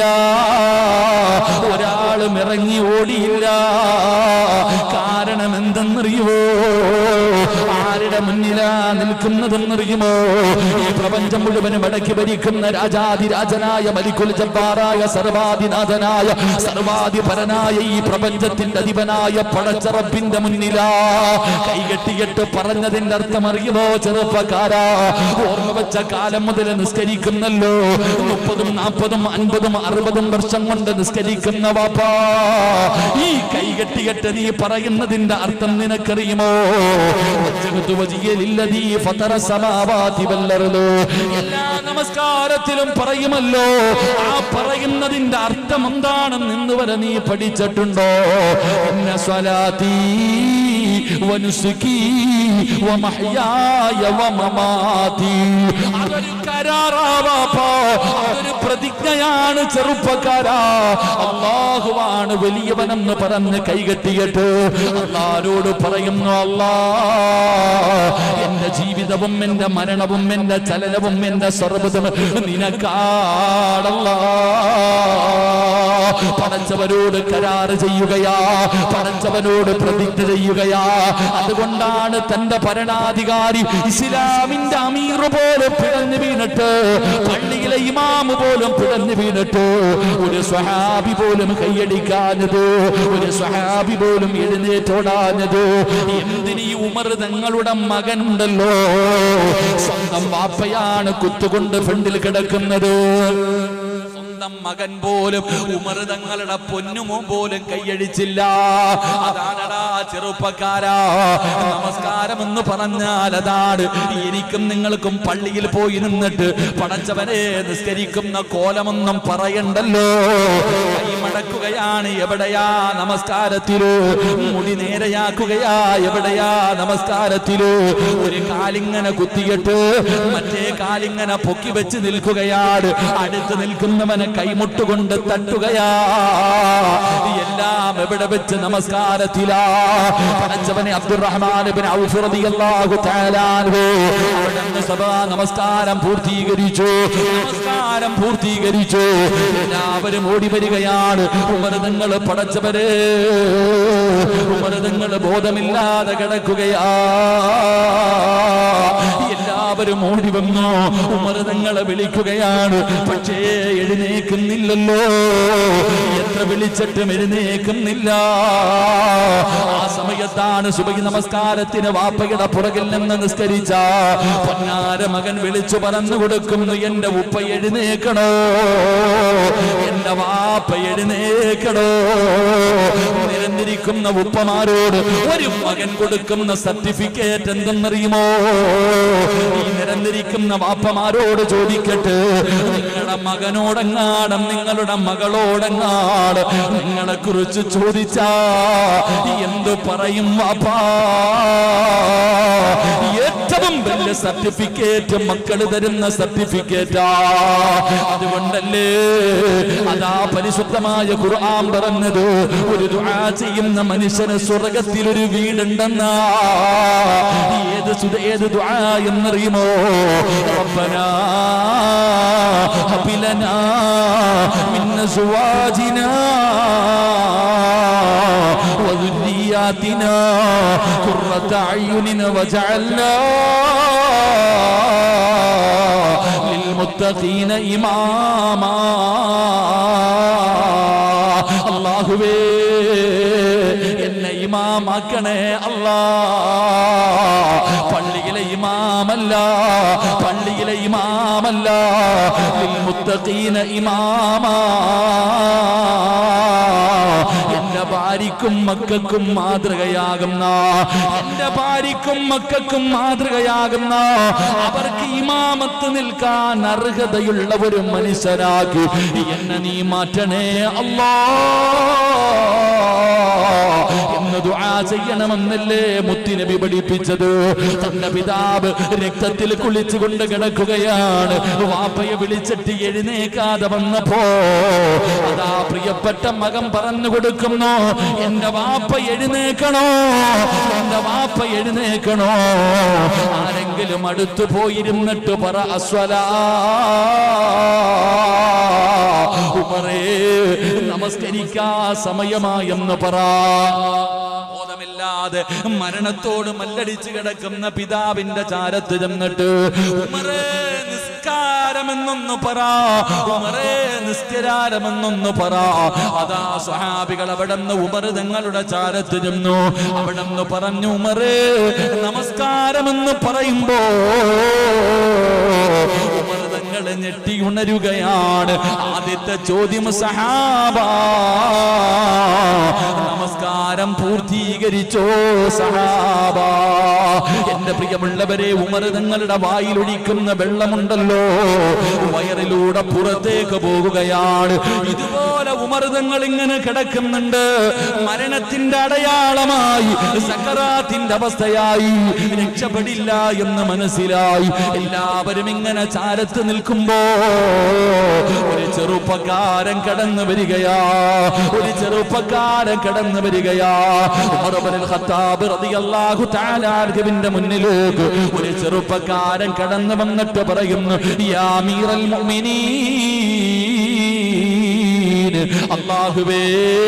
ഒരാളും ഇറങ്ങി ഓടിയില്ല കാരണം എന്തെന്നറിയുമോ ആരുടെ മുന്നിലാ നിൽക്കുന്നതെന്നറിയുമോ ഈ പ്രപഞ്ചം മുഴുവനും അടക്കി ഭരിക്കുന്ന രാജാതിരാജനായ മലിക്കുൽ ജബ്ബാറായ സർവാധിനാഥനായ സർവാധിപരനായ ഈ പ്രപഞ്ചത്തിന്റെ അധിപനായ പടച്ചറപ്പിന്റെ മുന്നിലാ കൈകെട്ടിയിട്ട് പറഞ്ഞതിന്റെ അർത്ഥം അറിയുമോ ചെറുപ്പക്കാരാ ഓർമ്മ വെച്ച കാലം മുതൽ നിസ്കരിക്കുന്നല്ലോ മുപ്പതും നാൽപ്പതും അൻപതും അറുപതും വർഷം കൊണ്ട് നിസ്കരിക്കുന്ന വാപ്പാ ഈ കൈകെട്ടിയിട്ട് നീ പറയുന്നതിന്റെ അർത്ഥം നിനക്കറിയുമോ വജ്ജഹതു വജിയലില്ലദീ ഫതറ സമാവാതി വല്ലർദ്. എല്ലാ നമസ്കാരത്തിലും പറയുമല്ലോ ആ പറയുന്നതിന്റെ അർത്ഥം എന്താണെന്ന് ഇന്ന് വരെ നീ പഠിച്ചിട്ടുണ്ടോ ഇന്ന സ്വലാത്തി വനുസുക്കി വമഹ്യായ വമമാതി അതൊരു കരാറാവാപ്പോ അതൊരു പ്രതിജ്ഞയാണ് ചെറുപ്പക്കാരാ അള്ളാഹുവാണ് വലിയവനെന്ന് പറഞ്ഞ് കൈകെട്ടിയിട്ട് അള്ളാരോട് പറയുന്നു അല്ലാ എന്റെ ജീവിതവും എന്റെ മരണവും എന്റെ ചലനവും എന്റെ സർവ്വതും നിനക്കാടല്ല പടച്ചവരോട് കരാറ് ചെയ്യുകയാ പടച്ചവനോട് പ്രതിജ്ഞ ചെയ്യുകയാ അതുകൊണ്ടാണ് തന്റെ ഭരണാധികാരി ഇസ്ലാമിന്റെ അമീർ പോലെ പിടഞ്ഞു വീണിട്ട് പള്ളിയിലെ ഇമാമ് പോലും പിടഞ്ഞു വീണിട്ട് ഒരു സ്വഹാബി പോലും കൈയടിക്കാഞ്ഞത് ഒരു സ്വഹാബി പോലും എഴുന്നേറ്റോടാഞ്ഞത് എന്തിനീ ഉമർ തങ്ങളുടെ മകനുണ്ടല്ലോ സ്വന്തം വാപ്പയാണ് കുത്തുകൊണ്ട് ഫ്രണ്ടിൽ കിടക്കുന്നത് സ്വന്തം മകൻ പോലും ഉമർ തങ്ങളുടെ പൊന്നുമോ പോലും കൈയടിച്ചില്ല അതാണടാ ചെറുപ്പക്കാരാ നമസ്കാരം എന്ന് പറഞ്ഞാൽ അതാണ് എനിക്കും നിങ്ങൾക്കും പള്ളിയിൽ പോയി നിന്നിട്ട് പടച്ചവനെ നിസ്കരിക്കുന്ന കോലമൊന്നും പറയണ്ടല്ലോ കൈമടക്കുകയാണ് എവിടെയാ നമസ്കാരത്തില് മുടി നേരെയാക്കുകയാ എവിടെയാ നമസ്കാരത്തില് ഒരു കാലിങ്ങനെ കുത്തിയിട്ട് മറ്റേ കാലിങ്ങനെ പൊക്കി വെച്ച് നിൽക്കുകയാണ് അടുത്ത് നിൽക്കുന്നവനെ കൈമുട്ടുകൊണ്ട് തട്ടുകയാ എല്ലാം എവിടെ വെച്ച് നമസ്കാരത്തിലാ പടച്ചവനെ അബ്ദുറഹ്മാൻ ഇബ്നു ഔഫ് റളിയല്ലാഹു തആല അൻഹു അവിടുന്ന് സഭാ നമസ്കാരം പൂർത്തീകരിച്ചു നമസ്കാരം പൂർത്തീകരിച്ചു എല്ലാവരും ഓടി വരികയാണ് ഉമർതങ്ങൾ പടച്ചവരെ ഉമർതങ്ങൾ ബോധമില്ലാതെ കിടക്കുകയാ എല്ലാ എല്ലാവരും ഓടി വന്നു ഉമർ തങ്ങളെ വിളിക്കുകയാണ് പക്ഷേ എഴുന്നേക്കുന്നില്ലല്ലോ എത്ര വിളിച്ചിട്ടും എഴുന്നേക്കുന്നില്ല ആ സമയത്താണ് സുബഹി നമസ്കാരത്തിന് വാപ്പയുടെ പുറകിൽ നിന്ന് നിസ്കരിച്ച പൊന്നാര മകൻ വിളിച്ചു പറഞ്ഞു കൊടുക്കുന്നു എന്റെ ഉപ്പ എഴുന്നേക്കണോ എന്റെ വാപ്പ എഴുന്നേക്കണോ നിരന്നിരിക്കുന്ന ഉപ്പമാരോട് ഒരു മകൻ കൊടുക്കുന്ന സർട്ടിഫിക്കറ്റ് എന്തെന്നറിയുമോ ഈ നിരന്നിരിക്കുന്ന വാപ്പമാരോട് ചോദിക്കട്ടെ നിങ്ങളുടെ മകനോടെങ്ങാടും നിങ്ങളുടെ മകളോടെങ്ങാട് നിങ്ങളെ കുറിച്ച് ചോദിച്ചാ എന്തു പറയും വാപ്പാ ഏറ്റവും വലിയ സർട്ടിഫിക്കറ്റ് മക്കള് തരുന്ന സർട്ടിഫിക്കറ്റാ അതുകൊണ്ടല്ലേ അതാ പരിശുദ്ധമായ ഖുർആൻ പറഞ്ഞത് ഒരു ദുആ ചെയ്യുന്ന മനുഷ്യന് സ്വർഗത്തിൽ ഒരു വീടുണ്ടെന്നാ ഏത് സുത ഏത് ദുആ എന്നറിയുമോ റബ്ബനാ ഹബിലനാ മിൻ അസ്വാജിനാ وذرياتنا قرة أعين وجعلنا للمتقين إماما അള്ളാഹുവേ എന്നെ ഇമാമാക്കണേ അല്ലാ പള്ളിയിലെ ഇമാമല്ല പള്ളിയിലെ ഇമാമല്ല മുത്തഖീന ഇമാമാ എന്റെ ഭാര്യക്കും മക്കൾക്കും മാതൃകയാകുന്ന എന്റെ ഭാര്യക്കും മക്കൾക്കും മാതൃകയാകുന്ന അവർക്ക് ഇമാമത്ത് നിൽക്കാൻ അർഹതയുള്ള ഒരു മനുഷ്യരാക്കി എന്നെ നീ മാറ്റണേ അല്ലാ എന്ന് ദുആ ചെയ്യണമെന്നല്ലേ മുത്തിനബി പഠിപ്പിച്ചത് തന്റെ പിതാവ് രക്തത്തിൽ കുളിച്ചുകൊണ്ട് കിടക്കുകയാണ് വാപ്പയെ വിളിച്ചിട്ട് എഴുന്നേക്കാതെ വന്നപ്പോ അതാ പ്രിയപ്പെട്ട മകൻ പറഞ്ഞു കൊടുക്കുന്നു എന്റെ വാപ്പ എഴുന്നേക്കണോ എന്റെ വാപ്പ എഴുന്നേക്കണോ ആരെങ്കിലും അടുത്തു പോയിരുന്നിട്ട് പറ അസ്വലാ ഉമറേ നമസ്കരിക്കാ സമയമായെന്ന് പറ ബോധമില്ലാതെ മരണത്തോട് മല്ലടിച്ച് കിടക്കുന്ന പിതാവിന്റെ ചാരത്ത് ചെന്നിട്ട് ഉമറേ നിസ്കാരമെന്നൊന്ന് പറ ഉമറേ നിസ്കാരമെന്നൊന്ന് പറ അതാ സ്വഹാബികൾ അവിടെ നിന്ന് ഉമർ തങ്ങളുടെ ചാരത്ത് ചെന്നു അവിടെ നിന്ന് പറഞ്ഞു ഉമറേ നമസ്കാരമെന്ന് പറയുമ്പോ ഉമർ തങ്ങൾ ഞെട്ടി ഉണരുകയാണ് ആദ്യത്തെ ചോദ്യം സഹാബ നമസ്കാരം പൂർത്തീകരിച്ചോ സഹാബ എന്റെ പ്രിയമുള്ളവരെ ഉമർ തങ്ങളുടെ വായിലൊഴിക്കുന്ന വെള്ളമുണ്ടല്ലോ വയറിലൂടെ പുറത്തേക്ക് പോകുകയാണ് ഇതുപോലെ ഉമർതങ്ങൾ ഇങ്ങനെ കിടക്കുന്നുണ്ട് മരണത്തിന്റെ അടയാളമായി സക്കറാത്തിന്റെ അവസ്ഥയായി രക്ഷപ്പെടില്ല എന്ന് മനസ്സിലായി എല്ലാവരും ഇങ്ങനെ ചാരത്ത് നിൽക്കുമ്പോ ഒരു ചെറുപ്പക്കാരൻ കടന്നു വരികയാ ഒരു ചെറുപ്പക്കാരൻ കടന്നു വരികയാ ഉമർ ഇബ്നുൽ ഖത്താബ് റളിയല്ലാഹു തആല അൻഹുവിന്റെ മുന്നിലേക്ക് ഒരു ചെറുപ്പക്കാരൻ കടന്നു വന്നിട്ട് പറയുന്നു യാ അമീറൽ മുഅ്മിനീൻ അല്ലാഹുവേ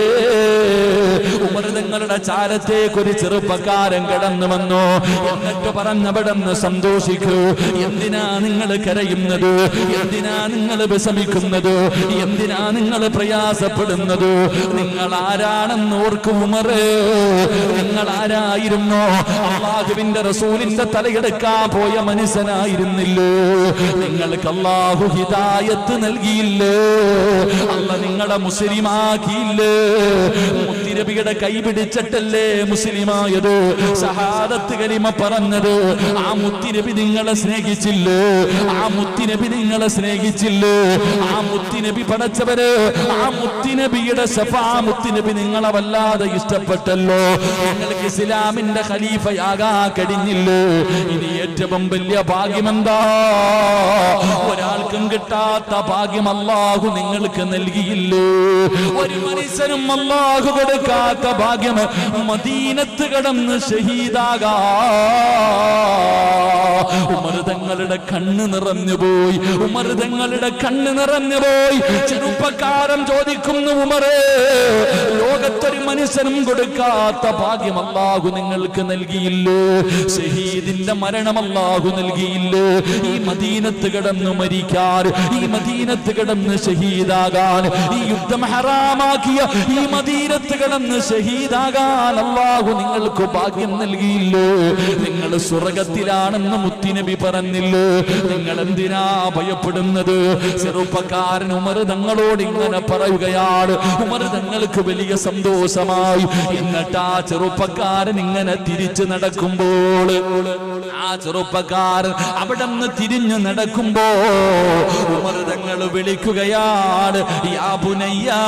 ഉമർ തങ്ങളുടെ ചാരത്തേക്ക് ഒരു ചെറുപ്പക്കാരൻ കടന്നു വന്നു എന്നിട്ട് പറഞ്ഞവിടെന്ന് സന്തോഷിക്കൂ എന്തിനാ നിങ്ങൾ കരയുന്നത് എന്തിനാ നിങ്ങൾ വിഷമിക്കുന്നത് എന്തിനാ നിങ്ങൾ പ്രയാസപ്പെടുന്നത് നിങ്ങൾ ആരാണെന്ന് ഓർക്കും ഉമറ് നിങ്ങൾ ആരായിരുന്നു അള്ളാഹുവിന്റെ റസൂലിന്റെ തലയെടുക്കാൻ പോയ മനുഷ്യനായിരുന്നില്ലേ നിങ്ങൾക്ക് അള്ളാഹു ഹിദായത്ത് നൽകിയില്ലേ അല്ല നിങ്ങളെ മുസ്ലിമാക്കിയില്ലേ മുത്തിരബിയുടെ കൈ പിടിച്ചിട്ടല്ലേ മുസ്ലിമായത് ഷഹാദത്ത് കലിമ പറഞ്ഞത് ആ മുത്തിനബി നിങ്ങളെ സ്നേഹിച്ചില്ലേ ആ മുത്തിനബി നിങ്ങളെ സ്നേഹിച്ചില്ലേ ആ മുത്തിനബി പടച്ചവര് ആ മുത്തിനബിയുടെ സഫാ മുത്തിനബി നിങ്ങളെ വല്ലാതെ ഇഷ്ടപ്പെട്ടല്ലോ നിങ്ങൾക്ക് ഇസ്ലാമിന്റെ ഖലീഫയാകാ കഴിഞ്ഞില്ലേ ഇനി ഏറ്റവും വലിയ ഭാഗ്യമെന്താ ഒരാൾക്കും കിട്ടാത്ത ഭാഗ്യം അല്ലാഹു നിങ്ങൾക്ക് നൽകിയില്ലേ ഒരു മനുഷ്യനും അല്ലാഹു കൊടുക്കാത്ത ഭാഗ്യം മദീനത്ത് കടന്ന് ഷഹീദാകാ ഉമർ തങ്ങൾ തങ്ങളുടെ കണ്ണ് നിറഞ്ഞുപോയി ഉമർ തങ്ങളുടെ കണ്ണ് നിറഞ്ഞുപോയി ചെറുപ്പക്കാരൻ ചോദിക്കുന്നു ഉമറേ ലോകത്തൊരു മനുഷ്യനും കൊടുക്കാത്ത ഭാഗ്യം അല്ലാഹു നിങ്ങൾക്ക് നൽകിയില്ലോ ഷഹീദിന്റെ മരണം അല്ലാഹു നൽകിയില്ലോ ഈ മദീനത്ത് കിടന്ന് മരിക്കാൻ ഈ മദീനത്ത് കിടന്ന് ഷഹീദാകാൻ ഈ യുദ്ധം ഹറാമാക്കിയ ഈ മദീനത്ത് കിടന്ന് ഷഹീദാകാൻ അല്ലാഹു നിങ്ങൾക്ക് ഭാഗ്യം നൽകിയില്ലോ നിങ്ങൾ സ്വർഗത്തിലാണെന്ന് മുത്തിനബി പറഞ്ഞില്ലോ നിങ്ങൾ എന്തിനാ ഭയപ്പെടുന്നത് ചെറുപ്പക്കാരൻ ഉമർ തങ്ങളോട് ഇങ്ങനെ പറയുകയാണ് ഉമർ തങ്ങൾക്ക് വലിയ സന്തോഷമായി എന്നിട്ട് ആ ചെറുപ്പക്കാരൻ ഇങ്ങനെ തിരിച്ചു നടക്കുമ്പോൾ ആ ചെറുപ്പക്കാരൻ അവിടെ നിന്ന് തിരിഞ്ഞു നടക്കുമ്പോ ഉമർ തങ്ങൾ വിളിക്കുകയാണ് യാ ബുനയ്യാ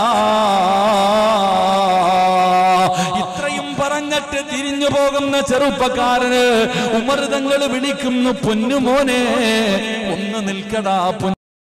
ഇത്രയും പറഞ്ഞിട്ട് തിരിഞ്ഞു പോകുന്ന ചെറുപ്പക്കാരന് ഉമർ തങ്ങൾ വിളിക്കുന്നു പൊന്നുമോനെ ഒന്ന് നിൽക്കടാ പൊന്നു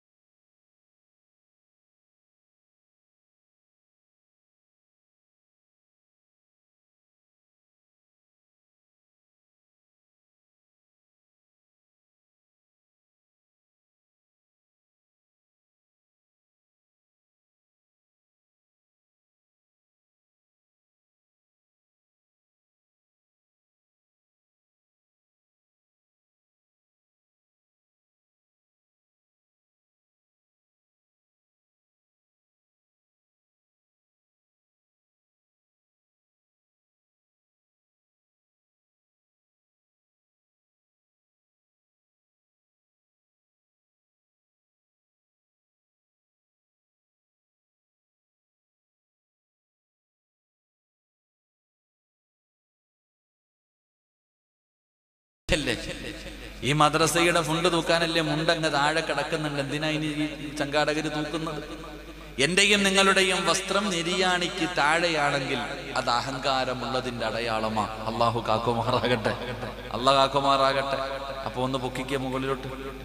അല്ലേ ഈ മദ്രസയുടെ ഫണ്ട് തൂക്കാനല്ലേ മുണ്ടങ്ങ് താഴെ കിടക്കുന്നുണ്ട് എന്തിനാ ഇനി ഈ ചങ്കാടകര് തൂക്കുന്നത് എന്റെയും നിങ്ങളുടെയും വസ്ത്രം നെരിയാണിക്ക് താഴെയാണെങ്കിൽ അത് അഹങ്കാരമുള്ളതിന്റെ അടയാളമാ അള്ളാഹു കാക്കുമാറാകട്ടെ അള്ളാഹ് കാക്കുമാറാകട്ടെ അപ്പൊ ഒന്ന് പൊക്കിക്കുക മുകളിലോട്ട്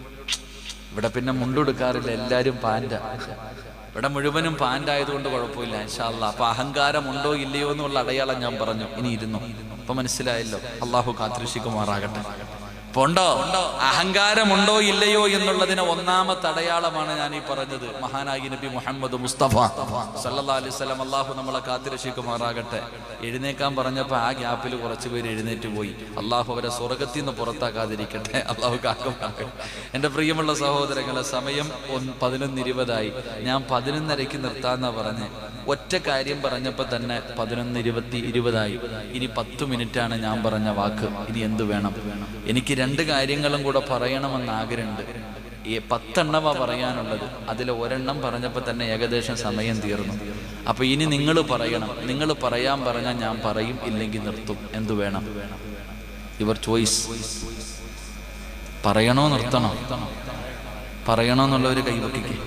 ഇവിടെ പിന്നെ മുണ്ടെടുക്കാറില്ല എല്ലാരും പാൻറ്റാ ഇവിടെ മുഴുവനും പാൻ്റ് ആയതുകൊണ്ട് കുഴപ്പമില്ല ഇൻഷാല്ല അപ്പൊ അഹങ്കാരം ഉണ്ടോ ഇല്ലയോ എന്നുള്ള അടയാളം ഞാൻ പറഞ്ഞു ഇനി ഇരുന്നു അപ്പൊ മനസ്സിലായല്ലോ അള്ളാഹു കാത്തിരിശിക്കുമാറാകട്ടെ അപ്പൊ ഉണ്ടോ അഹങ്കാരമുണ്ടോ ഇല്ലയോ എന്നുള്ളതിന് ഒന്നാമത്തെ അടയാളമാണ് ഞാൻ ഈ പറഞ്ഞത് മഹാനായി നബി മുഹമ്മദ് മുസ്തഫ സല്ലല്ലാ അലൈഹി സ്വലം അള്ളാഹു നമ്മളെ കാത്തിരക്ഷിക്കുമാറാകട്ടെ എഴുന്നേക്കാൻ പറഞ്ഞപ്പോ ആ ഗ്യാപ്പിൽ കുറച്ച് പേര് എഴുന്നേറ്റ് പോയി അള്ളാഹു അവരെ സ്വർഗത്തിൽ നിന്ന് പുറത്താക്കാതിരിക്കട്ടെ അള്ളാഹു കാക്കുമാറാകട്ടെ എൻ്റെ പ്രിയമുള്ള സഹോദരങ്ങളെ സമയം ഒന്ന് പതിനൊന്ന് ഇരുപതായി ഞാൻ പതിനൊന്നരയ്ക്ക് നിർത്താന്നാ പറഞ്ഞ് ഒറ്റ കാര്യം പറഞ്ഞപ്പോ തന്നെ പതിനൊന്ന് ഇരുപത്തി ഇരുപതായി ഇനി പത്ത് മിനിറ്റാണ് ഞാൻ പറഞ്ഞ വാക്ക് ഇനി എന്ത് വേണം എനിക്ക് രണ്ട് കാര്യങ്ങളും കൂടെ പറയണമെന്ന് ആഗ്രഹമുണ്ട് ഈ പത്തെണ്ണമാ പറയാനുള്ളത് അതിൽ ഒരെണ്ണം പറഞ്ഞപ്പോൾ തന്നെ ഏകദേശം സമയം തീർന്നു അപ്പൊ ഇനി നിങ്ങൾ പറയണം നിങ്ങൾ പറയാൻ പറഞ്ഞാൽ ഞാൻ പറയും ഇല്ലെങ്കിൽ നിർത്തും എന്തു വേണം യുവർ ചോയ്സ് പറയണോ നിർത്തണോ പറയണോ എന്നുള്ളവർ കൈവക്കിക്കേ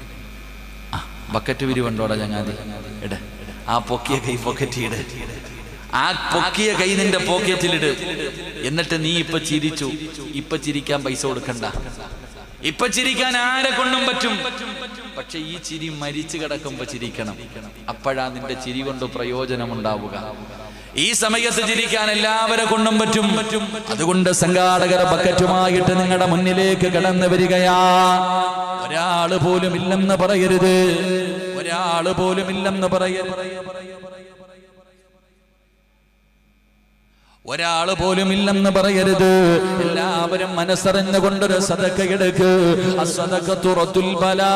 ആ ബക്കറ്റ് വിരിവുണ്ടോടാ ചങ്ങാതി ഇട ആ പൊക്കിയ കൈ പോക്കറ്റിയിട് ആ പൊക്കിയ കൈ നിന്റെ പോക്കറ്റിലിട് എന്നിട്ട് നീ ഇപ്പൊ ചിരിച്ചു ഇപ്പൊ ചിരിക്കാൻ പൈസ കൊടുക്കണ്ട ഇപ്പൊ ചിരിക്കാൻ ആരെ കൊണ്ടും പറ്റും പക്ഷെ ഈ ചിരി മരിച്ചു കിടക്കുമ്പോ ചിരിക്കണം അപ്പോഴാ നിന്റെ ചിരി കൊണ്ട് പ്രയോജനമുണ്ടാവുക ഈ സമയത്ത് ചിരിക്കാൻ എല്ലാവരെ കൊണ്ടും പറ്റും അതുകൊണ്ട് സംഘാടകർ ബക്കറ്റുമായിട്ട് നിങ്ങളുടെ മുന്നിലേക്ക് കടന്നു വരികയാ ഒരാള് പോലും ഇല്ലെന്ന് പറയരുത് ഒരാള് പോലും ഇല്ലെന്ന് പറയരുത് ഒരാള് പോലും ഇല്ലെന്ന് പറയരുത് എല്ലാവരും മനസ്സറിഞ്ഞുകൊണ്ടൊരു സദക്ക എടുക്ക് അസദക്ക തുറത്തുൽ ബലാ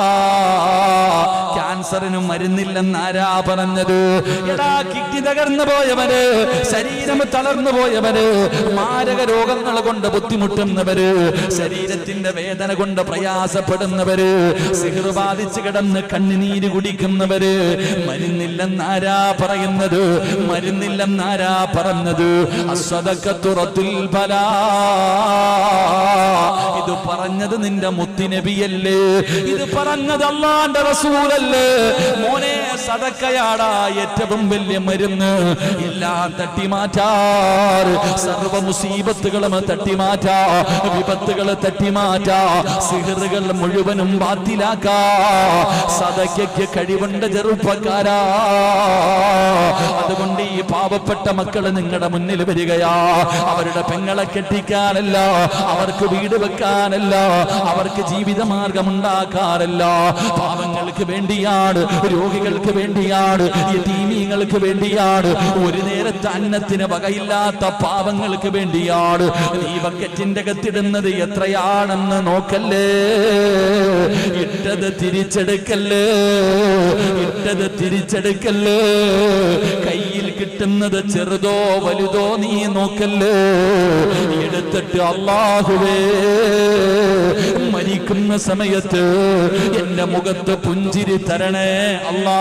ക്യാൻസറിന് മരുന്നില്ലെന്ന് ആരാ പറഞ്ഞത് എടാ കിഡ്നി തകർന്നു പോയവര് ശരീരം തളർന്നു പോയവര് മാരക രോഗങ്ങൾ കൊണ്ട് ബുദ്ധിമുട്ടുന്നവര് ശരീരത്തിന്റെ വേദന കൊണ്ട് പ്രയാസപ്പെടുന്നവര് സിഹർ ബാധിച്ച് കിടന്ന് കണ്ണുനീര് കുടിക്കുന്നവര് മരുന്നില്ലെന്നാരാ പറയുന്നത് മരുന്നില്ലെന്നാരാ പറഞ്ഞത് അസ്വദക്കത്തുറത്തിൽ ബലാ ഇത് പറ പറഞ്ഞത് നിന്റെ മുത്തിനബിയല്ലേ ഇത് പറഞ്ഞത് അള്ളാന്റെ റസൂലല്ലേ മോനെ സദക്കയാടാ ഏറ്റവും വലിയ മരുന്ന് എല്ലാം തട്ടിമാറ്റാറ് സർവ മുസീബത്തുകളും തട്ടിമാറ്റാ വിപത്തുകൾ തട്ടിമാറ്റാ സിഹറുകൾ മുഴുവനും ബാത്തിലാക്കാ സദയ്ക്ക് കഴിവുണ്ട് ചെറുപ്പക്കാരാ അതുകൊണ്ട് ഈ പാവപ്പെട്ട മക്കള് നിങ്ങളുടെ മുന്നിൽ വരികയാ അവരുടെ പെങ്ങളെ കെട്ടിക്കാനല്ല അവർക്ക് വീട് വെക്കാനല്ല അവർക്ക് ജീവിതമാർഗം ഉണ്ടാക്കാനല്ല പാവങ്ങൾക്ക് വേണ്ടിയാണ് രോഗികൾക്ക് വേണ്ടിയാണ് യതീമീങ്ങൾക്ക് വേണ്ടിയാണ് ഒരു നേരത്തെ അന്നത്തിന് വകയില്ലാത്ത പാവങ്ങൾക്ക് വേണ്ടിയാണ് ഈ ബക്കറ്റിന്റെ കത്തിടുന്നത് എത്രയാണെന്ന് നോക്കല്ലേ ഇട്ടത് തിരിച്ചെടുക്കല്ലേ ഇട്ടത് തിരിച്ചെടുക്കല്ലേ കയ്യിൽ കിട്ടുന്നത് ചെറുതോ വലുതോ നീ നോക്കല്ലേ എടുത്തിട്ട് അള്ളാഹുവേ മരിക്കുന്ന സമയത്ത് എന്റെ മുഖത്ത് പുഞ്ചിരി തരണേ അല്ലാ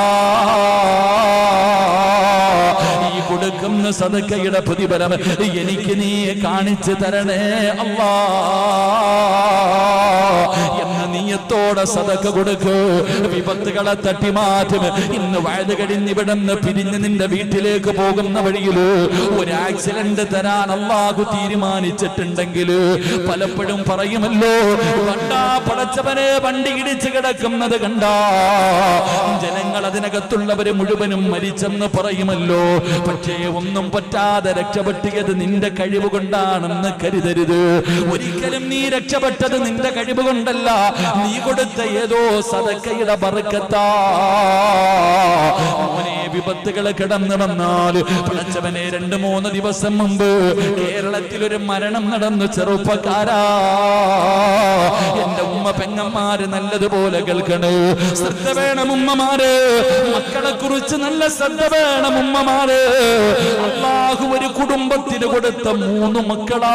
ഈ കൊടുക്കുന്ന സദക്കയുടെ പ്രതിഫലം എനിക്ക് നീ കാണിച്ചു തരണേ അല്ലാ എന്ന നീയത്തോടെ സദക്ക കൊടുക്ക് വിപത്തുകളെ തട്ടിമാറ്റും ഇന്ന് വഴുത് കഴിഞ്ഞ് ഇവിടുന്ന് പിരിഞ്ഞ് നിന്റെ വീട്ടിലേക്ക് പോകുന്ന വഴിയിൽ ഒരു ആക്സിഡന്റ് തരാൻ അള്ളാഹു തീരുമാനിച്ചിട്ടുണ്ടെങ്കിൽ പലപ്പോഴും പറയുമല്ലോ കണ്ടാ പടച്ചവനെ വണ്ടി ഇടിച്ച് കിടക്കുന്നത് കണ്ടാ ജനങ്ങൾ അതിനകത്തുള്ളവര് മുഴുവനും മരിച്ചെന്ന് പറയുമല്ലോ പക്ഷേ ഒന്നും പറ്റാതെ രക്ഷപ്പെട്ടിയത് നിന്റെ കഴിവ് കൊണ്ടാണെന്ന് കരുതരുത് ഒരിക്കലും നീ രക്ഷപ്പെട്ടത് നിന്റെ കഴിവ് കൊണ്ടല്ല നീ കൊടുത്ത ഏതോ സദക്കയുടെ ബർക്കത്താ മോനെ വിപത്തുകൾ കിടന്നു വന്നാൽ പടച്ചവനെ രണ്ട് മൂന്ന് ദിവസം മുമ്പ് കേരളത്തിൽ ഒരു മരണം നടന്നു ചെറുപ്പക്കാരാ എന്റെ ഉമ്മ പെങ്ങന്മാര് നല്ലതുപോലെ കേൾക്കണേ ശ്രദ്ധ വേണം ഉമ്മമാര് മക്കളെ കുറിച്ച് നല്ല ശ്രദ്ധ വേണം ഉമ്മമാര് അള്ളാഹു ഒരു കുടുംബത്തിന് കൊടുത്ത മൂന്ന് മക്കളാ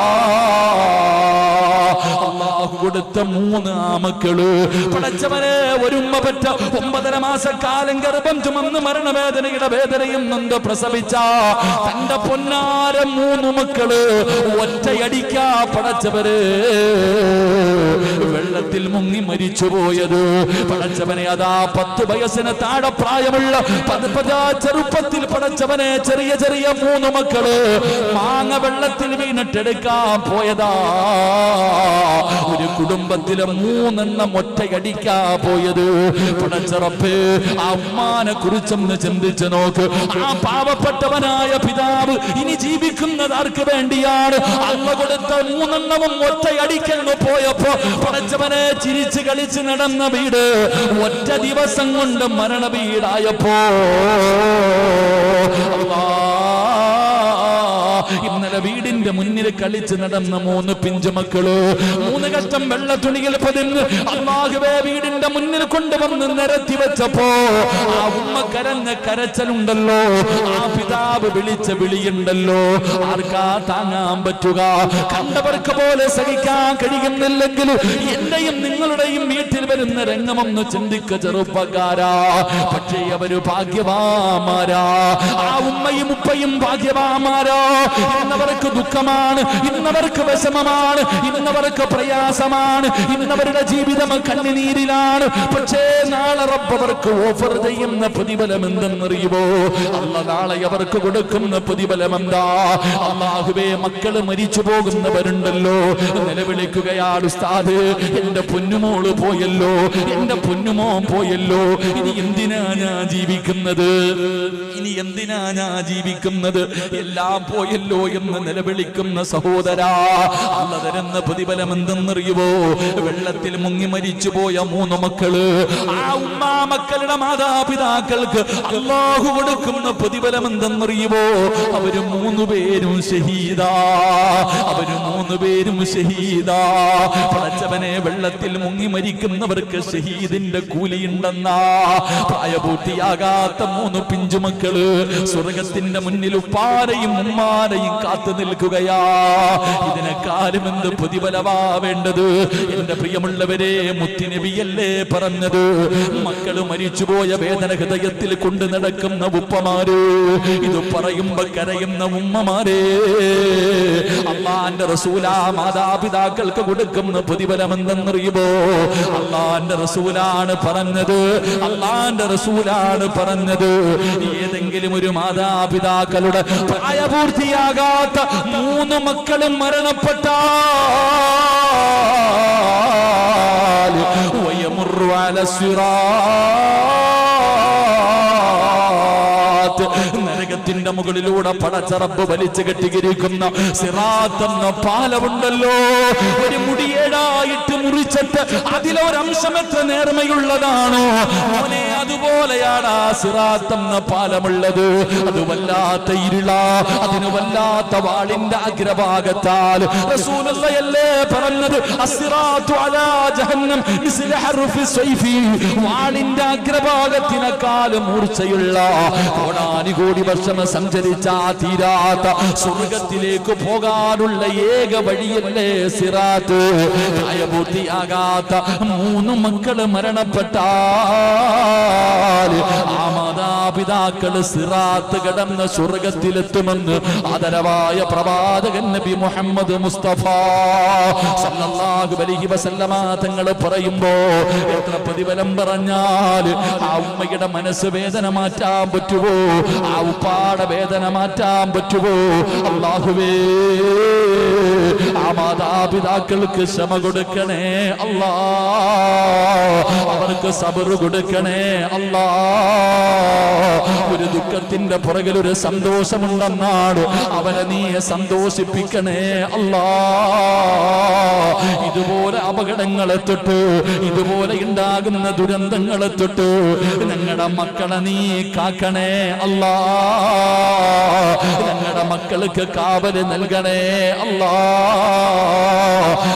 അള്ളാഹു കൊടുത്ത മൂന്ന് ആമക്കള് പടച്ചവനെ ഒരു ഉമ്മ പറ്റ ഒമ്പതര മാസക്കാലം ഗർഭം ചുമന്ന് മരണവേദനയുടെ വേദനയും നൊന്ത് പ്രസവിച്ച തന്റെ പൊന്നാര മൂന്ന് മക്കള് ഒറ്റയടിക്കാ പടച്ചവര് വെള്ളത്തിൽ മുങ്ങി മരിച്ചുപോയത് പടച്ചവനെ അതാ പത്ത് വയസ്സിന് താഴെ പ്രായമുള്ള പത് പതാ ചെറുപ്പത്തിൽ പടച്ചവനെ ചെറിയ ചെറിയ മൂന്ന് മക്കള് മാങ്ങ വെള്ളത്തിൽ വീണിട്ടെടുക്കാൻ പോയതാ ഒരു കുടുംബത്തിലെ മൂന്നെണ്ണം ഒറ്റയടിക്കാ പോയത് പടച്ചറപ്പ് ആ ഉമ്മാനെ കുറിച്ചൊന്ന് ചിന്തിച്ചു നോക്ക് ആ പാവപ്പെട്ടവനായ പിതാവ് ഇനി ജീവിക്കുന്നത് ആർക്ക് വേണ്ടിയാണ് അമ്മ കൊടുത്ത മൂന്നെണ്ണവും ഒറ്റയടിക്കങ്ങ് പോയപ്പോ പടച്ചവനെ ചിരിച്ച് കളിച്ച് നടന്ന വീട് ഒറ്റ ദിവസം കൊണ്ട് മരണ വീടായപ്പോ അല്ലാ ഇന്നലെ വീടിന്റെ മുന്നിൽ കളിച്ച് നടന്ന മൂന്ന് പിഞ്ചു മക്കള് മൂന്ന് കഷ്ടം വെള്ള തുണിയിൽ പതിന്ന് അള്ളാഹുവേ വീടിന്റെ മുന്നിൽ കൊണ്ടുവന്ന് നിരത്തി വെച്ചപ്പോ ആ ഉമ്മ കരഞ്ഞ കരച്ചലുണ്ടല്ലോ ആ പിതാവ് വിളിച്ച വിളിയുണ്ടല്ലോ ആർക്കാ താങ്ങാൻ പറ്റുക കണ്ടവർക്ക് പോലെ സഹിക്കാൻ കഴിയുന്നില്ലെങ്കിൽ എന്റെയും നിങ്ങളുടെയും വീട്ടിൽ വരുന്ന രംഗമൊന്ന് ചിന്തിക്ക ചെറുപ്പക്കാരാ പക്ഷേ അവര് ഭാഗ്യവാമാരാ ആ ഉമ്മയും ഉപ്പയും ഭാഗ്യവാമാരാ ഇന്നവർക്ക് ദുഃഖമാണ് ഇന്നവർക്ക് വിഷമമാണ് ഇന്നവർക്ക് പ്രയാസമാണ് ഇന്നവരുടെ ജീവിതം കണ്ണുനീരിലാണ് പക്ഷേ നാളെ റബ്ബ് അവർക്ക് ഓഫർ ചെയ്യുന്ന പ്രതിഫലം എന്തെന്നറിയുമോ അല്ല നാളെ അവർക്ക് കൊടുക്കുന്ന പ്രതിഫലം എന്താ അള്ളാഹുവേ മക്കള് മരിച്ചു പോകുന്നവരുണ്ടല്ലോ നിലവിളിക്കുകയാണ് ഉസ്താദ് എന്റെ പൊന്നുമോള് പോയല്ലോ എന്റെ പൊന്നുമോൻ പോയല്ലോ ഇനി എന്തിനാ ഞാൻ ജീവിക്കുന്നത് ഇനി എന്തിനാ ഞാൻ ജീവിക്കുന്നത് എല്ലാം പോയല്ലോ എന്ന് നിലവിളിക്കുന്ന സഹോദരാ അല്ല തരുന്ന പ്രതിഫലം എന്തെന്നറിയുവോ വെള്ളത്തിൽ മുങ്ങി മരിച്ചു പോയ മൂന്ന് മക്കള് ആ ഉമ്മാ മക്കളുടെ മാതാപിതാക്കൾക്ക് അള്ളാഹു കൊടുക്കുന്ന പ്രതിഫലം എന്തെന്നറിയുവോ അവര് മൂന്ന് പേരും ഷഹീദാ അവര് മൂന്ന് പേരും ഷഹീദാ പടച്ചവനെ വെള്ളത്തിൽ മുങ്ങി മരിക്കുന്നവർക്ക് ഷഹീദിന്റെ കൂലിയുണ്ടെന്നാ പ്രായപൂർത്തിയാകാത്ത മൂന്ന് പിഞ്ചുമക്കള് സ്വർഗത്തിന്റെ മുന്നിൽ ഉപ്പാരെയും ഉമ്മാരെയും കാത്തു നിൽക്കുക നൽകുകയാ ഇതിനെക്കാളും എന്ത് പ്രതിഫലമാ വേണ്ടത് എന്റെ പ്രിയമുള്ളവരെ മുത്തിനബിയല്ലേ പറഞ്ഞത് മക്കള് മരിച്ചുപോയ വേദന ഹൃദയത്തിൽ കൊണ്ടു നടക്കുന്ന ഉപ്പമാര് ഇത് പറയുമ്പോ കരയുന്ന ഉമ്മമാരെ അള്ളാന്റെ റസൂലാ മാതാപിതാക്കൾക്ക് കൊടുക്കുന്ന പ്രതിഫലം എന്തെന്നറിയുമോ അള്ളാന്റെ റസൂലാണ് പറഞ്ഞത് അള്ളാന്റെ റസൂലാണ് പറഞ്ഞത് ഏതെങ്കിലും ഒരു മാതാപിതാക്കളുടെ പ്രായപൂർത്തിയാകാത്ത മൂന്ന് മക്കളും മരണപ്പെട്ടാൽ വയമുറു അല സിറാത്ത് നരകത്തിന്റെ മുകളിലൂടെ പടച്ചറപ്പ് വലിച്ചു കെട്ടിയിരിക്കുന്ന സിറാത്ത് എന്ന പാലമുണ്ടല്ലോ ഒരു മുടിയേടായിട്ട് മുറിച്ചിട്ട് അതിലൊരംശം എത്ര നേർമയുള്ളതാണോ മോനെ അതുപോലെയാണ് ആ സിറാത്ത് എന്ന പാലമുള്ളത് അത് വല്ലാത്ത ഇരുള അതിന് വല്ലാത്ത വാളിന്റെ അഗ്രഭാഗത്താൽ റസൂലല്ലേ പറഞ്ഞത് അസിറാത്തു അലാ ജഹന്നം മിസ്ല ഹർഫി സ്വൈഫി വാളിന്റെ അഗ്രഭാഗത്തിനേക്കാളും മൂർച്ചയുള്ള കോടാനുകോടി വർഷം സഞ്ചരിച്ച തീരാത്ത സ്വർഗത്തിലേക്ക് പോകാനുള്ള ഏക വഴിയല്ലേ സിറാത്ത് പ്രായപൂർത്തിയാകാത്ത മൂന്ന് മക്കള് മരണപ്പെട്ടാൽ ആ മാതാപിതാക്കള് സിറാത്ത് കടന്ന് സ്വർഗത്തിലെത്തുമെന്ന് ആദരവായ പ്രവാചകൻ നബി മുഹമ്മദ് മുസ്തഫ സല്ലല്ലാഹു അലൈഹി വസല്ലമ തങ്ങൾ പറയുമ്പോ എത്ര പ്രതിഫലം പറഞ്ഞാൽ ആ ഉമ്മയുടെ മനസ്സ് വേദന മാറ്റാൻ പറ്റുമോ ആ ഉപ്പാടെ വേദന മാറ്റാൻ പറ്റുമോ അള്ളാഹുവേ ആ മാതാപിതാക്കൾക്ക് ക്ഷമ കൊടുക്കണേ അല്ലാ അവർക്ക് സബറ് കൊടുക്കണേ അല്ലാ ഒരു ദുഃഖത്തിന്റെ പുറകിൽ ഒരു സന്തോഷമുണ്ടെന്നാണ് അവരെ നീ സന്തോഷിപ്പിക്കണേ അല്ലാ ഇതുപോലെ അപകടങ്ങളെ തൊട്ട് ഇതുപോലെ ഉണ്ടാകുന്ന ദുരന്തങ്ങളെ തൊട്ട് ഞങ്ങളുടെ മക്കളെ നീ കാക്കണേ അല്ലാ ഞങ്ങളുടെ മക്കൾക്ക് കാവല് നൽകണേ അല്ലാ